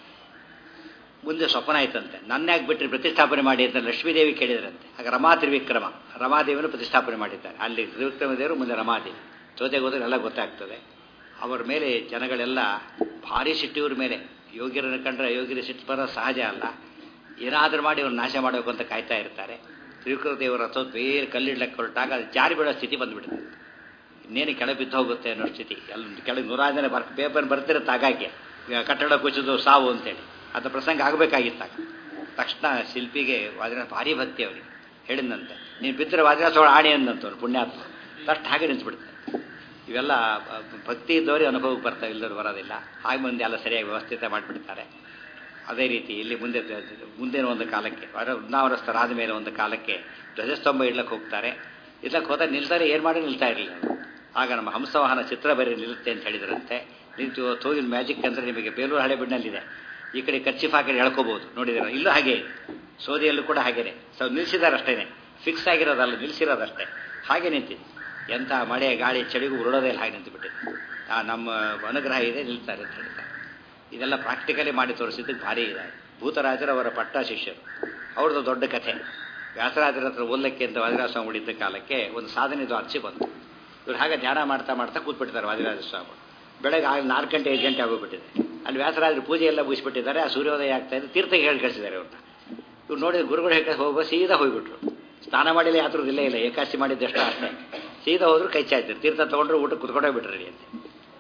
ಮುಂದೆ ಸ್ವಪ್ನ ಆಯ್ತಂತೆ ನನ್ಯಾಕೆ ಬಿಟ್ಟರೆ ಪ್ರತಿಷ್ಠಾಪನೆ ಮಾಡಿ ಅಂತ ಲಕ್ಷ್ಮೀದೇವಿ ಕೇಳಿದ್ರಂತೆ ಆಗ ರಮಾ ತ್ರಿವಿಕ್ರಮ ರಮಾದೇವಿಯನ್ನು ಪ್ರತಿಷ್ಠಾಪನೆ ಮಾಡಿದ್ದಾರೆ ಅಲ್ಲಿ ತ್ರಿವಿಕ್ರಮ ದೇವರು ಮುಂದೆ ರಮಾದೇವಿ ಜೊತೆಗೆ ಹೋದ್ರೆ ಎಲ್ಲ ಗೊತ್ತಾಗ್ತದೆ ಅವರ ಮೇಲೆ ಜನಗಳೆಲ್ಲ ಭಾರಿ ಸಿಟ್ಟಿವ್ರ ಮೇಲೆ ಯೋಗ್ಯರನ್ನು ಕಂಡ್ರೆ ಯೋಗ್ಯರ ಸಿಟ್ಟು ಬರೋ ಸಹಜ ಅಲ್ಲ ಏನಾದರೂ ಮಾಡಿ ಅವ್ರು ನಾಶ ಮಾಡಬೇಕು ಅಂತ ಕಾಯ್ತಾ ಇರ್ತಾರೆ ತ್ರಿವಿಕ್ರಮ ದೇವರ ಅಥವಾ ಬೇರೆ ಕಲ್ಲಿಡ್ಲಕ್ಕೆ ಹೊರಟಾಗ ಅದು ಜಾರಿ ಬೀಳೋ ಸ್ಥಿತಿ ಬಂದ್ಬಿಡುತ್ತೆ ಇನ್ನೇನು ಕೆಳಗೆ ಬಿದ್ದು ಹೋಗುತ್ತೆ ಅನ್ನೋ ಸ್ಥಿತಿ ಅಲ್ಲಿ ಕೆಳಗೆ ನೂರಾರು ಜನ ಬರ್ ಪೇಪರ್ ಬರ್ತಿರುತ್ತೆ ಹಾಗಾಗಿ ಕಟ್ಟಡ ಕುಸಿದು ಸಾವು ಅಂತೇಳಿ ಅಂತ ಪ್ರಸಂಗ ಆಗಬೇಕಾಗಿತ್ತಾಗ ತಕ್ಷಣ ಶಿಲ್ಪಿಗೆ ವಾದಿನ ಭಾರಿ ಭಕ್ತಿ ಅವರಿಗೆ ಹೇಳಿದಂತೆ ನೀನು ಬಿದ್ದರೆ ವಾದಿನ ಸೋಳ ಆಣಿ ಅಂದಂತವ್ರು ಪುಣ್ಯಾತ್ಮ ತಷ್ಟು ಹಾಗೆ ನಿಂತ್ಬಿಡುತ್ತೆ ಇವೆಲ್ಲ ಭಕ್ತಿ ಇದ್ದವರೇ ಅನುಭವಕ್ಕೆ ಬರ್ತಾವೆ ಇಲ್ಲದವ್ರು ಬರೋದಿಲ್ಲ ಹಾಗೆ ಮುಂದೆ ಎಲ್ಲ ಸರಿಯಾಗಿ ವ್ಯವಸ್ಥಿತ ಮಾಡಿಬಿಡ್ತಾರೆ ಅದೇ ರೀತಿ ಇಲ್ಲಿ ಮುಂದೆ ಮುಂದಿನ ಒಂದು ಕಾಲಕ್ಕೆ ವೃಂದಾವನಸ್ಥರಾದ ಮೇಲೆ ಒಂದು ಕಾಲಕ್ಕೆ ಧ್ವಜಸ್ತಂಭ ಇಡ್ಲಕ್ಕೆ ಹೋಗ್ತಾರೆ ಇಡ್ಲಕ್ಕೆ ಹೋದಾಗ ನಿಲ್ತಾರೆ ಏನು ಮಾಡಿ ನಿಲ್ತಾ ಇರಲಿಲ್ಲ ಆಗ ನಮ್ಮ ಹಂಸವಾಹನ ಚಿತ್ರ ಬೇರೆ ನಿಲ್ಲುತ್ತೆ ಅಂತ ಹೇಳಿದ್ರಂತೆ ನಿಂತು ಹೋಗಿನ ಮ್ಯಾಜಿಕ್ ಅಂದರೆ ನಿಮಗೆ ಬೇಲೂರು ಹಳೆಬಿಡ್ನಲ್ಲಿದೆ ಈ ಕಡೆ ಕರ್ಚಿಫ್ ಹಾಕಿ ಹೇಳ್ಕೋಬಹುದು ನೋಡಿದಿರ ಇಲ್ಲೂ ಹಾಗೆ ಸೋದಿಯಲ್ಲೂ ಕೂಡ ಹಾಗೇನೆ ಸೊ ನಿಲ್ಸಿದ್ದಾರೆ ಅಷ್ಟೇನೆ ಫಿಕ್ಸ್ ಆಗಿರೋದಲ್ಲ ನಿಲ್ಸಿರೋದಷ್ಟೇ ಹಾಗೆ ನಿಂತಿದೆ ಎಂಥ ಮಳೆ ಗಾಳಿ ಚಳಿಗೂ ಉರುಳೋದೇ ಹಾಗೆ ನಿಂತು ಬಿಟ್ಟಿದೆ ನಮ್ಮ ಅನುಗ್ರಹ ಇದೆ ನಿಲ್ತಾರೆ ಅಂತ ಹೇಳ್ತಾರೆ ಇದೆಲ್ಲ ಪ್ರಾಕ್ಟಿಕಲಿ ಮಾಡಿ ತೋರಿಸಿದ್ದಕ್ಕೆ ಭಾರಿ ಇದೆ ಭೂತರಾಜರು ಅವರ ಪಟ್ಟ ಶಿಷ್ಯರು ಅವ್ರದ್ದು ದೊಡ್ಡ ಕಥೆ ವ್ಯಾಸರಾಜರ ಹತ್ರ ಓದಲಿಕ್ಕೆ ಅಂತ ವಾದಿರಾಜ ಸ್ವಾಮಿ ಉಳಿದ ಕಾಲಕ್ಕೆ ಒಂದು ಸಾಧನೆದು ಅರ್ಚಿ ಬಂತು ಇವ್ರು ಹಾಗೆ ಧ್ಯಾನ ಮಾಡ್ತಾ ಮಾಡ್ತಾ ಕೂತ್ಬಿಟ್ಟಿದ್ದಾರೆ ವಾದಿರಾಜ ಸ್ವಾಮಿ ಬೆಳಗ್ಗೆ ಆಗ ನಾಲ್ಕು ಗಂಟೆ ಐದು ಗಂಟೆ ಆಗೋಗ್ಬಿಟ್ಟಿದೆ ಅಲ್ಲಿ ವ್ಯಾಸರಾಜರು ಪೂಜೆ ಎಲ್ಲ ಮುಗಿಸ್ಬಿಟ್ಟಿದ್ದಾರೆ ಆ ಸೂರ್ಯೋದಯ ಆಗ್ತಾ ಇದೆ ತೀರ್ಥಕ್ಕೆ ಹೇಳಿ ಕಳಿಸಿದ್ದಾರೆ ಅವ್ರನ್ನ ಇವ್ರು ನೋಡಿದ್ರೆ ಗುರುಗಳು ಹೇಳಿ ಹೋಗೋ ಸೀದಾ ಹೋಗ್ಬಿಟ್ರು ಸ್ನಾನ ಮಾಡಿಲ್ಲ ಯಾತ್ರದ್ದು ಇಲ್ಲೇ ಇಲ್ಲ ಏಕಾಸಿ ಮಾಡಿದ್ದಷ್ಟು ಅಷ್ಟೇ ಸೀದಾ ಹೋದ್ರು ಕೈ ಚಾಯ್ತಾರೆ ತೀರ್ಥ ತೊಗೊಂಡ್ರು ಊಟ ಕುತ್ಕೊಂಡೇ ಬಿಟ್ರಿ ಅಂತ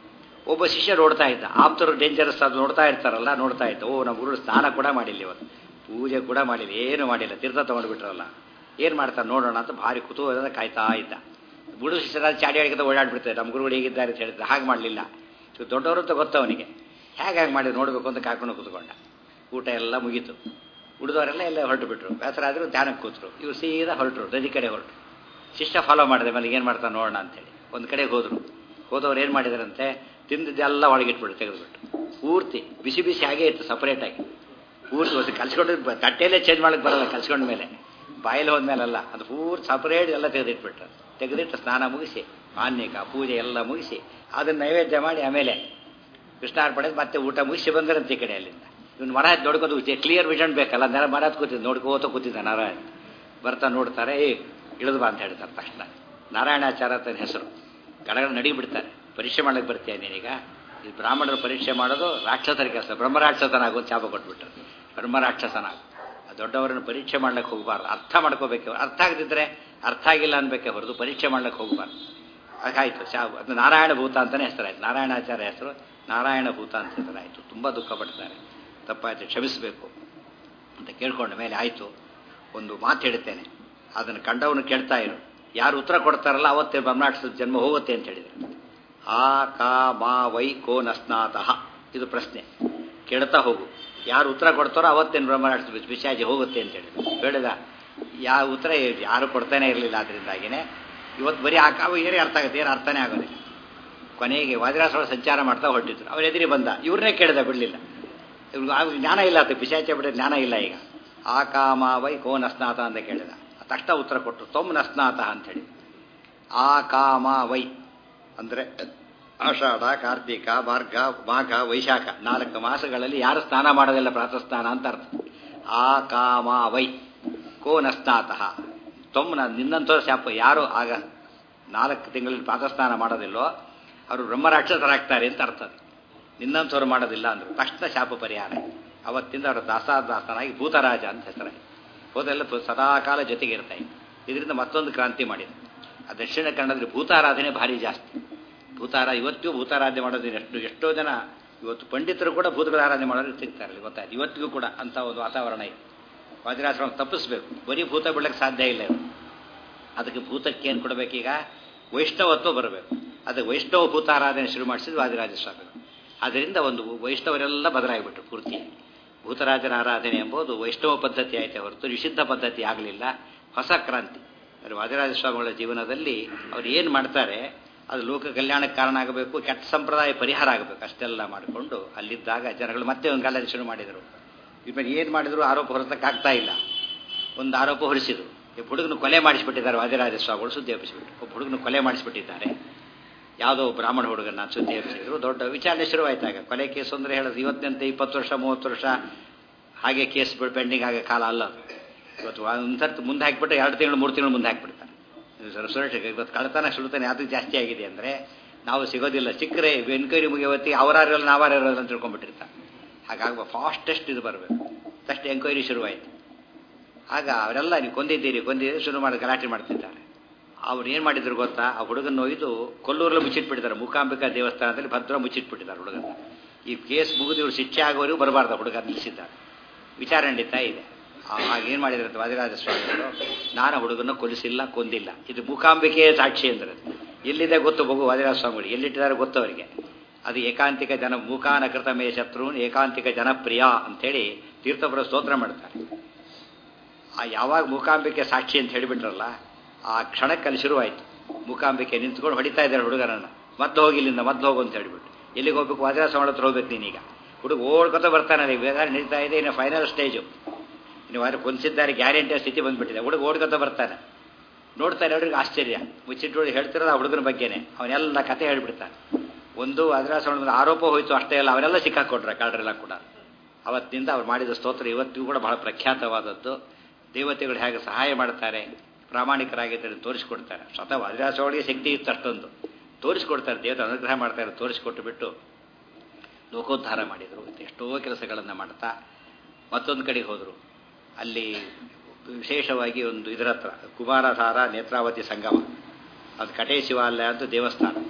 ಒಬ್ಬ ಶಿಷ್ಯ ನೋಡ್ತಾ ಇದ್ದ ಆಪ್ತರು ಡೇಂಜರಸ್ ಅದು ನೋಡ್ತಾ ಇರ್ತಾರಲ್ಲ ನೋಡ್ತಾ ಇದ್ದ ಓ ನಮ್ಮ ಗುರು ಸ್ನಾನ ಕೂಡ ಮಾಡಿಲ್ಲ ಇವತ್ತು ಪೂಜೆ ಕೂಡ ಮಾಡಿಲ್ಲ ಏನು ಮಾಡಿಲ್ಲ ತೀರ್ಥ ತೊಗೊಂಡ್ಬಿಟ್ರಲ್ಲ ಏನು ಮಾಡ್ತಾರೆ ನೋಡೋಣ ಅಂತ ಭಾರಿ ಕುತೂಹಲದಿಂದ ಕಾಯ್ತಾ ಇದ್ದ ಬುಡು ಶಿಷ್ಯರಾದ ಚಾಡಿ ಅಡಿಗೆ ಓಡಾಡ್ಬಿಡ್ತಾರೆ ನಮ್ಮ ಗುರುಗಳು ಹೇಗಿದ್ದಾರೆ ಅಂತ ಹೇಳಿದ್ರೆ ಹಾಗೆ ಮಾಡಲಿಲ್ಲ ಸೊ ದೊಡ್ಡವರು ಅಂತ ಗೊತ್ತವನಿಗೆ ಹೇಗೆ ಹಾಗೆ ಮಾಡಿ ನೋಡಬೇಕು ಅಂತ ಕಾಯ್ಕೊಂಡು ಕೂತ್ಕೊಂಡ ಊಟ ಎಲ್ಲ ಮುಗೀತು ಉಳಿದವರೆಲ್ಲ ಎಲ್ಲ ಹೊರಟು ಬಿಟ್ರು ಬೇಸರ ಆದರೂ ಧ್ಯಾನಕ್ಕೆ ಕೂತರು ಇವ್ರು ಸೀದಾ ಹೊರಟರು ನದಿ ಕಡೆ ಹೊರಟರು ಶಿಷ್ಟ ಫಾಲೋ ಮಾಡಿದೆ ಮೇಲೆ ಏನು ಮಾಡ್ತಾ ನೋಡೋಣ ಅಂತೇಳಿ ಒಂದು ಕಡೆಗೆ ಹೋದರು ಹೋದವ್ರು ಏನು ಮಾಡಿದಾರಂತೆ ತಿಂದಿದ್ದೆಲ್ಲ ಒಳಗಿಟ್ಬಿಟ್ಟು ತೆಗೆದುಬಿಟ್ಟು ಪೂರ್ತಿ ಬಿಸಿ ಬಿಸಿ ಹಾಗೇ ಇತ್ತು ಸಪ್ರೇಟಾಗಿ ಪೂರ್ತಿ ಹೊಸ ಕಲ್ಸ್ಕೊಂಡು ತಟ್ಟೆಯಲ್ಲೇ ಚೇಂಜ್ ಮಾಡಕ್ಕೆ ಬರಲ್ಲ ಕಲ್ಸ್ಕೊಂಡ ಮೇಲೆ ಬಾಯಲ್ಲಿ ಹೋದ್ಮೇಲಲ್ಲ ಅದು ಪೂರ್ತಿ ಸಪ್ರೇಟ್ ಎಲ್ಲ ತೆಗೆದಿಟ್ಬಿಟ್ರು ತೆಗೆದಿಟ್ಟು ಸ್ನಾನ ಮುಗಿಸಿ ಮಾನ್ಯಕ ಪೂಜೆ ಎಲ್ಲ ಮುಗಿಸಿ ಅದನ್ನು ನೈವೇದ್ಯ ಮಾಡಿ ಆಮೇಲೆ ಕೃಷ್ಣಾರ್ಪಣೆ ಮತ್ತೆ ಊಟ ಮುಗಿಸಿ ಬಂದರಂತೆ ಈ ಕಡೆ ಅಲ್ಲಿಂದ ಇವ್ನು ಮರ ಹತ್ತಿ ನೋಡ್ಕೋದು ಕ್ಲಿಯರ್ ವಿಷನ್ ಬೇಕಲ್ಲ ನೆಲ ಮರ ಹತ್ತು ಕೂತಿದ್ದು ನೋಡ್ಕೋತ ಕೂತಿದ್ದ ನಾರಾಯಣ ಬರ್ತಾ ನೋಡ್ತಾರೆ ಏ ಇಳಿದು ಬಾ ಅಂತ ಹೇಳ್ತಾರೆ ತಕ್ಷಣ ನಾರಾಯಣಾಚಾರ ಅಂತ ಹೆಸರು ಗಡಗಡ ನಡಿ ಬಿಡ್ತಾರೆ ಪರೀಕ್ಷೆ ಮಾಡಕ್ಕೆ ಬರ್ತೀಯ ನೀನೀಗ ಈ ಬ್ರಾಹ್ಮಣರು ಪರೀಕ್ಷೆ ಮಾಡೋದು ರಾಕ್ಷಸರ ಕೆಲಸ ಬ್ರಹ್ಮರಾಕ್ಷಸನಾಗೋ ಚಾಪ ಕೊಟ್ಬಿಟ್ರು ಬ್ರಹ್ಮರಾಕ್ಷಸನಾಗು ದೊಡ್ಡವರನ್ನು ಪರೀಕ್ಷೆ ಮಾಡ್ಲಿಕ್ಕೆ ಹೋಗಬಾರ್ದು ಅರ್ಥ ಮಾಡ್ಕೋಬೇಕು ಅರ್ಥ ಆಗದಿದ್ರೆ ಅರ್ಥ ಆಗಿಲ್ಲ ಅನ್ಬೇಕೆ ಹೊರತು ಪರೀಕ್ಷೆ ಮಾಡ್ಲಿಕ್ಕೆ ಹೋಗಬಾರ್ದು ಹಾಗಾಯ್ತು ಶಾ ಅದು ನಾರಾಯಣ ಭೂತ ಅಂತಲೇ ಹೆಸರಾಯ್ತು ನಾರಾಯಣಾಚಾರ್ಯ ಹೆಸರು ನಾರಾಯಣ ಭೂತ ಅಂತ ಹೆಸರಾಯಿತು ತುಂಬ ದುಃಖ ಪಡ್ತಾರೆ ತಪ್ಪಾಯ್ತು ಕ್ಷಮಿಸಬೇಕು ಅಂತ ಕೇಳ್ಕೊಂಡ ಮೇಲೆ ಆಯಿತು ಒಂದು ಮಾತು ಹೇಳ್ತೇನೆ ಅದನ್ನು ಕಂಡವನು ಕೇಳ್ತಾ ಇರು ಯಾರು ಉತ್ತರ ಕೊಡ್ತಾರಲ್ಲ ಅವತ್ತೇ ಬ್ರಹ್ಮನಾಟದ ಜನ್ಮ ಹೋಗುತ್ತೆ ಅಂತ ಹೇಳಿದರು ಆ ಕಾ ಮಾ ವೈ ಕೋ ನಸ್ನಾತಃ ಇದು ಪ್ರಶ್ನೆ ಕೇಳ್ತಾ ಹೋಗು ಯಾರು ಉತ್ತರ ಕೊಡ್ತಾರೋ ಅವತ್ತೇನು ಬ್ರಹ್ಮನಾಟ ಪಿಶಾಚಿ ಹೋಗುತ್ತೆ ಅಂತ ಹೇಳಿದ್ರು ಹೇಳಿದ ಯಾವ ಉತ್ತರ ಯಾರು ಕೊಡ್ತಾನೆ ಇರಲಿಲ್ಲ ಅದರಿಂದಾಗಿನೇ ಇವತ್ತು ಬರೀ ಆ ಕಾವು ಏನೇ ಅರ್ಥ ಆಗುತ್ತೆ ಏನು ಅರ್ಥನೇ ಆಗೋದಿಲ್ಲ ಕೊನೆಗೆ ವಾದಿರಾಸೊಳ ಸಂಚಾರ ಮಾಡ್ತಾ ಹೊರಟಿದ್ರು ಅವ್ರ ಎದುರಿ ಬಂದ ಇವ್ರನ್ನೇ ಕೇಳಿದ ಬಿಡಲಿಲ್ಲ ಇವ್ರಿಗೆ ಆಗ ಜ್ಞಾನ ಇಲ್ಲ ಅದು ಪಿಶಾಚಿ ಬಿಡ ಜ್ಞಾನ ಇಲ್ಲ ಈಗ ಆ ಕಾಮ ವೈ ಕೋ ನಸ್ನಾಥ ಅಂತ ಕೇಳಿದ ತಕ್ಷಣ ಉತ್ತರ ಕೊಟ್ಟರು ತೊಮ್ ನಸ್ನಾಥ ಅಂತೇಳಿ ಆ ಕಾಮ ವೈ ಅಂದರೆ ಆಷಾಢ ಕಾರ್ತಿಕ ಮಾರ್ಗ ಮಾಘ ವೈಶಾಖ ನಾಲ್ಕು ಮಾಸಗಳಲ್ಲಿ ಯಾರು ಸ್ನಾನ ಮಾಡೋದಿಲ್ಲ ಪ್ರಾತಃ ಸ್ನಾನ ಅಂತ ಅರ್ಥ ಆ ಕಾಮ ವೈ ಕೋ ನಸ್ನಾತಃ ತೊಮ್ಮನ ನಿನ್ನಂಥವ್ರು ಶಾಪ ಯಾರು ಆಗ ನಾಲ್ಕು ತಿಂಗಳಲ್ಲಿ ಪ್ರಾತಃ ಸ್ನಾನ ಮಾಡೋದಿಲ್ಲೋ ಅವರು ಬ್ರಹ್ಮರಾಕ್ಷಸರಾಗ್ತಾರೆ ಅಂತ ಅರ್ಥ ಅದು ನಿನ್ನಂಥವ್ರು ಮಾಡೋದಿಲ್ಲ ಅಂದರು ತಕ್ಷಣ ಶಾಪ ಪರಿಹಾರ ಅವತ್ತಿಂದ ಅವರು ದಾಸಾದಾಸನಾಗಿ ಭೂತರಾಜ ಅಂತ ಹೆಸರಾಗಿ ಹೋದೆಲ್ಲ ಸದಾಕಾಲ ಜೊತೆಗೆ ಇರ್ತಾಯಿ ಇದರಿಂದ ಮತ್ತೊಂದು ಕ್ರಾಂತಿ ಮಾಡಿದ್ರು ಆ ದಕ್ಷಿಣ ಕನ್ನಡದಲ್ಲಿ ಭೂತಾರಾಧನೆ ಭಾರಿ ಜಾಸ್ತಿ ಭೂತಾರ ಇವತ್ತಿಗೂ ಭೂತಾರಾಧನೆ ಮಾಡೋದು ಎಷ್ಟು ಎಷ್ಟೋ ಜನ ಇವತ್ತು ಪಂಡಿತರು ಕೂಡ ಭೂತಗಳ ಆರಾಧನೆ ಮಾಡೋರು ಸಿಗ್ತಾರೆ ಗೊತ್ತಾಯ್ತು ಇವತ್ತಿಗೂ ಕೂಡ ಅಂತ ಒಂದು ವಾತಾವರಣ ಇದೆ ವಜ್ರಾಶ್ರಮ ತಪ್ಪಿಸ್ಬೇಕು ಬರೀ ಭೂತ ಬಿಡಕ್ಕೆ ಸಾಧ್ಯ ಇಲ್ಲ ಇವರು ಅದಕ್ಕೆ ಭೂತಕ್ಕೆ ಏನು ಕೊಡಬೇಕೀಗ ವೈಷ್ಣವತ್ವ ಬರಬೇಕು ಅದಕ್ಕೆ ವೈಷ್ಣವ ಭೂತಾರಾಧನೆ ಶುರು ಮಾಡಿಸಿದ್ರು ವಾದಿರಾಜ ಸ್ವಾಮಿಗಳು ಅದರಿಂದ ಒಂದು ವೈಷ್ಣವರೆಲ್ಲ ಬದಲಾಗಿಬಿಟ್ರು ಪೂರ್ತಿಯಾಗಿ ಭೂತರಾಜನ ಆರಾಧನೆ ಎಂಬುದು ವೈಷ್ಣವ ಪದ್ಧತಿ ಆಯಿತೆ ಹೊರತು ನಿಷಿದ್ಧ ಪದ್ಧತಿ ಆಗಲಿಲ್ಲ ಹೊಸ ಕ್ರಾಂತಿ ಅಂದರೆ ವಾದಿರಾಜ ಸ್ವಾಮಿಗಳ ಜೀವನದಲ್ಲಿ ಅವ್ರು ಏನು ಮಾಡ್ತಾರೆ ಅದು ಲೋಕ ಕಲ್ಯಾಣಕ್ಕೆ ಕಾರಣ ಆಗಬೇಕು ಕೆಟ್ಟ ಸಂಪ್ರದಾಯ ಪರಿಹಾರ ಆಗಬೇಕು ಅಷ್ಟೆಲ್ಲ ಮಾಡಿಕೊಂಡು ಅಲ್ಲಿದ್ದಾಗ ಜನಗಳು ಮತ್ತೆ ಒಂದು ಕಾಲ ಶುರು ಮಾಡಿದರು ಇವಾಗ ಏನು ಮಾಡಿದ್ರು ಆರೋಪ ಹೊರತಕ್ಕಾಗ್ತಾ ಇಲ್ಲ ಒಂದು ಆರೋಪ ಹೊರಿಸಿದ್ರು ಈ ಹುಡುಗನ ಕೊಲೆ ಮಾಡಿಸಿಬಿಟ್ಟಿದ್ದಾರೆ ವಾದಿರಾಜ ಸ್ವಾಮಿಗಳು ಸುದ್ದಿ ಹಬ್ಬಿಸಿಬಿಟ್ಟು ಒಬ್ಬ ಹುಡುಗನ ಕೊಲೆ ಮಾಡಿಸಿಬಿಟ್ಟಿದ್ದಾರೆ ಯಾವುದೋ ಬ್ರಾಹ್ಮಣ ಹುಡುಗನ ಸುದ್ದಿ ಹಬ್ಬಿಸಿದ್ರು ದೊಡ್ಡ ವಿಚಾರಣೆ ಶುರುವಾಯ್ತಾಗ ಕೊಲೆ ಕೇಸು ಅಂದರೆ ಹೇಳೋದು ಇವತ್ತಿನಂತೆ ಇಪ್ಪತ್ತು ವರ್ಷ ಮೂವತ್ತು ವರ್ಷ ಹಾಗೆ ಕೇಸ್ ಪೆಂಡಿಂಗ್ ಆಗೋ ಕಾಲ ಅಲ್ಲ ಇವತ್ತು ಒಂದು ಮುಂದೆ ಹಾಕಿಬಿಟ್ರೆ ಎರಡು ತಿಂಗಳು ಮೂರು ತಿಂಗಳು ಮುಂದೆ ಹಾಕಿಬಿಡ್ತಾರೆ ಸುರೇಶ್ ಇವತ್ತು ಕಳ್ತನ ಸುಳ್ತಾನೆ ಯಾವ್ದು ಜಾಸ್ತಿ ಆಗಿದೆ ಅಂದರೆ ನಾವು ಸಿಗೋದಿಲ್ಲ ಸಿಕ್ಕರೆ ಎನ್ಕ್ವೈರಿ ಮುಗಿಯವತ್ತಿ ಅವರಾರಿರಲ್ಲ ನಾವಾರಿರಲ್ಲ ಅಂತ ತಿಳ್ಕೊಂಡ್ಬಿಟ್ಟಿರ್ತಾರೆ ಹಾಗಾಗಿ ಫಾಸ್ಟೆಸ್ಟ್ ಇದು ಬರಬೇಕು ಫಸ್ಟ್ ಎಂಕ್ವೈರಿ ಶುರುವಾಯಿತು ಆಗ ಅವರೆಲ್ಲ ನೀವು ಕೊಂದಿದ್ದೀರಿ ಕೊಂದಿದ್ದೀರಿ ಶುರು ಮಾಡಿ ಗಲಾಟೆ ಮಾಡ್ತಿದ್ದಾರೆ ಅವ್ರು ಏನು ಮಾಡಿದ್ರು ಗೊತ್ತಾ ಆ ಹುಡುಗನ ಒಯ್ದು ಕೊಲ್ಲೂರಲ್ಲಿ ಮುಚ್ಚಿಟ್ಬಿಟ್ಟಿದ್ದಾರೆ ಮೂಕಾಂಬಿಕಾ ದೇವಸ್ಥಾನದಲ್ಲಿ ಭದ್ರ ಮುಚ್ಚಿಟ್ಬಿಟ್ಟಿದ್ದಾರೆ ಹುಡುಗನ ಈ ಕೇಸ್ ಮುಗಿದು ಇವರು ಶಿಕ್ಷೆ ಆಗೋವರೆಗೂ ಬರಬಾರ್ದು ಹುಡುಗ ನಿಲ್ಲಿಸಿದ್ದಾರೆ ವಿಚಾರಣೆ ನಡೀತಾ ಇದೆ ಆಗ ಏನು ಮಾಡಿದ್ರಂತ ವಾದಿರಾಜ ಸ್ವಾಮಿಗಳು ನಾನು ಹುಡುಗನ ಕೊಲಿಸಿಲ್ಲ ಕೊಂದಿಲ್ಲ ಇದು ಮೂಕಾಂಬಿಕೆಯ ಸಾಕ್ಷಿ ಅಂದ್ರೆ ಎಲ್ಲಿದೆ ಗೊತ್ತು ಮಗು ವಾದಿರಾಜ ಸ್ವಾಮಿಗಳು ಎಲ್ಲಿಟ್ಟಿದ್ದಾರೆ ಗೊತ್ತು ಅವರಿಗೆ ಅದು ಏಕಾಂತಿಕ ಜನ ಮೂಕಾನಕೃತ ಮೇ ಶತ್ರು ಏಕಾಂತಿಕ ಜನಪ್ರಿಯ ಅಂಥೇಳಿ ತೀರ್ಥಪುರ ಸ್ತೋತ್ರ ಮಾಡ್ತಾರೆ ಆ ಯಾವಾಗ ಮೂಕಾಂಬಿಕೆ ಸಾಕ್ಷಿ ಅಂತ ಹೇಳಿಬಿಟ್ರಲ್ಲ ಆ ಕ್ಷಣಕ್ಕಲ್ಲಿ ಶುರುವಾಯಿತು ಮೂಕಾಂಬಿಕೆ ನಿಂತ್ಕೊಂಡು ಹೊಡಿತಾ ಇದ್ದಾರೆ ಹುಡುಗರನ್ನ ಮದ್ದು ಹೋಗಿ ಇಲ್ಲಿಂದ ಮದ್ದು ಹೋಗು ಅಂತ ಹೇಳಿಬಿಟ್ಟು ಎಲ್ಲಿಗೆ ಹೋಗ್ಬೇಕು ವಾದಿರಾಜ ಸ್ವಾಮಿ ಹತ್ರ ಹೋಗ್ಬೇಕು ನೀನೀಗ ಹುಡುಗ ಓಡ್ಕೊತ ಬರ್ತಾನೆ ಬೇಗ ನಡೀತಾ ಇದೆ ಇನ್ನು ಫೈನಲ್ ಸ್ಟೇಜು ಇನ್ನು ವಾರ ಕೊಲಿಸಿದ್ದಾರೆ ಗ್ಯಾರಂಟಿಯ ಸ್ಥಿತಿ ಬಂದ್ಬಿಟ್ಟಿದೆ ಹುಡುಗ ಓಡ್ಕೊತ ಬರ್ತಾನೆ ನೋಡ್ತಾರೆ ಅವ್ರಿಗೆ ಆಶ್ಚರ್ಯ ಮುಚ್ಚಿಟ್ಟು ಹೇಳ್ತಿರೋದು ಆ ಹುಡುಗನ ಬಗ್ಗೆನೆ ಅವನೆಲ್ಲ ಕತೆ ಹೇಳ್ಬಿಡ್ತಾನೆ ಒಂದು ಅದರ ಸಣ್ಣ ಆರೋಪ ಹೋಯ್ತು ಅಷ್ಟೇ ಅಲ್ಲ ಅವರೆಲ್ಲ ಸಿಕ್ಕಾಕೊಟ್ರೆ ಕಳ್ಳರೆಲ್ಲ ಕೂಡ ಅವತ್ತಿನಿಂದ ಅವ್ರು ಮಾಡಿದ ಸ್ತೋತ್ರ ಇವತ್ತಿಗೂ ಕೂಡ ಬಹಳ ಪ್ರಖ್ಯಾತವಾದದ್ದು ದೇವತೆಗಳು ಹೇಗೆ ಸಹಾಯ ಮಾಡ್ತಾರೆ ಪ್ರಾಮಾಣಿಕರಾಗಿದ್ದರೆ ತೋರಿಸ್ಕೊಡ್ತಾರೆ ಸ್ವತಃ ವಜ್ರಾಸೋಳಿಗೆ ಶಕ್ತಿ ಇತ್ತು ಅಷ್ಟೊಂದು ತೋರಿಸ್ಕೊಡ್ತಾರೆ ದೇವತೆ ಅನುಗ್ರಹ ಮಾಡ್ತಾರೆ ತೋರಿಸ್ಕೊಟ್ಟು ಬಿಟ್ಟು ಲೋಕೋದ್ಧಾರ ಮಾಡಿದರು ಎಷ್ಟೋ ಕೆಲಸಗಳನ್ನು ಮಾಡ್ತಾ ಮತ್ತೊಂದು ಕಡೆಗೆ ಹೋದರು ಅಲ್ಲಿ ವಿಶೇಷವಾಗಿ ಒಂದು ಇದರ ಹತ್ರ ಕುಮಾರಧಾರ ನೇತ್ರಾವತಿ ಸಂಗಮ ಅದು ಕಟೇ ಶಿವಾಲಯ ಅಂತ ದೇವಸ್ಥಾನ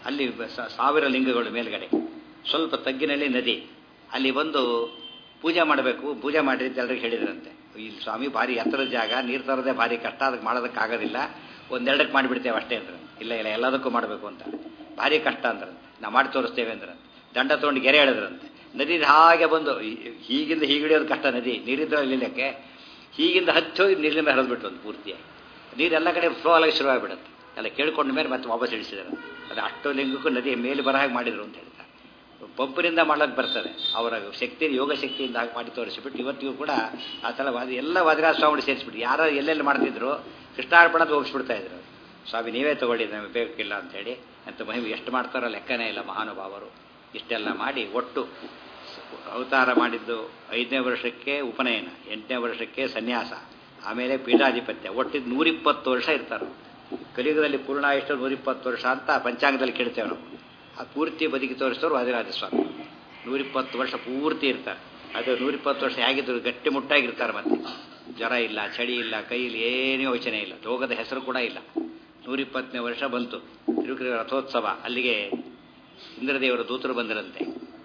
ಅಲ್ಲಿ ಸ- ಸಾವಿರ ಲಿಂಗಗಳು ಮೇಲ್ಗಡೆ ಸ್ವಲ್ಪ ತಗ್ಗಿನಲ್ಲಿ ನದಿ ಅಲ್ಲಿ ಬಂದು ಪೂಜೆ ಮಾಡಬೇಕು ಪೂಜೆ ಮಾಡಿರಿ ಅಂತ ಎಲ್ರಿಗೆ ಹೇಳಿದ್ರಂತೆ ಈ ಸ್ವಾಮಿ ಭಾರಿ ಎತ್ತರದ ಜಾಗ ನೀರು ತರೋದೇ ಭಾರಿ ಕಷ್ಟ ಅದಕ್ಕೆ ಮಾಡೋದಕ್ಕಾಗೋದಿಲ್ಲ ಒಂದೆರಡಕ್ಕೆ ಮಾಡಿಬಿಡ್ತೇವೆ ಅಷ್ಟೇ ಅಂದ್ರೆ ಇಲ್ಲ ಇಲ್ಲ ಎಲ್ಲದಕ್ಕೂ ಮಾಡಬೇಕು ಅಂತ ಭಾರಿ ಕಷ್ಟ ಅಂದ್ರಂತೆ ನಾವು ಮಾಡಿ ತೋರಿಸ್ತೇವೆ ಅಂದ್ರೆ ದಂಡ ತೊಗೊಂಡು ಗೆರೆ ಎಳೆದ್ರಂತೆ ನದಿ ಹಾಗೆ ಬಂದು ಈ- ಹೀಗಿಂದ ಹೀಗೆ ಹಿಡಿಯೋದು ಕಷ್ಟ ನದಿ ನೀರಿದ್ರೆ ಇಲ್ಲಿಕ್ಕೆ ಹೀಗಿಂದ ಹಚ್ಚಿ ಹೋಗಿ ನೀರಿನ ಮೇಲೆ ಹರಿದ್ಬಿಟ್ಟು ಒಂದು ಪೂರ್ತಿಯಾಗಿ ನೀರು ಎಲ್ಲ ಕಡೆ ಫ್ಲೋ ಆಗಕ್ಕೆ ಶುರುವಾಗಿಬಿಡುತ್ತೆ ಎಲ್ಲ ಕೇಳ್ಕೊಂಡ ಮೇಲೆ ಮತ್ತೆ ವಾಪಸ್ ಇಳಿಸಿದ್ದಾರೆ ಅದು ಅಷ್ಟು ಲಿಂಗಕ್ಕೂ ನದಿ ಮೇಲೆ ಬರ ಹಾಗೆ ಮಾಡಿದ್ರು ಅಂತ ಹೇಳ್ತಾರೆ ಪಂಪಿನಿಂದ ಮಾಡ್ಲಿಕ್ಕೆ ಬರ್ತದೆ ಅವರ ಶಕ್ತಿ ಯೋಗ ಶಕ್ತಿಯಿಂದ ಹಾಗೆ ಮಾಡಿ ತೋರಿಸಿಬಿಟ್ಟು ಇವತ್ತಿಗೂ ಕೂಡ ಆ ಥರ ವಾದಿ ಎಲ್ಲ ವಜ್ರಾಜ ಸ್ವಾಮಿ ಸೇರಿಸ್ಬಿಟ್ಟು ಯಾರು ಎಲ್ಲೆಲ್ಲಿ ಮಾಡ್ತಿದ್ರು ಕೃಷ್ಣಾರ್ಪಣ ಹೋಗಿಸ್ಬಿಡ್ತಾ ಇದ್ರು ಸ್ವಾಮಿ ನೀವೇ ತಗೊಳ್ಳಿ ನಮಗೆ ಬೇಕಿಲ್ಲ ಅಂತೇಳಿ ಅಂತ ಮಹಿಮೆ ಎಷ್ಟು ಮಾಡ್ತಾರೋ ಲೆಕ್ಕನೇ ಇಲ್ಲ ಮಹಾನುಭಾವರು ಇಷ್ಟೆಲ್ಲ ಮಾಡಿ ಒಟ್ಟು ಅವತಾರ ಮಾಡಿದ್ದು ಐದನೇ ವರ್ಷಕ್ಕೆ ಉಪನಯನ ಎಂಟನೇ ವರ್ಷಕ್ಕೆ ಸನ್ಯಾಸ ಆಮೇಲೆ ಪೀಠಾಧಿಪತ್ಯ ಒಟ್ಟಿದ್ದು ನೂರಿಪ್ಪತ್ತು ವರ್ಷ ಇರ್ತಾರೆ ಕಲಿಯುಗದಲ್ಲಿ ಪೂರ್ಣ ಎಷ್ಟು ನೂರಿಪ್ಪತ್ತು ವರ್ಷ ಅಂತ ಪಂಚಾಂಗದಲ್ಲಿ ಕೇಳ್ತೇವೆ ನಾವು ಆ ಪೂರ್ತಿ ಬದುಕಿ ತೋರಿಸಿದವರು ವಾದಿರಾಜ ಸ್ವಾಮಿ ನೂರಿಪ್ಪತ್ತು ವರ್ಷ ಪೂರ್ತಿ ಇರ್ತಾರೆ ಅದು ನೂರಿಪ್ಪತ್ತು ವರ್ಷ ಹೇಗಿದ್ರು ಗಟ್ಟಿ ಮುಟ್ಟಾಗಿರ್ತಾರೆ ಮತ್ತೆ ಜ್ವರ ಇಲ್ಲ ಚಳಿ ಇಲ್ಲ ಕೈಯಲ್ಲಿ ಏನೂ ಯೋಚನೆ ಇಲ್ಲ ರೋಗದ ಹೆಸರು ಕೂಡ ಇಲ್ಲ ನೂರಿಪ್ಪತ್ತನೇ ವರ್ಷ ಬಂತು ತಿರುಕರಿ ರಥೋತ್ಸವ ಅಲ್ಲಿಗೆ ಇಂದ್ರದೇವರ ದೂತರು ಬಂದರಂತೆ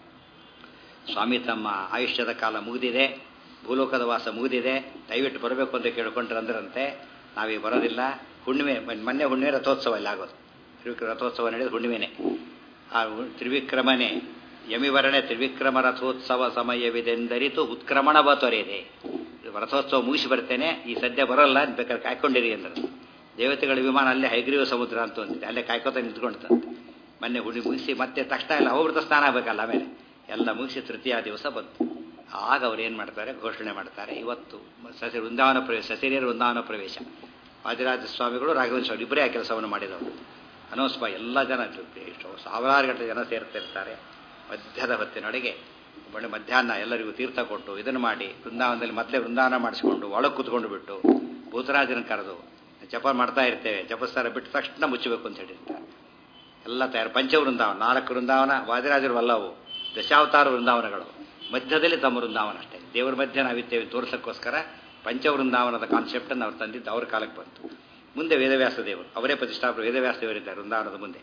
ಸ್ವಾಮಿ ತಮ್ಮ ಆಯುಷ್ಯದ ಕಾಲ ಮುಗಿದಿದೆ ಭೂಲೋಕದ ವಾಸ ಮುಗಿದಿದೆ ದಯವಿಟ್ಟು ಬರಬೇಕು ಅಂತ ಕೇಳ್ಕೊಂಡ್ರೆ ಅಂದ್ರಂತೆ ನಾವೀಗ ಬರೋದಿಲ್ಲ ಹುಣ್ಣಿಮೆ ಮೊನ್ನೆ- ಮೊನ್ನೆ ಹುಣ್ಣಿಮೆ ರಥೋತ್ಸವ ಇಲ್ಲಿ ಆಗೋದು ತ್ರಿವಿಕ್ರಮ ರಥೋತ್ಸವ ನಡೆಯೋದು ಹುಣ್ಣಿಮೆನೆ ಆ ಹು- ತ್ರಿವಿಕ್ರಮನೆ ಯಮಿವರಣೆ ತ್ರಿವಿಕ್ರಮ ರಥೋತ್ಸವ ಸಮಯವಿದೆಂದರಿತು ಉತ್ಕ್ರಮಣವ ತೊರೆಯದೆ ರಥೋತ್ಸವ ಮುಗಿಸಿ ಬರ್ತೇನೆ ಈ ಸದ್ಯ ಬರೋಲ್ಲ ಬೇಕಾದ್ರೆ ಕಾಯ್ಕೊಂಡಿರಿ ಅಂದ್ರೆ ದೇವತೆಗಳ ವಿಮಾನ ಅಲ್ಲೇ ಹೈಗ್ರೀವ ಸಮುದ್ರ ಅಂತ ಅಂತಿದೆ ಅಲ್ಲೇ ಕಾಯ್ಕೋತ ನಿಂತ್ಕೊಂಡಿತ್ತಂತೆ ಮೊನ್ನೆ ಹುಡಿ ಮುಗಿಸಿ ಮತ್ತೆ ತಕ್ಷಣ ಎಲ್ಲ ಹೋಗ್ಬಿಡ್ತಾ ಸ್ನಾನ ಆಗಬೇಕಲ್ಲ ಆಮೇಲೆ ಎಲ್ಲ ಮುಗಿಸಿ ತೃತೀಯ ದಿವಸ ಬಂತು ಆಗ ಅವ್ರು ಏನು ಮಾಡ್ತಾರೆ ಘೋಷಣೆ ಮಾಡ್ತಾರೆ ಇವತ್ತು ಸಸಿ ವೃಂದಾವನ ಪ್ರವೇಶ ಸಸಿರಿಯರ ವೃಂದಾವನ ಪ್ರವೇಶ ವಾದಿರಾಜ ಸ್ವಾಮಿಗಳು ರಾಘವೇಂದ್ರ ಸ್ವಾಮಿ ಇಬ್ಬರೇ ಆ ಕೆಲಸವನ್ನು ಮಾಡಿದವರು ಅನೌನ್ಸ್ ಎಲ್ಲ ಜನ ಎಷ್ಟು ಸಾವಿರಾರು ಗಂಟೆ ಜನ ಸೇರ್ತಿರ್ತಾರೆ ಮಧ್ಯದ ಹೊತ್ತಿನೊಳಗೆ ಒಳ್ಳೆ ಮಧ್ಯಾಹ್ನ ಎಲ್ಲರಿಗೂ ತೀರ್ಥ ಕೊಟ್ಟು ಇದನ್ನು ಮಾಡಿ ವೃಂದಾವನದಲ್ಲಿ ಮೊದಲೇ ವೃಂದಾವನ ಮಾಡಿಸಿಕೊಂಡು ಒಳಗೆ ಕೂತ್ಕೊಂಡು ಬಿಟ್ಟು ಭೂತರಾಜನ ಕರೆದು ಜಪ ಮಾಡ್ತಾ ಇರ್ತೇವೆ ಜಪಸ್ತಾರ ಬಿಟ್ಟ ತಕ್ಷಣ ಮುಚ್ಚಬೇಕು ಅಂತ ಹೇಳಿರ್ತಾರೆ ಎಲ್ಲ ತಯಾರು ಪಂಚ ವೃಂದಾವನ ನಾಲ್ಕು ವೃಂದಾವನ ವಾದಿರಾಜರು ಅಲ್ಲವು ದಶಾವತಾರ ವೃಂದಾವನಗಳು ಮಧ್ಯದಲ್ಲಿ ತಮ್ಮ ವೃಂದಾವನ ಅಷ್ಟೇ ದೇವರ ಮಧ್ಯೆ ನಾವಿದ್ದೇವೆ ತೋರ್ಸಕ್ಕೋಸ್ಕರ ಪಂಚ ವೃಂದಾವನದ ಕಾನ್ಸೆಪ್ಟನ್ನು ಅವ್ರು ತಂದಿದ್ದು ಅವ್ರ ಕಾಲಕ್ಕೆ ಬಂತು ಮುಂದೆ ವೇದವ್ಯಾಸ ದೇವರು ಅವರೇ ಪ್ರತಿಷ್ಠಾಪಕ ವೇದವ್ಯಾಸ ದೇವರಿದ್ದಾರೆ ವೃಂದಾವನದ ಮುಂದೆ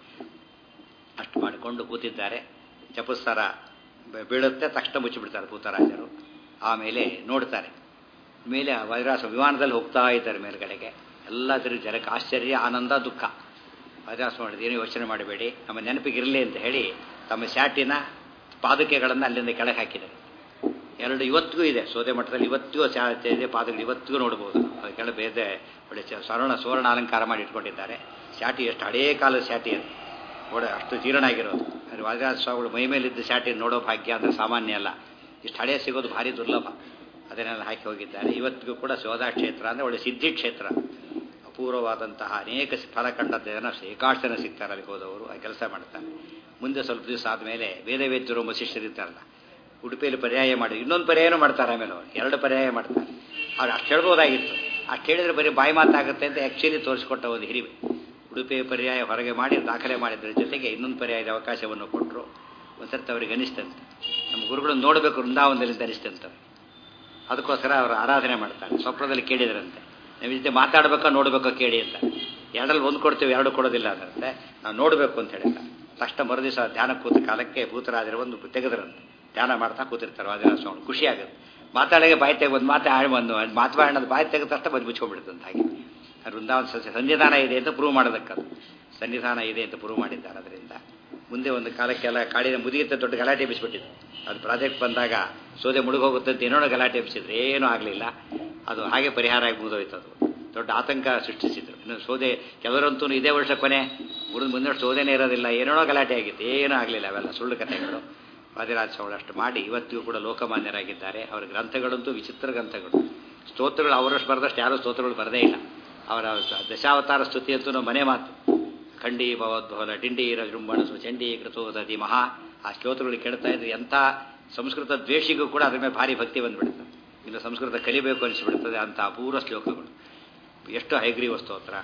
ಅಷ್ಟು ಮಾಡಿಕೊಂಡು ಕೂತಿದ್ದಾರೆ ಜಪಸ್ತಾರ ಬ- ಬೀಳುತ್ತೆ ತಕ್ಷಣ ಮುಚ್ಚಿಬಿಡ್ತಾರೆ ಭೂತರಾಜರು ಆಮೇಲೆ ನೋಡ್ತಾರೆ ಮೇಲೆ ಆ ವಜ್ರಾಸ ವಿಮಾನದಲ್ಲಿ ಹೋಗ್ತಾ ಇದ್ದಾರೆ ಮೇಲ್ಗಡೆಗೆ ಎಲ್ಲ ತಿರುಗಿ ಜನಕ್ಕೆ ಆಶ್ಚರ್ಯ ಆನಂದ ದುಃಖ ವಜ್ರಾಸ ಮಾಡಿದ ಏನು ಯೋಚನೆ ಮಾಡಬೇಡಿ ನಮ್ಮ ನೆನಪಿಗಿರಲಿ ಅಂತ ಹೇಳಿ ತಮ್ಮ ಶಾಟಿನ ಪಾದುಕೆಗಳನ್ನು ಅಲ್ಲಿಂದ ಕೆಳಗೆ ಹಾಕಿದ್ದಾರೆ ಎರಡು ಇವತ್ತಿಗೂ ಇದೆ ಸೋದೆ ಮಠದಲ್ಲಿ ಇವತ್ತಿಗೂ ಶಾಲೆ ಇದೆ ಪಾದಗಳು ಇವತ್ತಿಗೂ ನೋಡ್ಬೋದು ಅದು ಕೆಳಗೆ ಬೇರೆ ಒಳ್ಳೆ ಚ- ಸ್ವರ್ಣ ಸುವರ್ಣ ಅಲಂಕಾರ ಮಾಡಿ ಇಟ್ಕೊಂಡಿದ್ದಾರೆ ಶಾಟಿ ಎಷ್ಟು ಹಳೇ ಕಾಲದ ಶಾಟಿ ಅದು ನೋಡ ಅಷ್ಟು ಜೀರ್ಣ ಆಗಿರೋದು ಅದು ವಾದಿರಾಜ ಸ್ವಾಮಿಗಳು ಮೈ ಮೇಲಿದ್ದ ಶಾಟಿ ನೋಡೋ ಭಾಗ್ಯ ಅಂದರೆ ಸಾಮಾನ್ಯ ಅಲ್ಲ ಇಷ್ಟು ಹಳೆ ಸಿಗೋದು ಭಾರಿ ದುರ್ಲಭ ಅದನ್ನೆಲ್ಲ ಹಾಕಿ ಹೋಗಿದ್ದಾರೆ ಇವತ್ತಿಗೂ ಕೂಡ ಶೋಧಾ ಕ್ಷೇತ್ರ ಅಂದರೆ ಒಳ್ಳೆ ಸಿದ್ಧಿ ಕ್ಷೇತ್ರ ಅಪೂರ್ವವಾದಂತಹ ಅನೇಕ ಫಲ ಕಂಡ ಜನ ಏಕಾಷ್ಟು ಜನ ಸಿಗ್ತಾರೆ ಅಲ್ಲಿ ಹೋದವರು ಆ ಕೆಲಸ ಮಾಡ್ತಾರೆ ಮುಂದೆ ಸ್ವಲ್ಪ ದಿವಸ ಆದಮೇಲೆ ವೇದವೇದ್ಯರು ಶಿಷ್ಯರಿದ್ದಾರಲ್ಲ ಉಡುಪಿಯಲ್ಲಿ ಪರ್ಯಾಯ ಮಾಡಿ ಇನ್ನೊಂದು ಪರ್ಯಾಯನೂ ಮಾಡ್ತಾರೆ ಆಮೇಲೆ ಅವರು ಎರಡು ಪರ್ಯಾಯ ಮಾಡ್ತಾರೆ ಅವ್ರು ಅಷ್ಟು ಹೇಳ್ಬೋದಾಗಿತ್ತು ಅಷ್ಟು ಹೇಳಿದ್ರೆ ಬರೀ ಬಾಯಿ ಮಾತಾಗುತ್ತೆ ಅಂತ ಆ್ಯಕ್ಚುಲಿ ತೋರಿಸ್ಕೊಟ್ಟ ಒಂದು ಹಿರಿಮೆ ಉಡುಪಿ ಪರ್ಯಾಯ ಹೊರಗೆ ಮಾಡಿ ದಾಖಲೆ ಮಾಡಿದ್ರ ಜೊತೆಗೆ ಇನ್ನೊಂದು ಪರ್ಯಾಯದ ಅವಕಾಶವನ್ನು ಕೊಟ್ಟರು ಒಂದ್ಸರ್ತಿ ಅವ್ರಿಗೆ ಅನಿಸ್ತಂತೆ ನಮ್ಮ ಗುರುಗಳನ್ನು ನೋಡಬೇಕು ವೃಂದಾವನದಲ್ಲಿ ಅಂತ ಅನಿಸ್ತಂತೆ ಅದಕ್ಕೋಸ್ಕರ ಅವರು ಆರಾಧನೆ ಮಾಡ್ತಾರೆ ಸ್ವಪ್ನದಲ್ಲಿ ಕೇಳಿದ್ರಂತೆ ನಿಮ್ಮ ಜೊತೆ ಮಾತಾಡ್ಬೇಕಾ ನೋಡ್ಬೇಕಾ ಕೇಳಿ ಅಂತ ಎರಡಲ್ಲಿ ಒಂದು ಕೊಡ್ತೀವಿ ಎರಡು ಕೊಡೋದಿಲ್ಲ ಅಂದ್ರಂತೆ ನಾವು ನೋಡಬೇಕು ಅಂತ ಹೇಳಿದ್ದಾರೆ ತಕ್ಷಣ ಮರುದಿವಸ ಧ್ಯಾನ ಕೂತ ಕಾಲಕ್ಕೆ ಭೂತರಾಜರು ಒಂದು ತೆಗೆದ್ರಂತೆ ಧ್ಯಾನ ಮಾಡ್ತಾ ಕೂತಿರ್ತಾರೆ ವಾದಿರಾಜ ಸ್ವಾಮಿ ಖುಷಿ ಆಗುತ್ತೆ ಮಾತಾಡೋಕೆ ಬಾಯಿ ತೆಗೆ ಒಂದು ಮಾತು ಆಡಿ ಒಂದು ಮಾತುಬಾರಣದ ಬಾಯಿ ತೆಗೆದ ತಕ್ಷಣ ಬಂದು ಮುಚ್ಕೊಂಡ್ಬಿಡುತ್ತಂತ ಹಾಗೆ ಆ ವೃಂದಾವನ ಸಸ್ಯ ಸನ್ನಿಧಾನ ಇದೆ ಅಂತ ಪ್ರೂವ್ ಮಾಡೋದಕ್ಕದು ಸನ್ನಿಧಾನ ಇದೆ ಅಂತ ಪ್ರೂವ್ ಮಾಡಿದ್ದಾರೆ ಅದರಿಂದ ಮುಂದೆ ಒಂದು ಕಾಲಕ್ಕೆಲ್ಲ ಕಾಡಿನ ಮುದುಗಿತ ದೊಡ್ಡ ಗಲಾಟೆ ಎಬ್ಬಿಸ್ಬಿಟ್ಟಿದ್ರು ಅದು ಪ್ರಾಜೆಕ್ಟ್ ಬಂದಾಗ ಸೋದೆ ಮುಳುಗೋಗುತ್ತೆ ಅಂತ ಏನೋ ಗಲಾಟೆ ಎಬ್ಬಿಸಿದ್ರು ಏನೂ ಆಗಲಿಲ್ಲ ಅದು ಹಾಗೆ ಪರಿಹಾರ ಆಗಿ ಮುಗಿದೋಯ್ತು ಅದು ದೊಡ್ಡ ಆತಂಕ ಸೃಷ್ಟಿಸಿದ್ರು ಇನ್ನು ಸೋದೆ ಕೆಲವರಂತೂ ಇದೇ ವರ್ಷ ಕೊನೆ ಮುರಿದು ಮುಂದೆ ವರ್ಷ ಸೋದೆನೇ ಇರೋದಿಲ್ಲ ಏನೇನೋ ಗಲಾಟೆ ಆಗಿತ್ತು ಏನೂ ಆಗಲಿಲ್ಲ ಅವೆಲ್ಲ ಸುಳ್ಳು ಕಥೆಗಳು ವಾದಿರಾಜ ಸ್ವಾಮಿ ಅಷ್ಟು ಮಾಡಿ ಇವತ್ತಿಗೂ ಕೂಡ ಲೋಕಮಾನ್ಯರಾಗಿದ್ದಾರೆ ಅವರ ಗ್ರಂಥಗಳಂತೂ ವಿಚಿತ್ರ ಗ್ರಂಥಗಳು ಸ್ತೋತ್ರಗಳು ಅವರಷ್ಟು ಬರೆದಷ್ಟು ಯಾರೂ ಸ್ತೋತ್ರಗಳು ಬರದೇ ಇಲ್ಲ ಅವರ ದಶಾವತಾರ ಸ್ತುತಿ ಅಂತೂ ನಾವು ಮನೆ ಮಾತು ಖಂಡಿ ಭವದ್ಭವನ ಡಿಂಡಿ ರಜೃಂಬಣಸು ಚಂಡಿ ಕೃತೋದತಿ ಮಹಾ ಆ ಶ್ಲೋತ್ರಗಳು ಕೇಳ್ತಾ ಇದ್ರೆ ಎಂಥ ಸಂಸ್ಕೃತ ದ್ವೇಷಿಗೂ ಕೂಡ ಅದ್ರ ಮೇಲೆ ಭಾರಿ ಭಕ್ತಿ ಬಂದ್ಬಿಡುತ್ತೆ ಇನ್ನು ಸಂಸ್ಕೃತ ಕಲಿಬೇಕು ಅನಿಸ್ಬಿಡ್ತದೆ ಅಂಥ ಅಪೂರ್ವ ಶ್ಲೋಕಗಳು ಎಷ್ಟು ಹೈಗ್ರೀವ ಸ್ತೋತ್ರ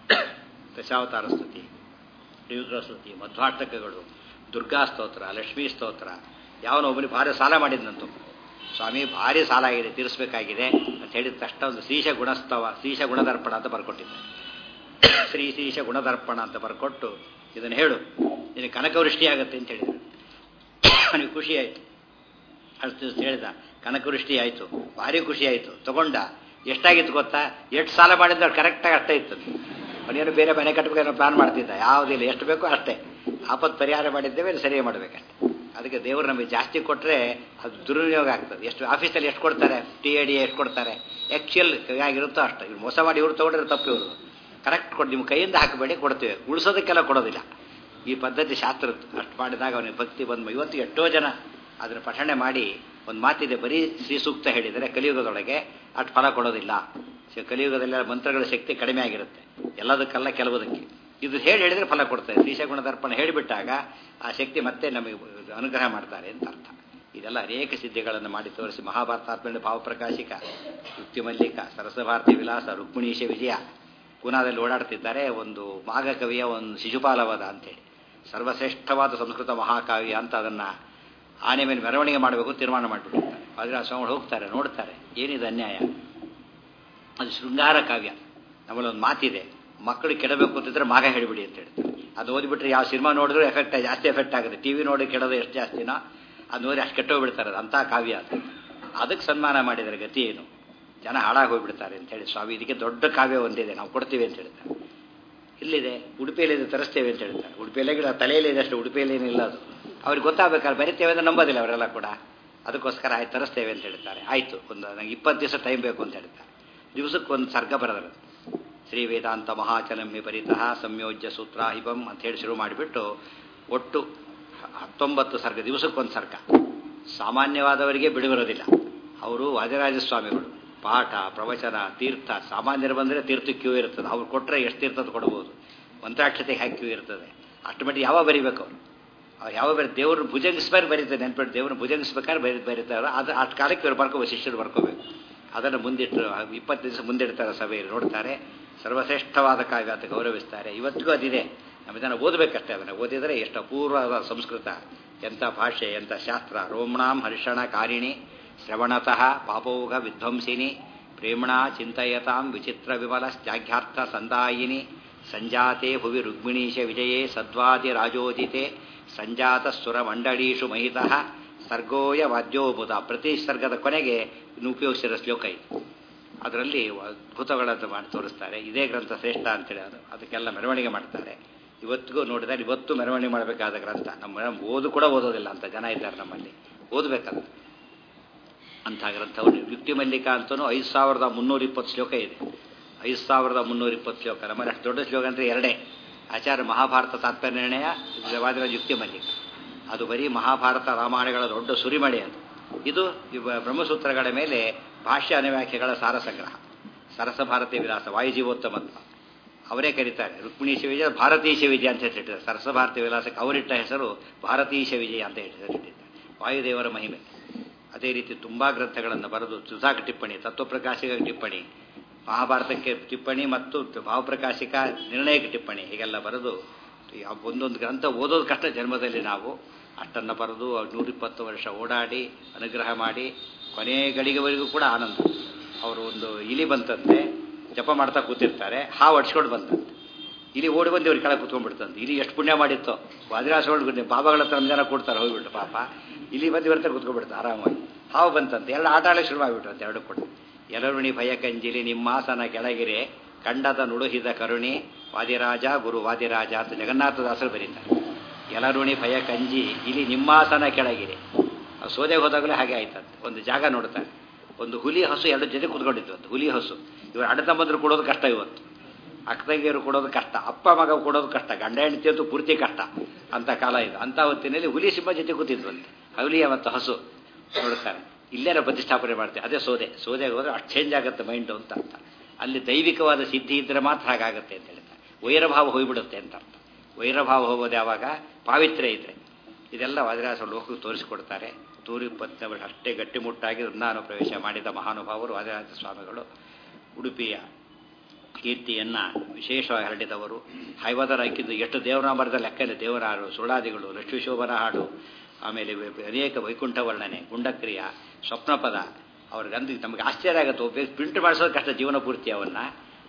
ದಶಾವತಾರ ಸ್ತುತಿ ತ್ರಿವಿಕ್ರ ಸ್ತುತಿ ಮಧ್ವಾಷ್ಟಕಗಳು ದುರ್ಗಾ ಸ್ತೋತ್ರ ಲಕ್ಷ್ಮೀ ಸ್ತೋತ್ರ ಯಾವನೋ ಒಬ್ಬನಿಗೆ ಭಾರಿ ಸಾಲ ಮಾಡಿದ್ನಂತು ಸ್ವಾಮಿ ಭಾರಿ ಸಾಲ ಆಗಿದೆ ತೀರಿಸಬೇಕಾಗಿದೆ ಅಂತ ಹೇಳಿದ ತಕ್ಷಣ ಒಂದು ಶ್ರೀಶ ಗುಣಸ್ತವ ಶ್ರೀಶ ಗುಣದರ್ಪಣ ಅಂತ ಬರ್ಕೊಟ್ಟಿದ್ದ ಶ್ರೀ ಶ್ರೀಶ ಗುಣದರ್ಪಣ ಅಂತ ಬರ್ಕೊಟ್ಟು ಇದನ್ನು ಹೇಳು ನಿನಗೆ ಕನಕವೃಷ್ಟಿ ಆಗುತ್ತೆ ಅಂತ ಹೇಳಿದರು ಅವನಿಗೆ ಖುಷಿ ಆಯಿತು ಅಷ್ಟು ದಿವಸ ಹೇಳಿದ ಕನಕವೃಷ್ಟಿ ಆಯಿತು ಭಾರಿ ಖುಷಿ ಆಯಿತು ತಗೊಂಡ ಎಷ್ಟಾಗಿತ್ತು ಗೊತ್ತಾ ಎಷ್ಟು ಸಾಲ ಮಾಡಿದ್ರೆ ಕರೆಕ್ಟಾಗಿ ಅಷ್ಟೇ ಇತ್ತು ಅವನೇನು ಬೇರೆ ಮನೆ ಕಟ್ಟಬೇಕೇನೋ ಪ್ಲಾನ್ ಮಾಡ್ತಿದ್ದ ಯಾವುದಿಲ್ಲ ಎಷ್ಟು ಬೇಕೋ ಅಷ್ಟೇ ಆಪತ್ತು ಪರಿಹಾರ ಮಾಡಿದ್ದೇವೆ ಸರಿಯೇ ಮಾಡಬೇಕಷ್ಟೆ ಅದಕ್ಕೆ ದೇವರು ನಮಗೆ ಜಾಸ್ತಿ ಕೊಟ್ಟರೆ ಅದು ದುರ್ವಿನಿಯೋಗ ಆಗ್ತದೆ ಎಷ್ಟು ಆಫೀಸಲ್ಲಿ ಎಷ್ಟು ಕೊಡ್ತಾರೆ ಟಿ ಎ ಡಿ ಎಷ್ಟು ಕೊಡ್ತಾರೆ ಆ್ಯಕ್ಚುಯಲ್ ಆಗಿರುತ್ತೋ ಅಷ್ಟು ಇವ್ರು ಮೋಸ ಮಾಡಿ ಇವ್ರು ತೊಗೊಂಡ್ರೆ ತಪ್ಪು ಇವರು ಕರೆಕ್ಟ್ ಕೊಟ್ಟು ನಿಮ್ಮ ಕೈಯಿಂದ ಹಾಕಬೇಡಿ ಕೊಡ್ತೀವಿ ಉಳಿಸೋದಕ್ಕೆಲ್ಲ ಕೊಡೋದಿಲ್ಲ ಈ ಪದ್ಧತಿ ಶಾಸ್ತ್ರದ್ದು ಅಷ್ಟು ಮಾಡಿದಾಗ ಅವನಿಗೆ ಭಕ್ತಿ ಬಂದು ಇವತ್ತಿಗೆ ಎಷ್ಟೋ ಜನ ಅದನ್ನು ಪಠಣೆ ಮಾಡಿ ಒಂದು ಮಾತಿದೆ ಬರೀ ಶ್ರೀ ಸೂಕ್ತ ಹೇಳಿದರೆ ಕಲಿಯುಗದೊಳಗೆ ಅಷ್ಟು ಫಲ ಕೊಡೋದಿಲ್ಲ ಕಲಿಯುಗದಲ್ಲೆಲ್ಲ ಮಂತ್ರಗಳ ಶಕ್ತಿ ಕಡಿಮೆ ಆಗಿರುತ್ತೆ ಎಲ್ಲದಕ್ಕೆಲ್ಲ ಕೆಲವುದಕ್ಕೆ ಇದು ಹೇಳಿ ಹೇಳಿದರೆ ಫಲ ಕೊಡ್ತಾರೆ ಶ್ರೀಶಗುಣ ದರ್ಪಣ ಹೇಳಿಬಿಟ್ಟಾಗ ಆ ಶಕ್ತಿ ಮತ್ತೆ ನಮಗೆ ಅನುಗ್ರಹ ಮಾಡ್ತಾರೆ ಅಂತ ಅರ್ಥ ಇದೆಲ್ಲ ಅನೇಕ ಸಿದ್ಧಿಗಳನ್ನು ಮಾಡಿ ತೋರಿಸಿ ಮಹಾಭಾರತಾತ್ಮಲ್ಲಿ ಭಾವಪ್ರಕಾಶಿಕ ಯುಕ್ತಿ ಮಲ್ಲಿಕ ಸರಸಭಾರತಿ ವಿಲಾಸ ರುಕ್ಮಿಣೀಶ ವಿಜಯ ಪೂನಾದಲ್ಲಿ ಓಡಾಡ್ತಿದ್ದಾರೆ ಒಂದು ಮಾಘ ಕವಿಯ ಒಂದು ಶಿಶುಪಾಲವದ ಅಂತೇಳಿ ಸರ್ವಶ್ರೇಷ್ಠವಾದ ಸಂಸ್ಕೃತ ಮಹಾಕಾವ್ಯ ಅಂತ ಅದನ್ನು ಆನೆ ಮೇಲೆ ಮೆರವಣಿಗೆ ಮಾಡಬೇಕು ತೀರ್ಮಾನ ಮಾಡಿಬಿಟ್ಟಿರ್ತಾರೆ ಆದರೆ ಆ ಸ್ವಾಮಿಗಳು ಹೋಗ್ತಾರೆ ನೋಡ್ತಾರೆ ಏನಿದೆ ಅನ್ಯಾಯ ಅದು ಶೃಂಗಾರ ಕಾವ್ಯ ನಮ್ಮಲ್ಲಿ ಒಂದು ಮಾತಿದೆ ಮಕ್ಕಳು ಕೆಡಬೇಕು ಅಂತಿದ್ರೆ ಮಾಗ ಹೇಳಿಬಿಡಿ ಅಂತ ಹೇಳ್ತಾರೆ ಅದು ಓದಿಬಿಟ್ರೆ ಯಾವ ಸಿನಿಮಾ ನೋಡಿದ್ರು ಎಫೆಕ್ಟ್ ಜಾಸ್ತಿ ಎಫೆಕ್ಟ್ ಆಗುತ್ತೆ ಟಿ ವಿ ನೋಡಿ ಕೆಡೋದು ಎಷ್ಟು ಜಾಸ್ತಿನೋ ಅದು ನೋಡಿ ಅಷ್ಟು ಕೆಟ್ಟೋಗ್ಬಿಡ್ತಾರೆ ಅದು ಅಂಥ ಕಾವ್ಯ ಅದು ಅದಕ್ಕೆ ಸನ್ಮಾನ ಮಾಡಿದರೆ ಗತಿ ಏನು ಜನ ಹಾಳಾಗಿ ಹೋಗ್ಬಿಡ್ತಾರೆ ಅಂತೇಳಿ ಸ್ವಾಮಿ ಇದಕ್ಕೆ ದೊಡ್ಡ ಕಾವ್ಯ ಒಂದಿದೆ ನಾವು ಕೊಡ್ತೀವಿ ಅಂತ ಹೇಳ್ತಾರೆ ಇಲ್ಲಿದೆ ಉಡುಪಿಯಲ್ಲಿದೆ ತರಿಸ್ತೇವೆ ಅಂತ ಹೇಳ್ತಾರೆ ಉಡುಪಿಯಲ್ಲೇ ಗಿಡ ತಲೆಯಲ್ಲಿದೆ ಅಷ್ಟು ಉಡುಪಿಯಲ್ಲಿ ಏನಿಲ್ಲ ಅದು ಅವ್ರಿಗೆ ಗೊತ್ತಾಗಬೇಕಾದ್ರೆ ಬರಿತೇವೆ ಅಂತ ನಂಬೋದಿಲ್ಲ ಅವರೆಲ್ಲ ಕೂಡ ಅದಕ್ಕೋಸ್ಕರ ಆಯ್ತು ತರಿಸ್ತೇವೆ ಅಂತ ಹೇಳ್ತಾರೆ ಆಯಿತು ಒಂದು ನಂಗೆ ಇಪ್ಪತ್ತು ದಿವಸ ಟೈಮ್ ಬೇಕು ಅಂತ ಹೇಳ್ತಾರೆ ದಿವಸಕ್ಕೆ ಒಂದು ಸರ್ಗ ಬರೆದರು ಶ್ರೀ ವೇದಾಂತ ಮಹಾಚಲಂಹಿ ಪರಿತಃ ಸಂಯೋಜ್ಯ ಸೂತ್ರಾಹಿಬಂ ಅಂತ ಹೇಳಿ ಶುರು ಮಾಡಿಬಿಟ್ಟು ಒಟ್ಟು ಹತ್ತೊಂಬತ್ತು ಸರ್ಗ ದಿವಸಕ್ಕೊಂದು ಸರ್ಗ ಸಾಮಾನ್ಯವಾದವರಿಗೆ ಬಿಡುವಿರೋದಿಲ್ಲ ಅವರು ವಾದಿರಾಜ ಸ್ವಾಮಿಗಳು ಪಾಠ ಪ್ರವಚನ ತೀರ್ಥ ಸಾಮಾನ್ಯರು ಬಂದರೆ ತೀರ್ಥ ಕ್ಯೂ ಇರ್ತದೆ ಅವ್ರು ಕೊಟ್ಟರೆ ಎಷ್ಟು ತೀರ್ಥದ ಕೊಡ್ಬೋದು ಮಂತ್ರಾಕ್ಷತೆಗೆ ಹಾಕಿ ಕ್ಯೂ ಇರ್ತದೆ ಅಷ್ಟು ಮಟ್ಟಿಗೆ ಯಾವಾಗ ಬರಿಬೇಕು ಅವರು ಅವ್ರು ಯಾವ ಬರೀ ದೇವ್ರನ್ನ ಭುಜಂಗಿಸ್ಬಾರಿ ಬರೀತಾರೆ ನೆನ್ಪಿಟ್ಟು ದೇವ್ರನ್ನ ಭುಜಂಗಿಸ್ಬೇಕಾದ್ರೆ ಬರಿ ಬರೀತಾರೆ ಅದು ಅಷ್ಟು ಕಾಲಕ್ಕೆ ಇವ್ರು ಬರ್ಕೋಬೇಕು ಶಿಷ್ಯರು ಬರ್ಕೋಬೇಕು ಅದನ್ನು ಮುಂದಿಟ್ಟು ಇಪ್ಪತ್ತು ದಿವಸ ಮುಂದಿಡ್ತಾರೆ ಸಭೆಯಲ್ಲಿ ನೋಡ್ತಾರೆ ಸರ್ವಶ್ರೇಷ್ಠವಾದ ಕಾವ್ಯ ಅಂತ ಗೌರವಿಸ್ತಾರೆ ಇವತ್ತಿಗೂ ಅದಿದೆ ನಮ್ಮ ಜನ ಓದಬೇಕಷ್ಟೇ ಅದನ್ನು ಓದಿದರೆ ಎಷ್ಟು ಅಪೂರ್ವವಾದ ಸಂಸ್ಕೃತ ಎಂಥ ಭಾಷೆ ಎಂಥ ಶಾಸ್ತ್ರ ರೋಮ್ಣಾಂ ಹರ್ಷಣ ಕಾರಿಣಿ ಶ್ರವಣತಃ ಪಾಪೋಘ ವಿಧ್ವಂಸಿನಿ ಪ್ರೇಮ್ಣ ಚಿಂತಯತಾಂ ವಿಚಿತ್ರ ವಿಮಲ ತ್ಯಾಘ್ಯಾರ್ಥ ಸಂದಾಯಿನಿ ಸಂಜಾತೆ ಭುವಿ ರುಗ್ಮಿಣೀಶ ವಿಜಯೇ ಸದ್ವಾದಿ ರಾಜೋದಿತೆ ಸಂಜಾತ ಸುರ ಮಂಡಳೀಷು ಮಹಿತಃ ಸರ್ಗೋಯ ವಾದ್ಯೋಬುಧ ಪ್ರತಿ ಸರ್ಗದ ಕೊನೆಗೆ ಇನ್ನು ಉಪಯೋಗಿಸಿರೋ ಶ್ಲೋಕ ಇದು ಅದರಲ್ಲಿ ಅದ್ಭುತಗಳನ್ನು ಮಾಡಿ ತೋರಿಸ್ತಾರೆ ಇದೇ ಗ್ರಂಥ ಶ್ರೇಷ್ಠ ಅಂತೇಳಿ ಅದು ಅದಕ್ಕೆಲ್ಲ ಮೆರವಣಿಗೆ ಮಾಡ್ತಾರೆ ಇವತ್ತಿಗೂ ನೋಡಿದರೆ ಇವತ್ತು ಮೆರವಣಿಗೆ ಮಾಡಬೇಕಾದ ಗ್ರಂಥ ನಮ್ಮ ಓದು ಕೂಡ ಓದೋದಿಲ್ಲ ಅಂತ ಜನ ಇದ್ದಾರೆ ನಮ್ಮಲ್ಲಿ ಓದಬೇಕಲ್ಲ ಅಂಥ ಗ್ರಂಥವನ್ನು ಯುಕ್ತಿ ಮಲ್ಲಿಕ ಅಂತಲೂ ಐದು ಸಾವಿರದ ಮುನ್ನೂರ ಇಪ್ಪತ್ತು ಶ್ಲೋಕ ಇದೆ ಐದು ಸಾವಿರದ ಮುನ್ನೂರ ಇಪ್ಪತ್ತು ಶ್ಲೋಕ ನಮ್ಮಲ್ಲಿ ಅಷ್ಟು ದೊಡ್ಡ ಶ್ಲೋಕ ಅಂದರೆ ಎರಡೇ ಆಚಾರ್ಯ ಮಹಾಭಾರತ ತಾತ್ಪರ್ಯ ನಿರ್ಣಯ ವಾದಿರಾಜ ಯುಕ್ತಿ ಮಲ್ಲಿಕ ಅದು ಬರೀ ಮಹಾಭಾರತ ರಾಮಾಯಣಗಳ ದೊಡ್ಡ ಸುರಿಮಳೆ ಅದು ಇದು ಬ್ರಹ್ಮಸೂತ್ರಗಳ ಮೇಲೆ ಭಾಷ್ಯ ಅನವ್ಯಾಖ್ಯೆಗಳ ಸಾರ ಸಂಗ್ರಹ ಸರಸ ಭಾರತೀಯ ವಿಲಾಸ ವಾಯುಜೀವೋತ್ತಮತ್ವ ಅವರೇ ಕರೀತಾರೆ ರುಕ್ಮಿಣೀಶ ವಿಜಯ ಭಾರತೀಶ ವಿಜಯ ಅಂತ ಹೇಳಿದ್ದಾರೆ ಸರಸ ಭಾರತೀಯ ವಿಲಾಸಕ್ಕೆ ಅವರಿಟ್ಟ ಹೆಸರು ಭಾರತೀಶ ವಿಜಯ ಅಂತ ಹೇಳಿದ್ದಾರೆ ವಾಯುದೇವರ ಮಹಿಮೆ ಅದೇ ರೀತಿ ತುಂಬ ಗ್ರಂಥಗಳನ್ನು ಬರೆದು ಸುಧಾಕ ಟಿಪ್ಪಣಿ ತತ್ವಪ್ರಕಾಶಿಕ ಟಿಪ್ಪಣಿ ಮಹಾಭಾರತಕ್ಕೆ ಟಿಪ್ಪಣಿ ಮತ್ತು ಭಾವಪ್ರಕಾಶಿಕ ನಿರ್ಣಯಕ ಟಿಪ್ಪಣಿ ಹೀಗೆಲ್ಲ ಬರೆದು ಒಂದೊಂದು ಗ್ರಂಥ ಓದೋದು ಕಷ್ಟ ಜನ್ಮದಲ್ಲಿ ನಾವು ಅಷ್ಟನ್ನು ಬರೆದು ನೂರಿಪ್ಪತ್ತು ವರ್ಷ ಓಡಾಡಿ ಅನುಗ್ರಹ ಮಾಡಿ ಕೊನೆ ಗಳಿಗೆವರೆಗೂ ಕೂಡ ಆನಂದ ಅವರು ಒಂದು ಇಲಿ ಬಂತಂತೆ ಜಪ ಮಾಡ್ತಾ ಕೂತಿರ್ತಾರೆ ಹಾವು ಅಡ್ಸ್ಕೊಂಡು ಬಂತಂತೆ ಇಲ್ಲಿ ಓಡಿ ಬಂದು ಇವ್ರಿಗೆ ಕೆಳಗೆ ಕೂತ್ಕೊಂಡ್ಬಿಡ್ತಂತೆ ಇಲ್ಲಿ ಎಷ್ಟು ಪುಣ್ಯ ಮಾಡಿತ್ತು ವಾದಿರಾಸಗಳು ಬಾಬಾಗಳ ಹತ್ರ ನಮ್ಮ ಜನ ಕೊಡ್ತಾರೆ ಹೋಗ್ಬಿಟ್ಟು ಪಾಪ ಇಲ್ಲಿ ಬಂದು ಇವ್ರ ಕೂತ್ಕೊಂಡ್ಬಿಡ್ತಾರೆ ಆರಾಮಾಗಿ ಹಾವು ಬಂತಂತೆ ಎರಡು ಆಟ ಆಡಲಿಕ್ಕೆ ಶುರು ಮಾಡಿಬಿಟ್ರಂತೆ ಎರಡು ಕೂಡ ಎಲರುಣಿ ಭಯ ಕಂಜಿಲಿ ನಿಮ್ಮಾಸನ ಕೆಳಗಿರೆ ಕಂಡದ ನುಡುಹಿದ ಕರುಣಿ ವಾದಿರಾಜ ಗುರು ವಾದಿರಾಜ ಅಂತ ಜಗನ್ನಾಥದಾಸರು ಬರೀತಾರೆ ಎಲರುಣಿ ಭಯ ಕಂಜಿ ಇಲ್ಲಿ ನಿಮ್ಮಾಸನ ಕೆಳಗಿರೆ ಸೋದೆಗೆ ಹೋದಾಗಲೇ ಹಾಗೆ ಆಯ್ತಂತೆ ಒಂದು ಜಾಗ ನೋಡ್ತಾರೆ ಒಂದು ಹುಲಿ ಹಸು ಎರಡು ಜೊತೆ ಕೂತ್ಕೊಂಡಿತ್ತು ಅಂತ ಹುಲಿ ಹಸು ಇವರು ಅಣ್ಣತಮ್ಮಂದ್ರು ಕೊಡೋದು ಕಷ್ಟ ಇವತ್ತು ಅಕ್ಕದಂಗಿಯರು ಕೊಡೋದು ಕಷ್ಟ ಅಪ್ಪ ಮಗ ಕೊಡೋದು ಕಷ್ಟ ಗಂಡ ಹೆಂಡತಿ ಅಂತೂ ಪೂರ್ತಿ ಕಷ್ಟ ಅಂತ ಕಾಲ ಇದು ಅಂಥ ಹೊತ್ತಿನಲ್ಲಿ ಹುಲಿ ಸಿಂಹ ಜೊತೆ ಕೂತಿದ್ವಂತೆ ಹುಲಿಯ ಮತ್ತು ಹಸು ನೋಡ್ತಾರೆ ಇಲ್ಲೇನ ಪ್ರತಿಷ್ಠಾಪನೆ ಮಾಡ್ತೇವೆ ಅದೇ ಸೋದೆ ಸೋದೆಗೆ ಹೋದ್ರೆ ಅಷ್ಟು ಚೇಂಜ್ ಆಗುತ್ತೆ ಮೈಂಡು ಅಂತ ಅರ್ಥ ಅಲ್ಲಿ ದೈವಿಕವಾದ ಸಿದ್ಧಿ ಇದ್ದರೆ ಮಾತ್ರ ಹಾಗಾಗುತ್ತೆ ಅಂತ ಹೇಳ್ತಾರೆ ವೈರಭಾವ ಹೋಗ್ಬಿಡುತ್ತೆ ಅಂತ ಅರ್ಥ ವೈರಭಾವ ಹೋಗೋದು ಯಾವಾಗ ಪಾವಿತ್ರ್ಯ ಇದ್ರೆ ಇದೆಲ್ಲ ವಾದಿರಾಸ ಲೋಕಕ್ಕೆ ತೋರಿಸಿಕೊಡ್ತಾರೆ ನೂರಿಪ್ಪತ್ತು ವರ್ಷ ಅಷ್ಟೇ ಗಟ್ಟಿಮುಟ್ಟಾಗಿ ವೃಂದಾವನ ಪ್ರವೇಶ ಮಾಡಿದ ಮಹಾನುಭಾವರು ವಾದಿರಾಜ ಸ್ವಾಮಿಗಳು ಉಡುಪಿಯ ಕೀರ್ತಿಯನ್ನು ವಿಶೇಷವಾಗಿ ಹರಡಿದವರು ಹೈವದರ ಹಾಕಿದ್ದು ಎಷ್ಟು ದೇವನಾಮರದ ಲೆಕ್ಕದಲ್ಲಿ ದೇವರಾರು ಸುಳ್ಳಾದಿಗಳು ಲಕ್ಷ್ಮೀಶೋಭನ ಹಾಡು ಆಮೇಲೆ ಅನೇಕ ವೈಕುಂಠ ವರ್ಣನೆ ಗುಂಡಕ್ರಿಯ ಸ್ವಪ್ನಪದ ಅವ್ರಿಗಂದು ನಮಗೆ ಆಶ್ಚರ್ಯ ಆಗುತ್ತೆ ಒಬ್ಬ ಪ್ರಿಂಟ್ ಮಾಡಿಸೋದು ಕಷ್ಟ ಜೀವನ ಪೂರ್ತಿ ಅವನ್ನ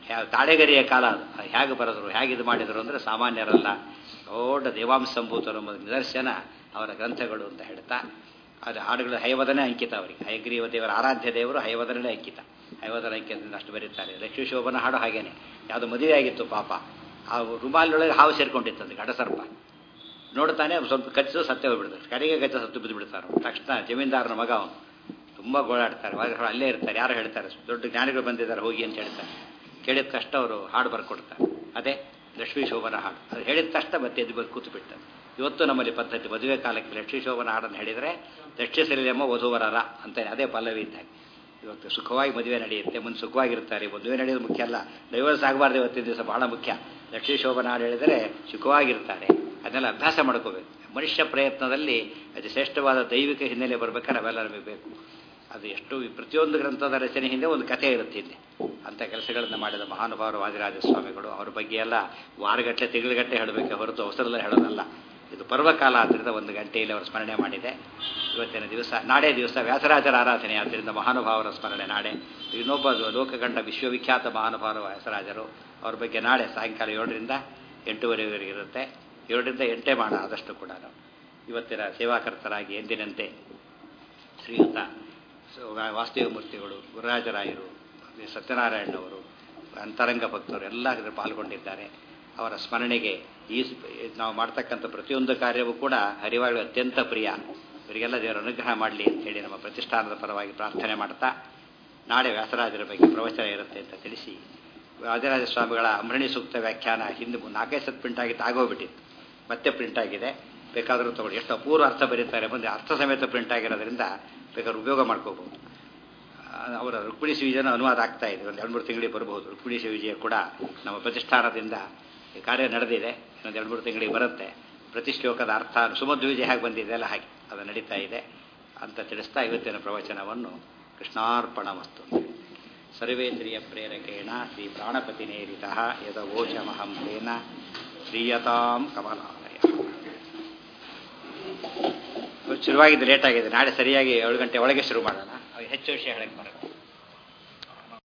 ಹ್ಯಾ- ತಾಳೆಗರಿಯ ಕಾಲ ಅದು ಅದು ಹೇಗೆ ಬರೆದ್ರು ಹೇಗೆ ಇದು ಮಾಡಿದರು ಅಂದರೆ ಸಾಮಾನ್ಯರಲ್ಲ ದೊಡ್ಡ ದೇವಾಂಶ ಸಂಭೂತರು ಎಂಬುದು ನಿದರ್ಶನ ಅವರ ಗ್ರಂಥಗಳು ಅಂತ ಹೇಳ್ತಾ ಅದು ಹಾಡುಗಳು ಹೈವದನೇ ಅಂಕಿತ ಅವರಿಗೆ ಹಯಗ್ರೀವ ದೇವರ ಆರಾಧ್ಯ ದೇವರು ಹೈವದನೇ ಅಂಕಿತ ಹೈವದನ ಅಂಕಿತದಿಂದ ಅಷ್ಟು ಬರೀತಾರೆ ಲಕ್ಷ್ಮೀ ಶೋಭನ ಹಾಡು ಹಾಗೇನೆ ಯಾವುದೋ ಮದುವೆ ಆಗಿತ್ತು ಪಾಪ ಆ ರುಮಾಲಿನೊಳಗೆ ಹಾವು ಸೇರ್ಕೊಂಡಿತ್ತು ಅದು ಗಡಸರ್ಪ ನೋಡ್ತಾನೆ ಅವ್ನು ಸ್ವಲ್ಪ ಕಚ್ಚಿದು ಸತ್ಯ ಹೋಗ್ಬಿಡ್ತಾರೆ ಕಡೆಗೆ ಕಚ್ಚ ಸತ್ತು ಬಿದ್ದು ಬಿಡ್ತಾರೆ ತಕ್ಷಣ ಜಮೀನ್ದಾರನ ಮಗ ಅವನು ತುಂಬ ಗೋಳಾಡ್ತಾರೆ ಹೊರಗೆ ಅಲ್ಲೇ ಇರ್ತಾರೆ ಯಾರು ಹೇಳ್ತಾರೆ ದೊಡ್ಡ ಜ್ಞಾನಿಗಳು ಬಂದಿದ್ದಾರೆ ಹೋಗಿ ಅಂತ ಹೇಳ್ತಾರೆ ಕೇಳಿದ ತಕ್ಷಣ ಅವರು ಹಾಡು ಬರ್ಕೊಡ್ತಾರೆ ಅದೇ ಲಕ್ಷ್ಮೀ ಶೋಭನ ಹಾಡು ಅದು ಹೇಳಿದ ತಕ್ಷಣ ಮತ್ತೆ ಎದ್ದು ಬಂದು ಕೂತು ಬಿಡ್ತಾರೆ ಇವತ್ತು ನಮ್ಮಲ್ಲಿ ಪದ್ಧತಿ ಮದುವೆ ಕಾಲಕ್ಕೆ ಲಕ್ಷ್ಮೀ ಶೋಭನ ಹಾಡನ್ನು ಹೇಳಿದರೆ ದಕ್ಷಿಸಲಿಯಮ್ಮ ವಧುವರರ ಅಂತ ಅದೇ ಪಲ್ಲವಿ ಇದ್ದಾಗ ಇವತ್ತು ಸುಖವಾಗಿ ಮದುವೆ ನಡೆಯುತ್ತೆ ಮುಂದೆ ಸುಖವಾಗಿರ್ತಾರೆ ಮದುವೆ ನಡೆಯೋದು ಮುಖ್ಯ ಅಲ್ಲ ಡೈವರ್ಸ್ ಆಗಬಾರ್ದು ಇವತ್ತಿನ ದಿವಸ ಬಹಳ ಮುಖ್ಯ ಲಕ್ಷ್ಮೀ ಶೋಭನ ಹಾಡು ಹೇಳಿದರೆ ಸುಖವಾಗಿರ್ತಾರೆ ಅದನ್ನೆಲ್ಲ ಅಭ್ಯಾಸ ಮಾಡ್ಕೋಬೇಕು ಮನುಷ್ಯ ಪ್ರಯತ್ನದಲ್ಲಿ ಅದು ಶ್ರೇಷ್ಠವಾದ ದೈವಿಕ ಹಿನ್ನೆಲೆ ಬರ್ಬೇಕಾದ್ರೆ ನಾವೆಲ್ಲ ನಮಗೆ ಬೇಕು ಅದು ಎಷ್ಟು ಈ ಪ್ರತಿಯೊಂದು ಗ್ರಂಥದ ರಚನೆ ಹಿಂದೆ ಒಂದು ಕಥೆ ಇರುತ್ತೆ ಹಿಂದೆ ಅಂಥ ಕೆಲಸಗಳನ್ನು ಮಾಡಿದ ಮಹಾನುಭಾವರು ವಾದಿರಾಜ ಸ್ವಾಮಿಗಳು ಅವ್ರ ಬಗ್ಗೆ ಎಲ್ಲ ವಾರಗಟ್ಟಲೆ ತಿಂಗಳಗಟ್ಟಲೆ ಹೇಳಬೇಕೆ ಹೊರತು ಅವಸರದಲ್ಲಿ ಹೇಳೋದಲ್ಲ ಇದು ಪರ್ವಕಾಲ ಆದ್ದರಿಂದ ಒಂದು ಗಂಟೆಯಲ್ಲಿ ಅವರು ಸ್ಮರಣೆ ಮಾಡಿದೆ ಇವತ್ತಿನ ದಿವಸ ನಾಳೆ ದಿವಸ ವ್ಯಾಸರಾಜರ ಆರಾಧನೆ ಆದ್ದರಿಂದ ಮಹಾನುಭಾವರ ಸ್ಮರಣೆ ನಾಳೆ ಇನ್ನೊಬ್ಬ ಲೋಕಗಂಡ ವಿಶ್ವವಿಖ್ಯಾತ ಮಹಾನುಭಾವರು ವ್ಯಾಸರಾಜರು ಅವ್ರ ಬಗ್ಗೆ ನಾಳೆ ಸಾಯಂಕಾಲ ಏಳರಿಂದ ಎಂಟೂವರೆವರೆಗೆ ಇರುತ್ತೆ ಏಳರಿಂದ ಎಂಟೇ ಮಾಡೋಣ ಆದಷ್ಟು ಕೂಡ ಇವತ್ತಿನ ಸೇವಾಕರ್ತರಾಗಿ ಎಂದಿನಂತೆ ಶ್ರೀಯುತ ವಾಸುದೇವ ಮೂರ್ತಿಗಳು ಗುರುರಾಜರಾಯರು ಸತ್ಯನಾರಾಯಣವರು ಅಂತರಂಗ ಭಕ್ತರು ಎಲ್ಲ ಇದರಲ್ಲಿ ಪಾಲ್ಗೊಂಡಿದ್ದಾರೆ ಅವರ ಸ್ಮರಣೆಗೆ ಈ ನಾವು ಮಾಡ್ತಕ್ಕಂಥ ಪ್ರತಿಯೊಂದು ಕಾರ್ಯವೂ ಕೂಡ ಹರಿವಾಳು ಅತ್ಯಂತ ಪ್ರಿಯ ಇವರಿಗೆಲ್ಲ ದೇವರ ಅನುಗ್ರಹ ಮಾಡಲಿ ಅಂತ ಹೇಳಿ ನಮ್ಮ ಪ್ರತಿಷ್ಠಾನದ ಪರವಾಗಿ ಪ್ರಾರ್ಥನೆ ಮಾಡ್ತಾ ನಾಳೆ ವ್ಯಾಸರಾಜರ ಬಗ್ಗೆ ಪ್ರವಚನ ಇರುತ್ತೆ ಅಂತ ತಿಳಿಸಿ ರಾಜರಾಜ ಸ್ವಾಮಿಗಳ ಅಮರಣಿ ಸೂಕ್ತ ವ್ಯಾಖ್ಯಾನ ಹಿಂದೆ ನಾಲ್ಕೈದು ಸತ್ ಪ್ರಿಂಟ್ ಆಗಿತ್ತು ಆಗೋಗ್ಬಿಟ್ಟಿತ್ತು ಮತ್ತೆ ಪ್ರಿಂಟ್ ಆಗಿದೆ ಬೇಕಾದರೂ ತಗೊಳ್ಳಿ ಎಷ್ಟು ಅಪೂರ್ವ ಅರ್ಥ ಬರೀತಾರೆ ಮುಂದೆ ಅರ್ಥ ಸಮೇತ ಪ್ರಿಂಟ್ ಆಗಿರೋದ್ರಿಂದ ಬೇಕಾದ್ರೆ ಉಪಯೋಗ ಮಾಡ್ಕೋಬಹುದು ಅವರ ರುಕ್ಮಿಣಿ ವಿಜಯನ ಅನುವಾದ ಆಗ್ತಾ ಇದೆ ಒಂದು ಎರಡು ಮೂರು ತಿಂಗಳಿಗೆ ಬರಬಹುದು ರುಕ್ಮಿಣಿ ವಿಜಯ ಕೂಡ ನಮ್ಮ ಪ್ರತಿಷ್ಠಾನದಿಂದ ಕಾರ್ಯ ನಡೆದಿದೆ ಇನ್ನೊಂದು ಎರಡು ಮೂರು ತಿಂಗಳಿಗೆ ಬರುತ್ತೆ ಪ್ರತಿ ಶ್ಲೋಕದ ಅರ್ಥ ಸುಮಧ್ವ ವಿಜಯ ಹೇಗೆ ಬಂದಿದೆ ಎಲ್ಲ ಹಾಗೆ ಅದು ನಡೀತಾ ಇದೆ ಅಂತ ತಿಳಿಸ್ತಾ ಇವತ್ತಿನ ಪ್ರವಚನವನ್ನು ಕೃಷ್ಣಾರ್ಪಣ ವಸ್ತು ಸರ್ವೇಂದ್ರಿಯ ಪ್ರೇರಕೇಣ ಶ್ರೀ ಪ್ರಾಣಪತಿನೇರಿತ ಯದವೋಚಮಹಂ ತೇನ ಶ್ರೀಯತಾಂ ಕಮಲಾಲಯ ಶುರುವಾಗಿದ್ದು ಲೇಟ್ ಆಗಿದೆ ನಾಳೆ ಸರಿಯಾಗಿ ಏಳು ಗಂಟೆ ಒಳಗೆ ಶುರು ಮಾಡೋಣ ಹೆಚ್ಚು ವಿಷಯ ಹೇಳಕ್ಕೆ ಬರುತ್ತೆ